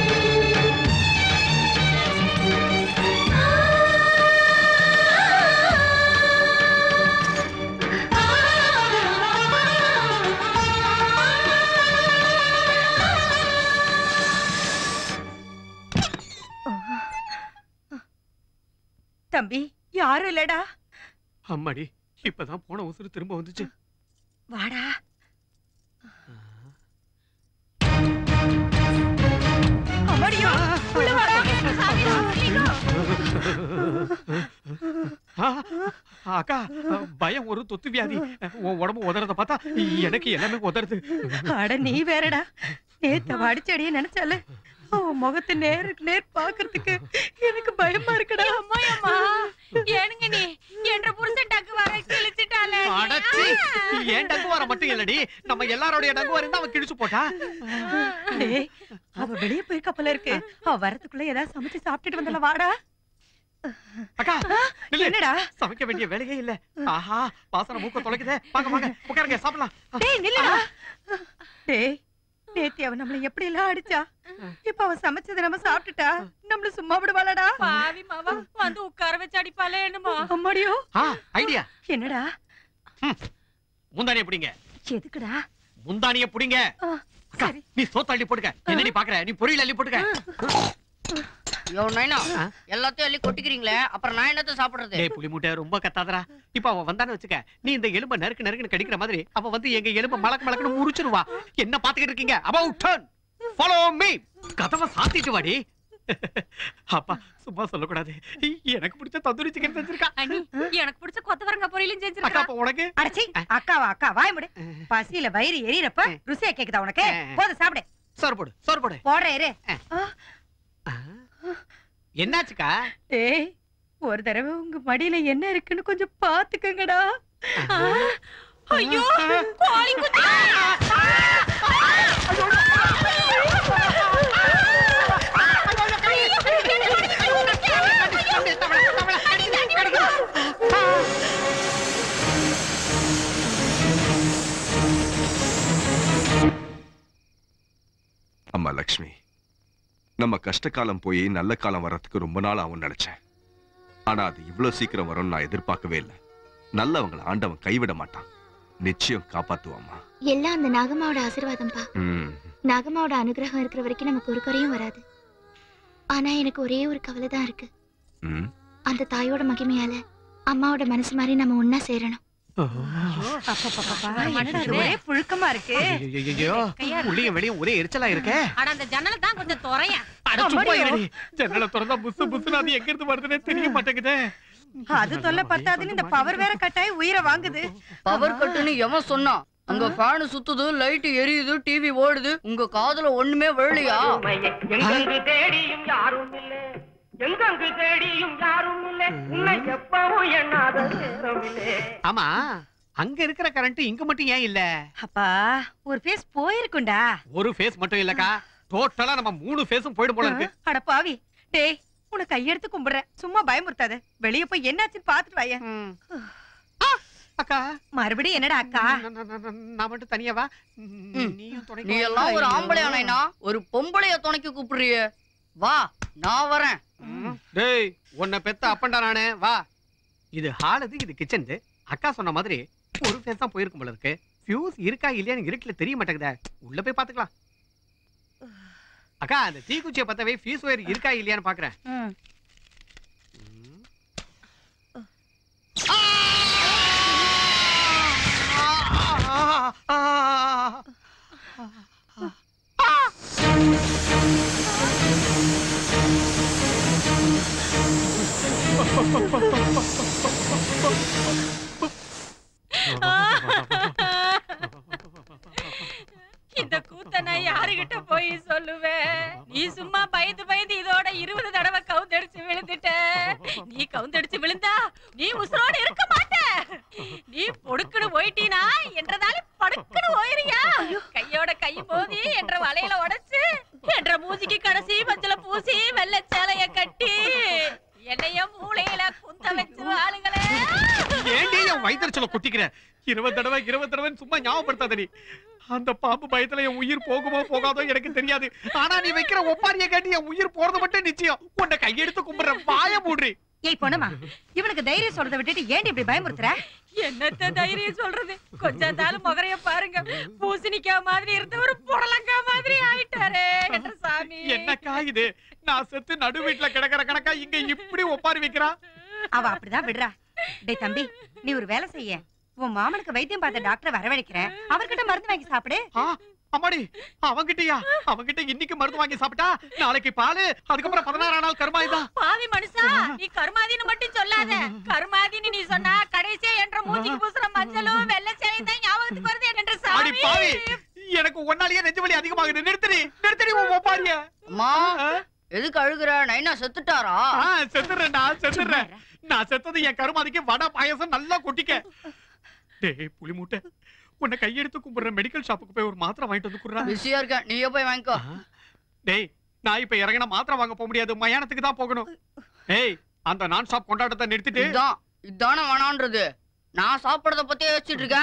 தம்பி யாரும் இல்லடா அம்மாடி இப்பதான் போன உசுறு திரும்ப வந்துச்சு வாடா அம்மாடியோ உள்ள வாடா சாமிடா ஆ, அக்கா பயம் ஒரு தொத்து வியாதி உன் உடம்பு உதறத பார்த்தா எனக்கு எல்லாமே உதறது அட நீ வேறடா நேத்து அடிச்சடியே நினைச்சால அவன் முகத்தை நேருக்கு நேர் பாக்குறதுக்கு எனக்கு பயமா இருக்குடா அம்மா அம்மா ஏனுங்க நீ என்ற புருஷன் டக்கு வர கிழிச்சிட்டாலே அடச்சி ஏன் டங்குவார மட்டும் இல்லடி நம்ம எல்லாரோடைய டங்குவார இருந்தா அவன் கிழிச்சு போட்டா டேய் அவ வெளிய போய் கப்பல இருக்கு அவ வரதுக்குள்ள ஏதாவது சமைச்சு சாப்பிட்டுட்டு வந்தல வாடா அக்கா நில்லு. என்னடா சமைக்க வேண்டிய வேலையே இல்ல ஆஹா வாசனை மூக்க தொலைக்குதே வாங்க வாங்க உட்காருங்க சாப்பிடலாம் டேய் நில்லுடா டேய் நேத்தி அவ நம்மள எப்படி எல்லாம் அடிச்சா இப்ப அவ சமைச்சதை நம்ம சாப்பிட்டுட்டா நம்மள சும்மா விடுவாளடா பாவி மாவா வந்து உட்கார வச்சு அடிப்பாளே என்னமோ அம்மாடியோ ஆ ஐடியா என்னடா முந்தானிய புடிங்க எதுக்குடா முந்தானிய புடிங்க ஆ, அக்கா, நீ சோத்த அள்ளி போட்டுக்க என்னடி பாக்குற நீ பொரியல் அள்ளி போட்டுக்க யோ நைனா எல்லாத்தையும் அள்ளி கொட்டிக்கிறீங்களே அப்புறம் நான் என்னத்த சாப்பிடுறது டேய் புலி முட்டை ரொம்ப கத்தாதடா இப்ப அவ வந்தான்னு வச்சுக்க நீ இந்த எலும்ப நறுக்கு நறுக்குன்னு கடிக்கிற மாதிரி அவ வந்து எங்க எலும்ப மலக்கு மலக்குன்னு முறிச்சிருவா என்ன பாத்துக்கிட்டு இருக்கீங்க அபவுட் டர்ன் ஃபாலோ மீ கதவை சாத்திட்டு வாடி அப்பா சும்மா சொல்லக்கூடாது எனக்கு பிடிச்ச தந்தூரி சிக்கன் செஞ்சிருக்கா அண்ணி எனக்கு பிடிச்ச கொத்தவரங்க பொரியலும் அக்கா செஞ்சிருக்கா அப்ப உனக்கு அடச்சி அக்காவா அக்கா வாய் முடி பசியில வயிறு எரியறப்ப ருசியா கேக்குதா உனக்கு போது சாப்பிடு சோறு போடு சோறு போடு போடுறேன் இரு என்னாச்சுக்கா டேய் ஒரு தடவை உங்க மடியில என்ன இருக்குன்னு கொஞ்சம் பாத்துக்கங்கடா ஐயோ கோழி குத்தி அம்மா லக்ஷ்மி நம்ம கஷ்ட காலம் போய் நல்ல காலம் வர்றதுக்கு ரொம்ப நாள் ஆகும் நினைச்சேன் ஆனா அது இவ்வளவு சீக்கிரம் வரும்னு நான் எதிர்பார்க்கவே இல்லை நல்லவங்களை ஆண்டவன் கைவிட மாட்டான் நிச்சயம் காப்பாத்துவாம்மா எல்லாம் அந்த நாகம்மாவோட ஆசீர்வாதம்ப்பா ம் நாகம்மாவோட அனுகிரகம் இருக்கிற வரைக்கும் நமக்கு ஒரு குறையும் வராது ஆனா எனக்கு ஒரே ஒரு கவலை தான் இருக்கு ம் அந்த தாயோட மகிமையால அம்மாவோட மனசு மாதிரி நம்ம ஒன்னா சேரணும் என்னடா இது ஒரே புழுக்கமா இருக்கு ஐயோ உள்ளியும் வெளியும் ஒரே எரிச்சலா இருக்கே அட அந்த ஜன்னலை தான் கொஞ்சம் துறையா அட சும்மா இருடி ஜன்னல திறந்தா புசு புசுன்னு அது எங்க இருந்து வருதுன்னே தெரிய மாட்டேங்குதே அது தொல்லை பத்தாதுன்னு இந்த பவர் வேற கட்டாயி உயிரை வாங்குது பவர் கட்டுன்னு எவன் சொன்னான் அங்க ஃபேன் சுத்துது லைட் எரியுது டிவி ஓடுது உங்க காதுல ஒண்ணுமே விழலையா எங்கெங்கு தேடியும் யாரும் இல்லை எங்கெங்கு தேடியும் யாரும் இல்லை உன்னை எப்பவும் எண்ணாத நேரம் இல்லை ஆமா அங்க இருக்கிற கரண்ட் இங்க மட்டும் ஏன் இல்ல அப்பா ஒரு ஃபேஸ் போயிருக்கும்டா ஒரு ஃபேஸ் மட்டும் இல்லக்கா டோட்டலா நம்ம மூணு ஃபேஸும் போயிடும் போல இருக்கு அட பாவி டேய் உனக்கு கையெடுத்து கும்பிடுறேன் சும்மா பயமுறுத்தாத வெளிய போய் என்னாச்சுன்னு பாத்துட்டு வாயேன் அக்கா மறுபடியும் என்னடா அக்கா நான் மட்டும் தனியா வா நீயும் துணைக்கு நீ வா. எல்லாம் ஒரு ஆம்பளையா நைனா ஒரு பொம்பளைய துணைக்கு கூப்பிடுறியே வா நான் வரேன் டேய் உன்னை பெத்த அப்பண்டா நானே வா இது ஹால் இது இது கிச்சன் அக்கா சொன்ன மாதிரி ஒரு ஃபேஸ் தான் போயிருக்கும் போல இருக்கு ஃபியூஸ் இருக்கா இல்லையான்னு இருட்டுல தெரிய மாட்டேங்குதே உள்ள போய் பாத்துக்கலாம் அக்கா அந்த தீக்குச்சியை பத்தவே ஃபியூஸ் ஒயர் இருக்கா இல்லையான்னு பாக்குறேன் இந்த கூத்த நான் யாருகிட்ட போய் சொல்லுவேன் நீ சும்மா பயந்து பயந்து இதோட இருபது தடவை கவுந்தடிச்சு விழுந்துட்ட நீ கவுந்தடிச்சு விழுந்தா நீ உசுரோடு இருக்க மாட்ட நீ பொடுக்குன்னு போயிட்டீனா என்றதால படுக்குன்னு போயிரியா கையோட கை மோதி என்ற வலையில உடைச்சு என்ற மூஞ்சிக்கு கடைசி மஞ்சள பூசி வெள்ளை சேலைய கட்டி என்னைய மூளையில குந்த வச்சு ஆளுங்களே ஏண்டி என் வயிற்றுச்சல குட்டிக்கிற இருபது தடவை இருபது தடவை சும்மா ஞாபகப்படுத்தாத நீ அந்த பாம்பு பயத்துல என் உயிர் போகுமோ போகாதோ எனக்கு தெரியாது ஆனா நீ வைக்கிற ஒப்பாரிய கேட்டு என் உயிர் போறது மட்டும் நிச்சயம் உன்னை கையெடுத்து கும்பிடுற வாய மூடுறி ஏய் பொண்ணுமா இவனுக்கு தைரியம் சொல்றதை விட்டுட்டு ஏன் இப்படி பயமுறுத்துற என்னத்த தைரியம் சொல்றது கொஞ்சம் தாலும் முகரைய பாருங்க பூசணிக்கா மாதிரி இருந்த ஒரு புடலங்கா மாதிரி ஆயிட்டாரே என்ற சாமி என்னக்கா இது நான் செத்து நடு வீட்டுல கிடக்கிற கணக்கா இங்க இப்படி ஒப்பாரி வைக்கிறா அவ அப்படிதான் விடுறா டேய் தம்பி நீ ஒரு வேலை செய்ய உன் மாமனுக்கு வைத்தியம் பார்த்த டாக்டரை வரவழைக்கிறேன் அவர்கிட்ட மருந்து வாங்கி சாப்பிடு அம்மாடி அவங்கிட்டயா அவங்கிட்ட இன்னைக்கு மருந்து வாங்கி சாப்பிட்டா நாளைக்கு பாலு அதுக்கப்புறம் பதினாறாம் நாள் கருமாய்தான் பாவி மனுஷா நீ கருமாதின்னு மட்டும் சொல்லாத கருமாதின்னு நீ சொன்னா கடைசியா என்ற மூஞ்சிக்கு பூசுற மஞ்சளும் வெள்ளை சேலையும் தான் ஞாபகத்துக்கு வருது என்ற அடி சாமி பாவி எனக்கு ஒன்னாலேயே நெஞ்சு வலி அதிகமாகுது நிறுத்தடி நிறுத்தடி உன் ஒப்பாரிய அம்மா எதுக்கு அழுகுற நைனா செத்துட்டாரா செத்துறேன்டா செத்துறேன் நான் செத்தது என் கருமாதிக்கு வடை பாயசம் நல்லா கொட்டிக்க டேய் புளி மூட்டை உன்னை கையெடுத்து கும்பிடுற மெடிக்கல் ஷாப்புக்கு போய் ஒரு மாத்திரை வாங்கிட்டு வந்து குடுறா பிஸியா இருக்கேன் நீயே போய் வாங்கிக்கோ டேய் நான் இப்ப இறங்கின மாத்திரை வாங்க போக முடியாது மயானத்துக்கு தான் போகணும் ஏய் அந்த நான் ஷாப் கொண்டாட்டத்தை நிறுத்திட்டு இதான் இதானே வேணான்றது நான் சாப்பிடறத பத்தி யோசிச்சுட்டு இருக்க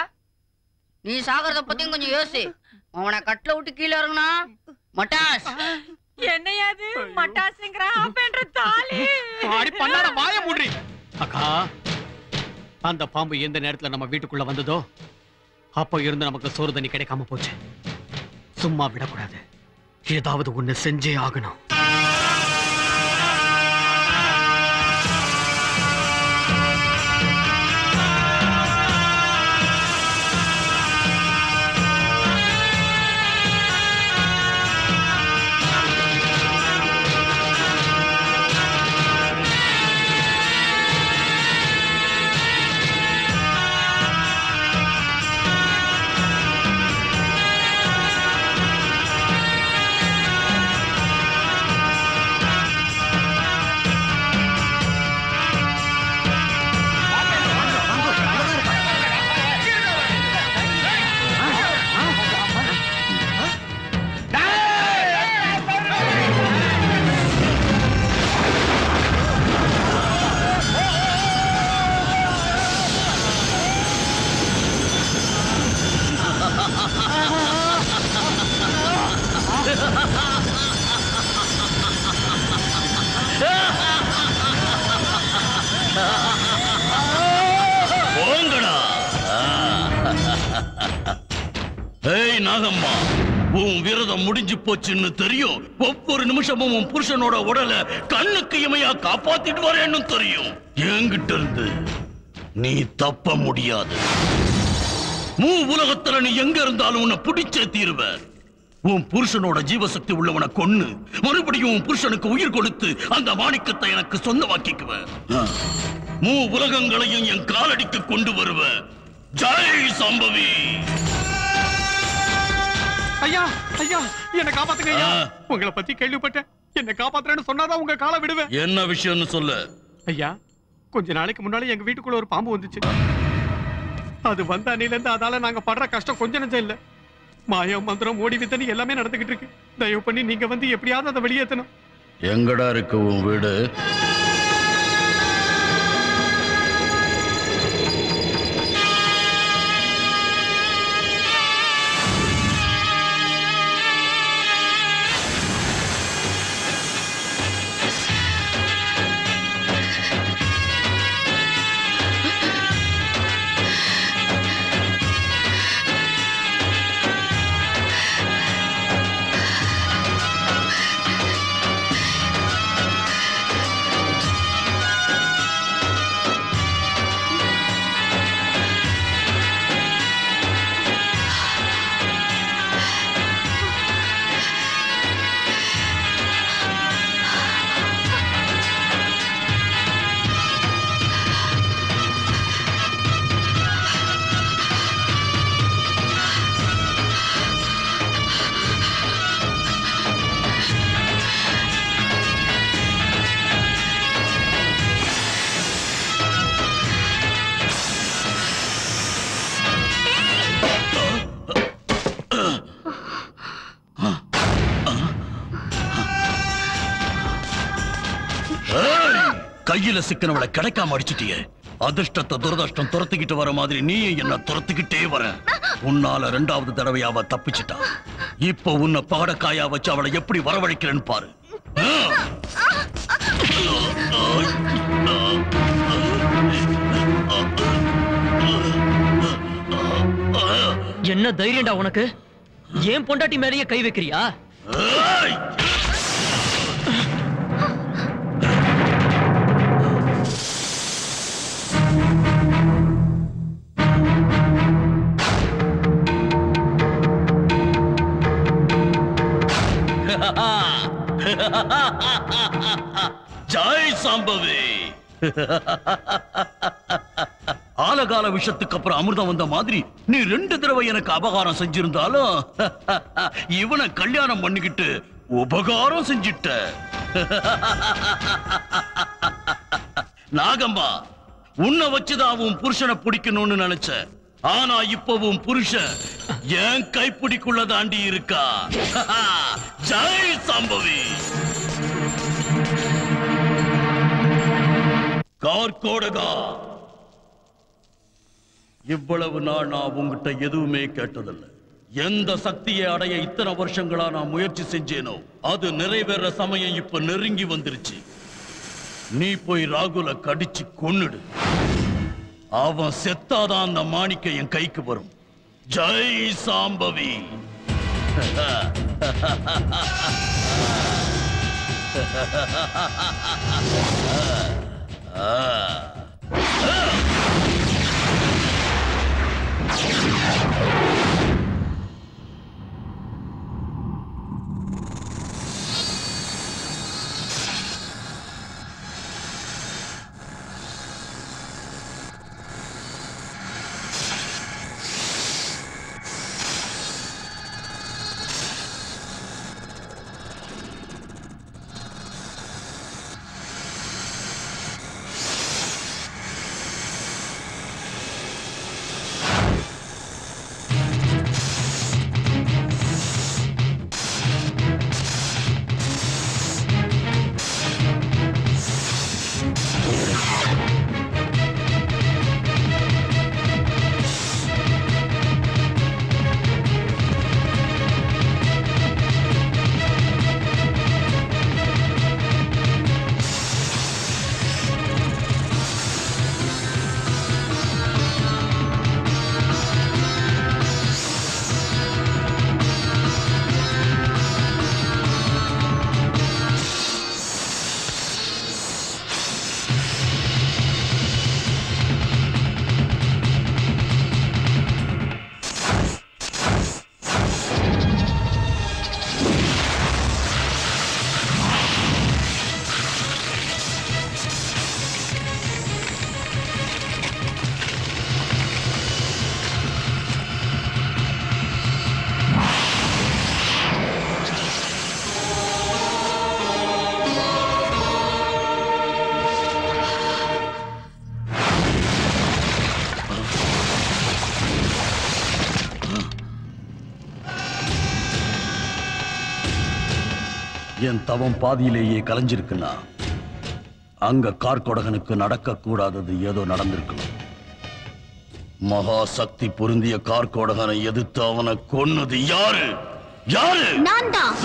நீ சாகிறத பத்தியும் கொஞ்சம் யோசி அவனை கட்டில விட்டு கீழே இறங்குனா மட்டாஸ் என்னையாது மட்டாசுங்கிற அப்பன்ற தாலி அடி பண்ணாட வாய மூடி அக்கா அந்த பாம்பு எந்த நேரத்துல நம்ம வீட்டுக்குள்ள வந்ததோ அப்போ இருந்து நமக்கு சோறு தண்ணி கிடைக்காம போச்சு சும்மா விடக்கூடாது ஏதாவது ஒண்ணு செஞ்சே ஆகணும் போங்கடா ஏய் நாகம்மா உன் விரதம் முடிஞ்சு போச்சுன்னு தெரியும் ஒவ்வொரு நிமிஷமும் உன் புருஷனோட உடலை கண்ணுக்கு இமையா காப்பாத்திட்டு வரேன்னு தெரியும் என்கிட்ட இருந்து நீ தப்ப முடியாது மூ உலகத்துல நீ எங்க இருந்தாலும் உன்னை பிடிச்சே தீருவ உன் புருஷனோட ஜீவசக்தி உள்ளவனை கொன்னு மறுபடியும் உன் புருஷனுக்கு உயிர் கொடுத்து அந்த மாணிக்கத்தை எனக்கு சொந்தமாக்கிக்குவேன் மூ உலகங்களையும் என் காலடிக்கு கொண்டு வருவ ஜெய் சம்பவி ஐயா ஐயா என்ன காப்பாத்துங்க ஐயா உங்களை பத்தி கேள்விப்பட்டேன் என்ன காப்பாத்துறேன்னு சொன்னாதான் உங்க காலை விடுவேன் என்ன விஷயம்னு சொல்லு ஐயா கொஞ்ச நாளைக்கு முன்னாடி எங்க வீட்டுக்குள்ள ஒரு பாம்பு வந்துச்சு அது வந்த அன்னில இருந்து அதால நாங்க படுற கஷ்டம் கொஞ்ச நெஞ்சம் இல்ல மாயம் மந்திரம் ஓடி வித்தனி எல்லாமே நடந்துகிட்டு இருக்கு தயவு பண்ணி நீங்க வந்து எப்படியாவது அதை வெளியேத்தணும் எங்கடா இருக்கு உன் வீடு ஆ கையில சிக்கனவளை கிடைக்காம அடிச்சிட்டியே அதிர்ஷ்டத்தை துரதிர்ஷ்டம் துரத்திக்கிட்டு வர மாதிரி நீயும் என்ன துரத்திக்கிட்டே வர உன்னால ரெண்டாவது தடவை அவ தப்பிச்சிட்டா இப்போ உன்னை பகடக்காயா வச்சு அவளை எப்படி வரவழைக்கிறேன்னு பாரு என்ன தைரியம்டா உனக்கு ஏன் பொண்டாட்டி மேலேயே கை வைக்கிறியா ஜாய் சாம்பவி ஆலகால விஷத்துக்கு அப்புறம் அமிர்தம் வந்த மாதிரி நீ ரெண்டு தடவை எனக்கு அபகாரம் செஞ்சிருந்தாலும் இவனை கல்யாணம் பண்ணிக்கிட்டு உபகாரம் செஞ்சிட்ட நாகம்மா உன்னை வச்சுதான் உன் புருஷனை பிடிக்கணும்னு நினைச்ச ஆனா இப்பவும் புருஷன் என் கைப்பிடிக்குள்ள தாண்டி இருக்கா ஜெய் சாம்பவி கார்கோடகா இவ்வளவு நாள் நான் உங்ககிட்ட எதுவுமே கேட்டதில்லை எந்த சக்தியை அடைய இத்தனை வருஷங்களா நான் முயற்சி செஞ்சேனோ அது நிறைவேற சமயம் இப்ப நெருங்கி வந்துருச்சு நீ போய் ராகுல கடிச்சு கொன்னுடு அவன் செத்தாதான் அந்த மாணிக்க என் கைக்கு வரும் ஜெய் சாம்பவி என் தவம் பாதியிலேயே கலைஞ்சிருக்குன்னா அங்க கார்கொடகனுக்கு நடக்க கூடாதது ஏதோ நடந்திருக்கணும் மகா சக்தி பொருந்திய கார்கொடகனை எதிர்த்து அவனை கொன்னது யாரு யாரு நான் தான்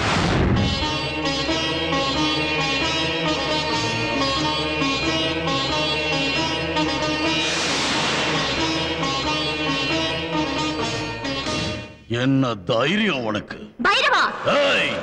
என்ன தைரியம் உனக்கு பைரவா ஏய்!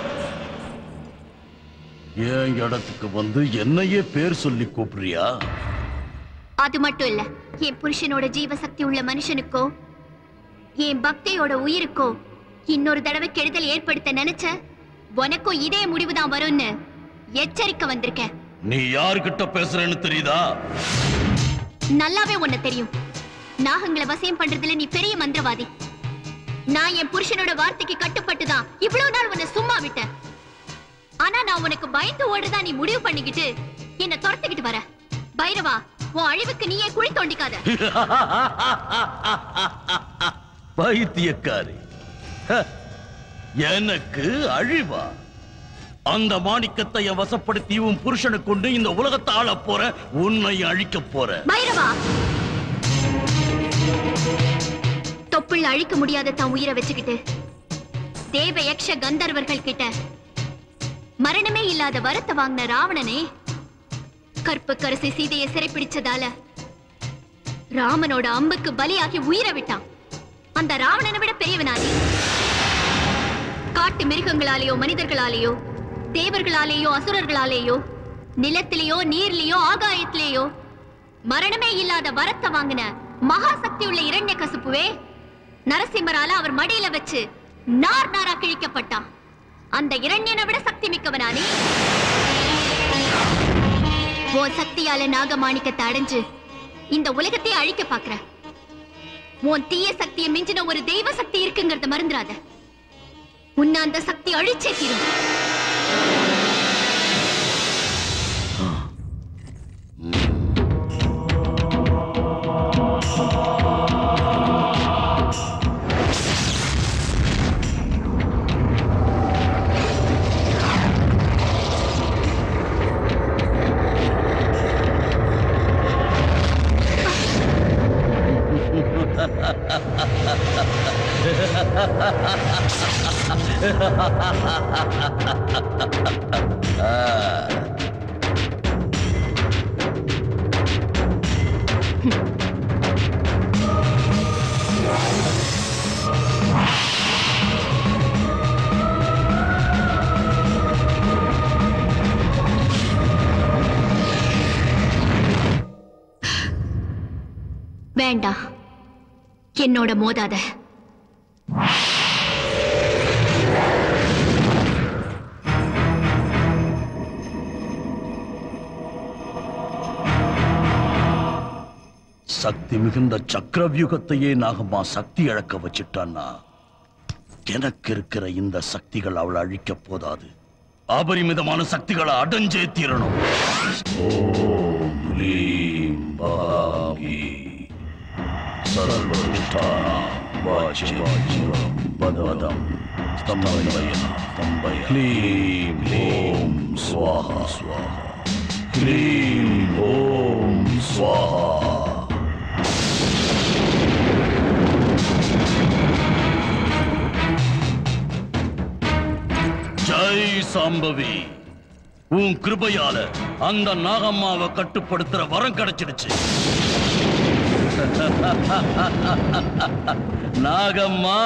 என் இடத்துக்கு வந்து என்னையே பேர் சொல்லி கூப்பிடுறியா அது மட்டும் இல்ல என் புருஷனோட ஜீவசக்தி உள்ள மனுஷனுக்கோ என் பக்தியோட உயிருக்கோ இன்னொரு தடவை கெடுதல் ஏற்படுத்த நினைச்ச உனக்கும் இதே முடிவுதான் வரும்னு எச்சரிக்கை வந்திருக்கேன் நீ யாருக்கிட்ட பேசுறேன்னு தெரியுதா நல்லாவே உன்னை தெரியும் நாகங்களை வசியம் பண்றதுல நீ பெரிய மந்திரவாதி நான் என் புருஷனோட வார்த்தைக்கு கட்டுப்பட்டு தான் இவ்வளவு நாள் உன்னை சும்மா விட்டேன் ஆனா நான் உனக்கு பயந்து ஓடுறதா நீ முடிவு பண்ணிக்கிட்டு என்ன துரத்துக்கிட்டு வர பைரவா உன் அழிவுக்கு நீயே குழி தோண்டிக்காத பைத்தியக்காரி ஹ, எனக்கு அழிவா அந்த மாணிக்கத்தை என் வசப்படுத்தி உன் புருஷனை கொண்டு இந்த உலகத்தை ஆளப் போற உன்னை அழிக்கப் போற பைரவா தொப்புள் அழிக்க முடியாத தன் உயிரை வச்சுக்கிட்டு தேவ யக்ஷ கந்தர்வர்கள் கிட்ட மரணமே இல்லாத வரத்தை வாங்கின ராவணனே கற்பு கரசி சீதையை சிறைப்பிடிச்சதால ராமனோட அம்புக்கு பலியாகி உயிரை விட்டான் அந்த ராவணனை விட பெரியவனானே காட்டு மிருகங்களாலேயோ மனிதர்களாலேயோ தேவர்களாலேயோ அசுரர்களாலேயோ நிலத்திலேயோ நீர்லயோ ஆகாயத்திலேயோ மரணமே இல்லாத வரத்தை வாங்கின மகாசக்தி உள்ள இரண்ய கசுப்புவே நரசிம்மரால அவர் மடியில வச்சு நார் நாரா கிழிக்கப்பட்டான் அந்த இரண்யனை விட சக்தி மிக்கவனானே உன் சக்தியால நாகமாணிக்கத்தை அடைஞ்சு இந்த உலகத்தையே அழிக்க பாக்குற உன் தீய சக்தியை மிஞ்சின ஒரு தெய்வ சக்தி இருக்குங்கிறத மறந்துடாத உன்னை அந்த சக்தி அழிச்சே தீரும் வேண்டாம் என்னோட மோதாத சக்தி மிகுந்த சக்கரவியூகத்தையே நாகம்மா சக்தி இழக்க வச்சிட்டான்னா எனக்கு இருக்கிற இந்த சக்திகள் அவளை அழிக்க போதாது அபரிமிதமான சக்திகளை அடைஞ்சே தீரணும் ஓம் ஹ்ரீம் பாவி சர்வதிஷ்டானாம் வாச்சிவாச்சிவம் பதவதம் ஸ்தம்பய ஸ்தம்பய ஹ்ரீம் ஓம் ஸ்வாஹா ஸ்வாஹா ஹ்ரீம் ஓம் ஸ்வாஹா ஜெய் சாம்பவி உன் கிருபையால அந்த நாகம்மாவை கட்டுப்படுத்துற வரம் கிடைச்சிடுச்சு நாகம்மா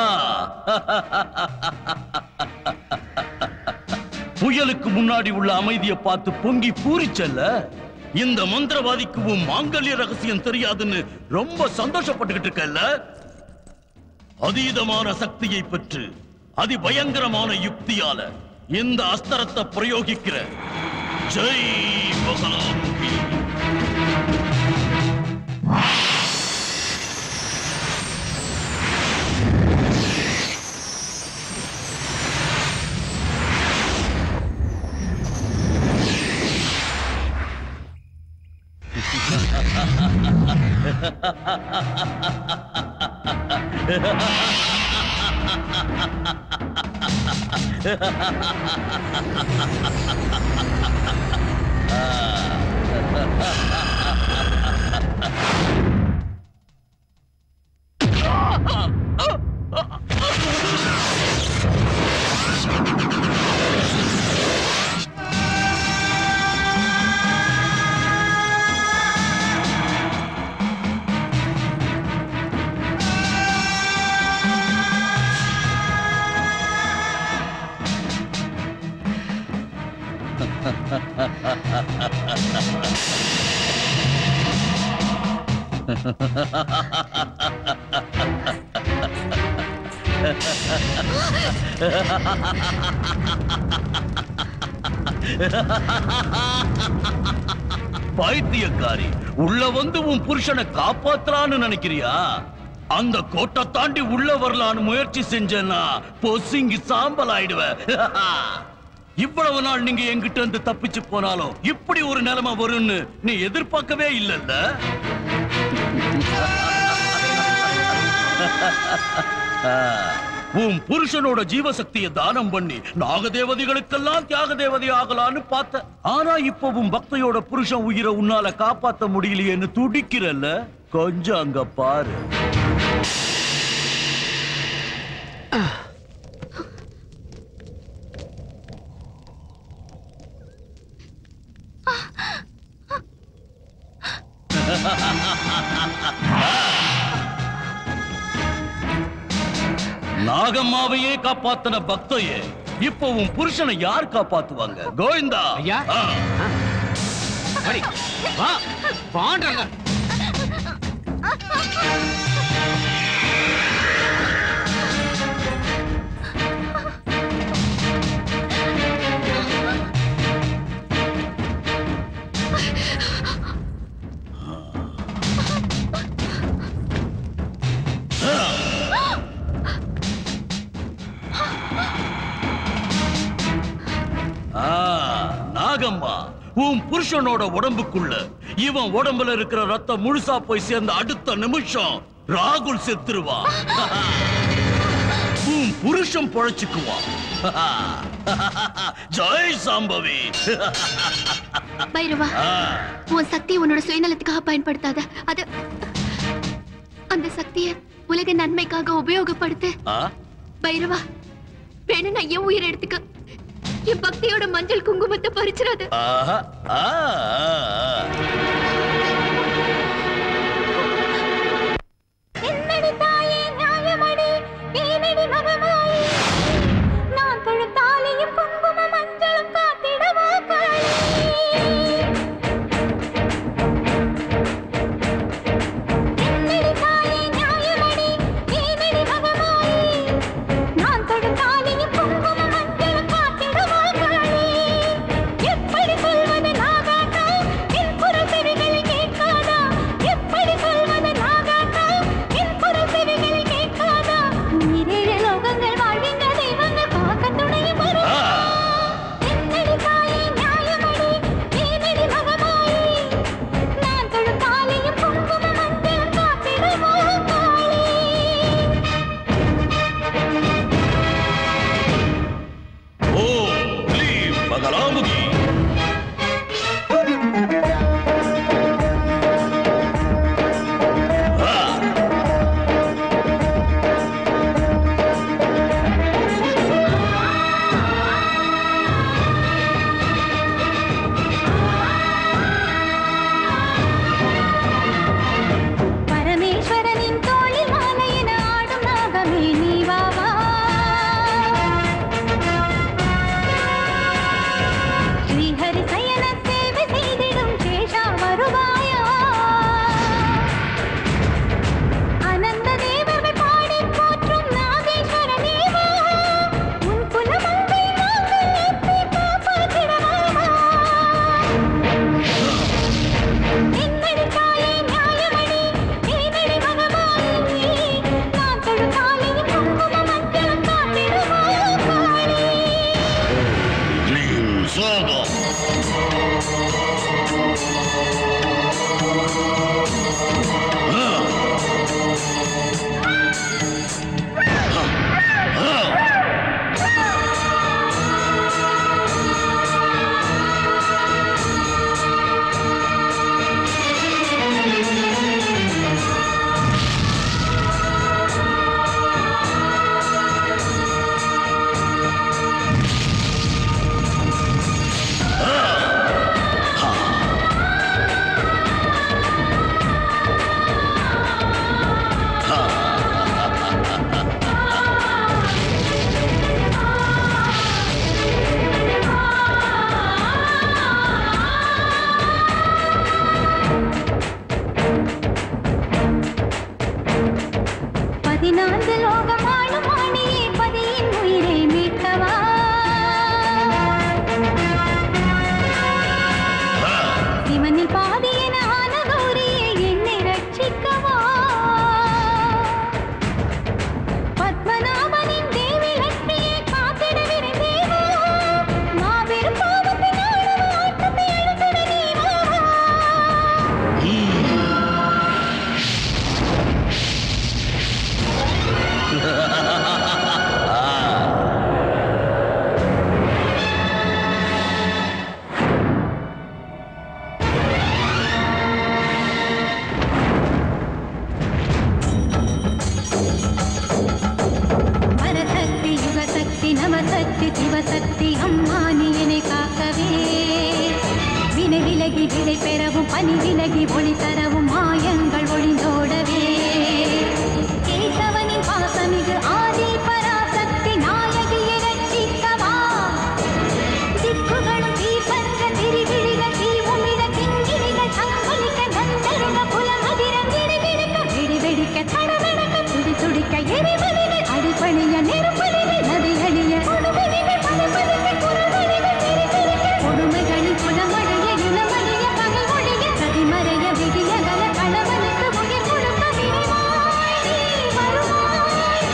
புயலுக்கு முன்னாடி உள்ள அமைதியை பார்த்து பொங்கி பூரிச்சல்ல இந்த மந்திரவாதிக்கு உன் மாங்கல்ய ரகசியம் தெரியாதுன்னு ரொம்ப சந்தோஷப்பட்டுக்கிட்டு இருக்கல்ல அதீதமான சக்தியை பெற்று அதிபயங்கரமான யுக்தியால இந்த அஸ்திரத்தை பிரயோகிக்கிற ஜெய் பகலாமுகி பைத்தியக்காரி உள்ள வந்து உன் புருஷனை காப்பாத்தலான்னு நினைக்கிறியா அந்த கோட்டை தாண்டி உள்ள வரலான்னு முயற்சி செஞ்சேன்னா பொசிங்கி சாம்பல் ஆயிடுவ இவ்வளவு நாள் நீங்க என்கிட்ட இருந்து தப்பிச்சு போனாலும் இப்படி ஒரு நிலைமை வரும்னு நீ எதிர்பார்க்கவே இல்லல்ல உன் புருஷனோட ஜீவசக்தியை தானம் பண்ணி நாகதேவதைகளுக்கெல்லாம் தியாக தேவதை ஆகலான்னு பார்த்த ஆனா இப்ப உன் பக்தையோட புருஷன் உயிரை உன்னால காப்பாத்த முடியலையேன்னு துடிக்கிறல்ல கொஞ்சம் அங்க பாரு நாகம்மாவையே காப்பாத்தின பக்தையே இப்ப உன் புருஷனை யார் காப்பாத்துவாங்க கோவிந்தா ஐயா ஆ. வா வாண்டாங்க ஆ, நாகம்மா உன் புருஷனோட உடம்புக்குள்ள இவன் உடம்புல இருக்கிற ரத்தம் முழுசா போய் சேர்ந்த அடுத்த நிமிஷம் ராகுல் செத்துருவான் உன் புருஷன் பொழைச்சுக்குவான் ஜெய் சாம்பவி பைரவா ஆ. உன் சக்தியை உன்னோட சுயநலத்துக்காக பயன்படுத்தாத அது அந்த சக்தியை உலக நன்மைக்காக உபயோகப்படுத்து ஆ? பைரவா வேணும்னா என் உயிரை எடுத்துக்க என் பக்தியோட மஞ்சள் குங்குமத்தை பறிச்சிடாத ஆஹா, ஆ, ஆ, ஆ. என்னடி தாயே நியாயமடி நீனடி மகமாயி நான் தொழும் தாலியும் குங்கும மஞ்சளும் காத்திடவா காளி என்னடி தாயே நியாயமடி நீனடி மகமாயி நான் தொழும் தாலியும் குங்கும மஞ்சளும் காத்திடவா காளி எப்படி சொல்வது நாகாட்டா என் குரல் தெரிய சிவசக்தி அம்மா நீ என்னை காக்கவே வினை விலகி விடை பெறவும் பனி விலகி ஒளி தரவும் மாயங்கள் ஒளிந்தோடவே கேசவனின் பாசமிகு ஆதி பராசக்தி நாயகியை ரட்சிக்கவா திக்குகளும் தீபங்க திரிவிழிகள் தீவுமிட கிங்கிரிகள் சங்கலிக்க கந்தருக புலம் அதிரம் விடி விடுக்க விடி வெடிக்க தடதடக்க துடி துடிக்க எரிமலைகள் அடிபணிய நெருப்பலிகள் நதி அணிய கொடுமைகள் பதப்பதிக்க குறும்பணிகள் திரி திரிக்க கொடுமைகளின் புலமடைய இளமணிய பகை ஒழிய சதிமறைய விடியகல கணவனுக்கு உயிர் கொடுக்க விரைவாய் நீ வருவாய்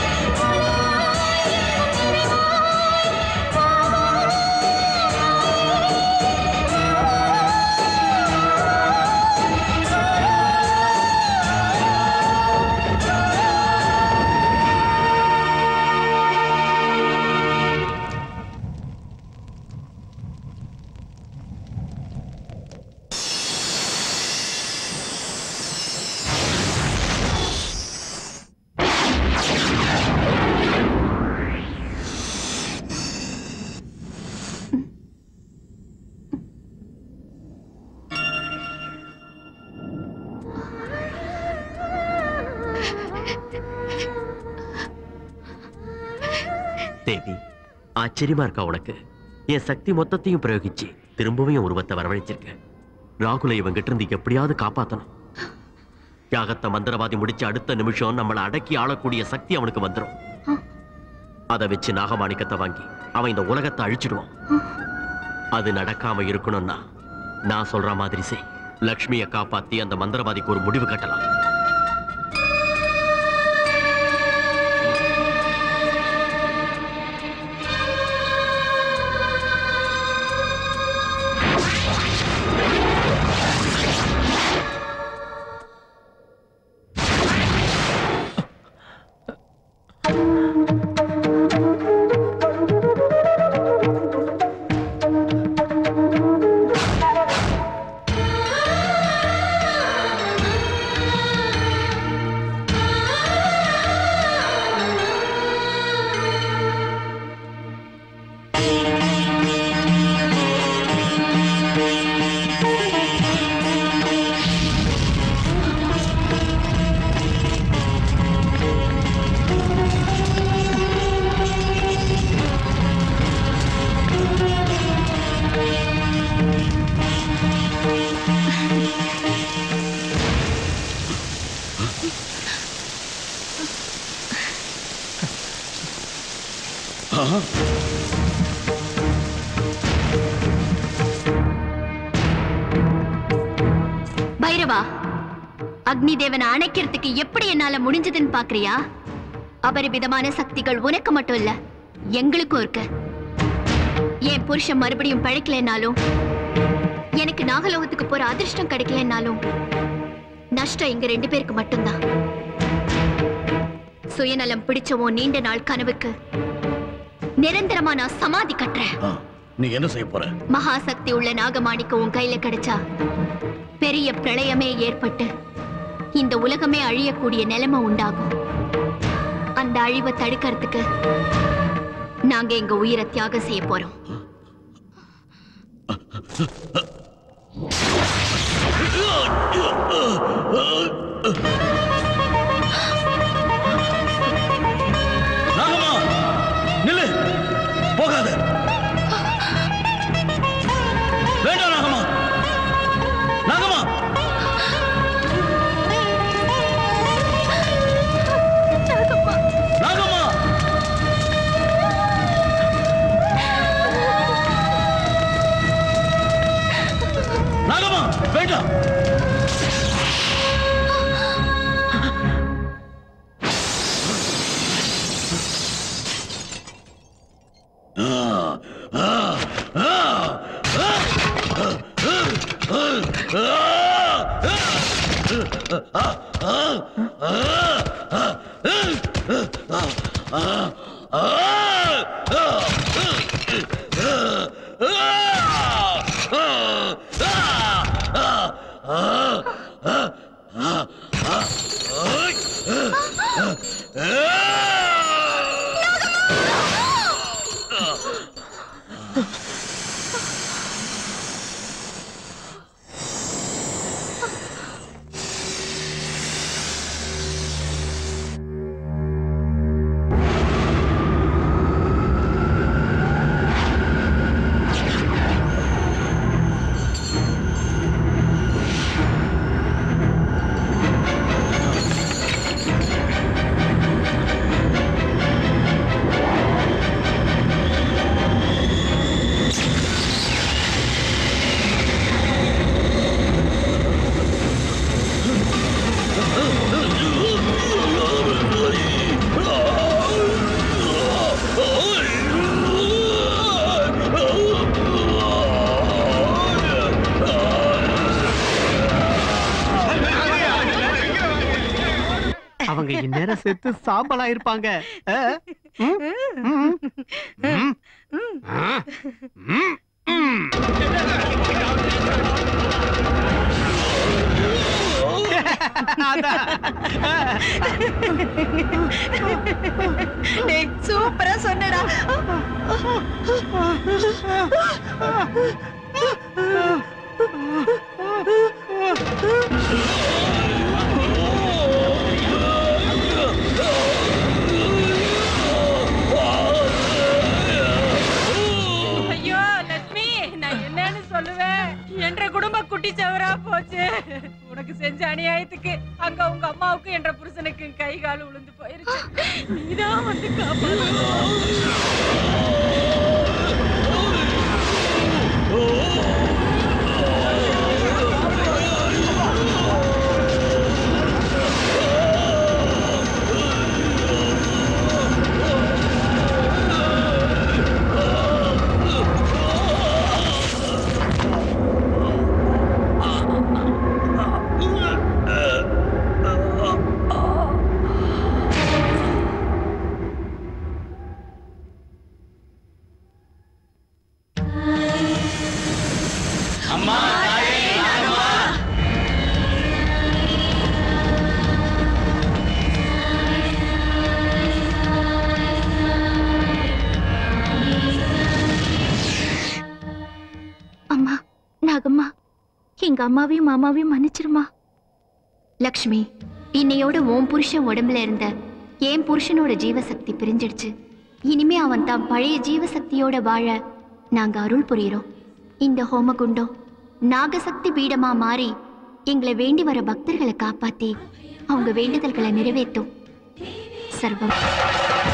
தேவி ஆச்சரியமா இருக்கா உனக்கு என் சக்தி மொத்தத்தையும் பிரயோகிச்சு திரும்பவும் என் உருவத்தை வரவழைச்சிருக்க ராகுலை இவங்கிட்ட இருந்து எப்படியாவது காப்பாத்தணும் யாகத்தை மந்திரவாதி முடிச்ச அடுத்த நிமிஷம் நம்மளை அடக்கி ஆளக்கூடிய சக்தி அவனுக்கு வந்துடும் அதை வச்சு நாகமாணிக்கத்தை வாங்கி அவன் இந்த உலகத்தை அழிச்சிடுவான் அது நடக்காம இருக்கணும்னா நான் சொல்ற மாதிரி செய் லக்ஷ்மியை காப்பாத்தி அந்த மந்திரவாதிக்கு ஒரு முடிவு கட்டலாம் பைரவா அக்னி தேவனை அணைக்கிறதுக்கு எப்படி என்னால முடிஞ்சதுன்னு பாக்குறியா அபரிவிதமான சக்திகள் உனக்கு மட்டும் இல்ல எங்களுக்கும் இருக்கு என் புருஷன் மறுபடியும் பழைக்கலைன்னாலும் எனக்கு நாகலோகத்துக்கு போற அதிர்ஷ்டம் கிடைக்கலன்னாலும் நஷ்டம் எங்க ரெண்டு பேருக்கு மட்டும்தான் சுயநலம் பிடிச்ச உன் நீண்ட நாள் கனவுக்கு நிரந்தரமா நான் சமாதி கட்டுறேன் நீ என்ன செய்ய போற மகாசக்தி உள்ள நாகமாணிக்க உன் கையில கிடைச்சா பெரிய பிரளயமே ஏற்பட்டு இந்த உலகமே அழியக்கூடிய நிலைமை உண்டாகும் அந்த அழிவை தடுக்கிறதுக்கு நாங்க எங்க உயிரை தியாகம் செய்ய போறோம் நாகமா நில்லு போகாத வேண்டாம் நாகமா நாகமா நாகமா நாகமா வேண்டாம் இந்நேரம் செத்து சாம்பலா இருப்பாங்க ஆ? ம்? ம்? ம்? ஆ? ம்? ம். டேய் சூப்பரா சொன்னடா ஐயோ லட்சுமி நான் என்னன்னு சொல்லுவேன் என்ற குடும்ப குட்டி சவரா போச்சு உனக்கு செஞ்ச அநியாயத்துக்கு அங்க உங்க அம்மாவுக்கு என்ற புருஷனுக்கு கை கால் உளுந்து போயிருச்சு நீதான் வந்து அம்மா தாயே நாகம்மா அம்மா நாகம்மா எங்க அம்மாவையும் மாமாவையும் மன்னிச்சிருமா லக்ஷ்மி இன்னையோட உன் புருஷன் உடம்புல இருந்த என் புருஷனோட ஜீவசக்தி பிரிஞ்சிடுச்சு இனிமே அவன் தான் பழைய ஜீவசக்தியோட வாழ நாங்க அருள் புரியிறோம் இந்த ஹோமகுண்டம் நாகசக்தி பீடமா மாறி எங்களை வேண்டி வர பக்தர்களை காப்பாத்தி அவங்க வேண்டுதல்களை நிறைவேற்றும் சர்வம்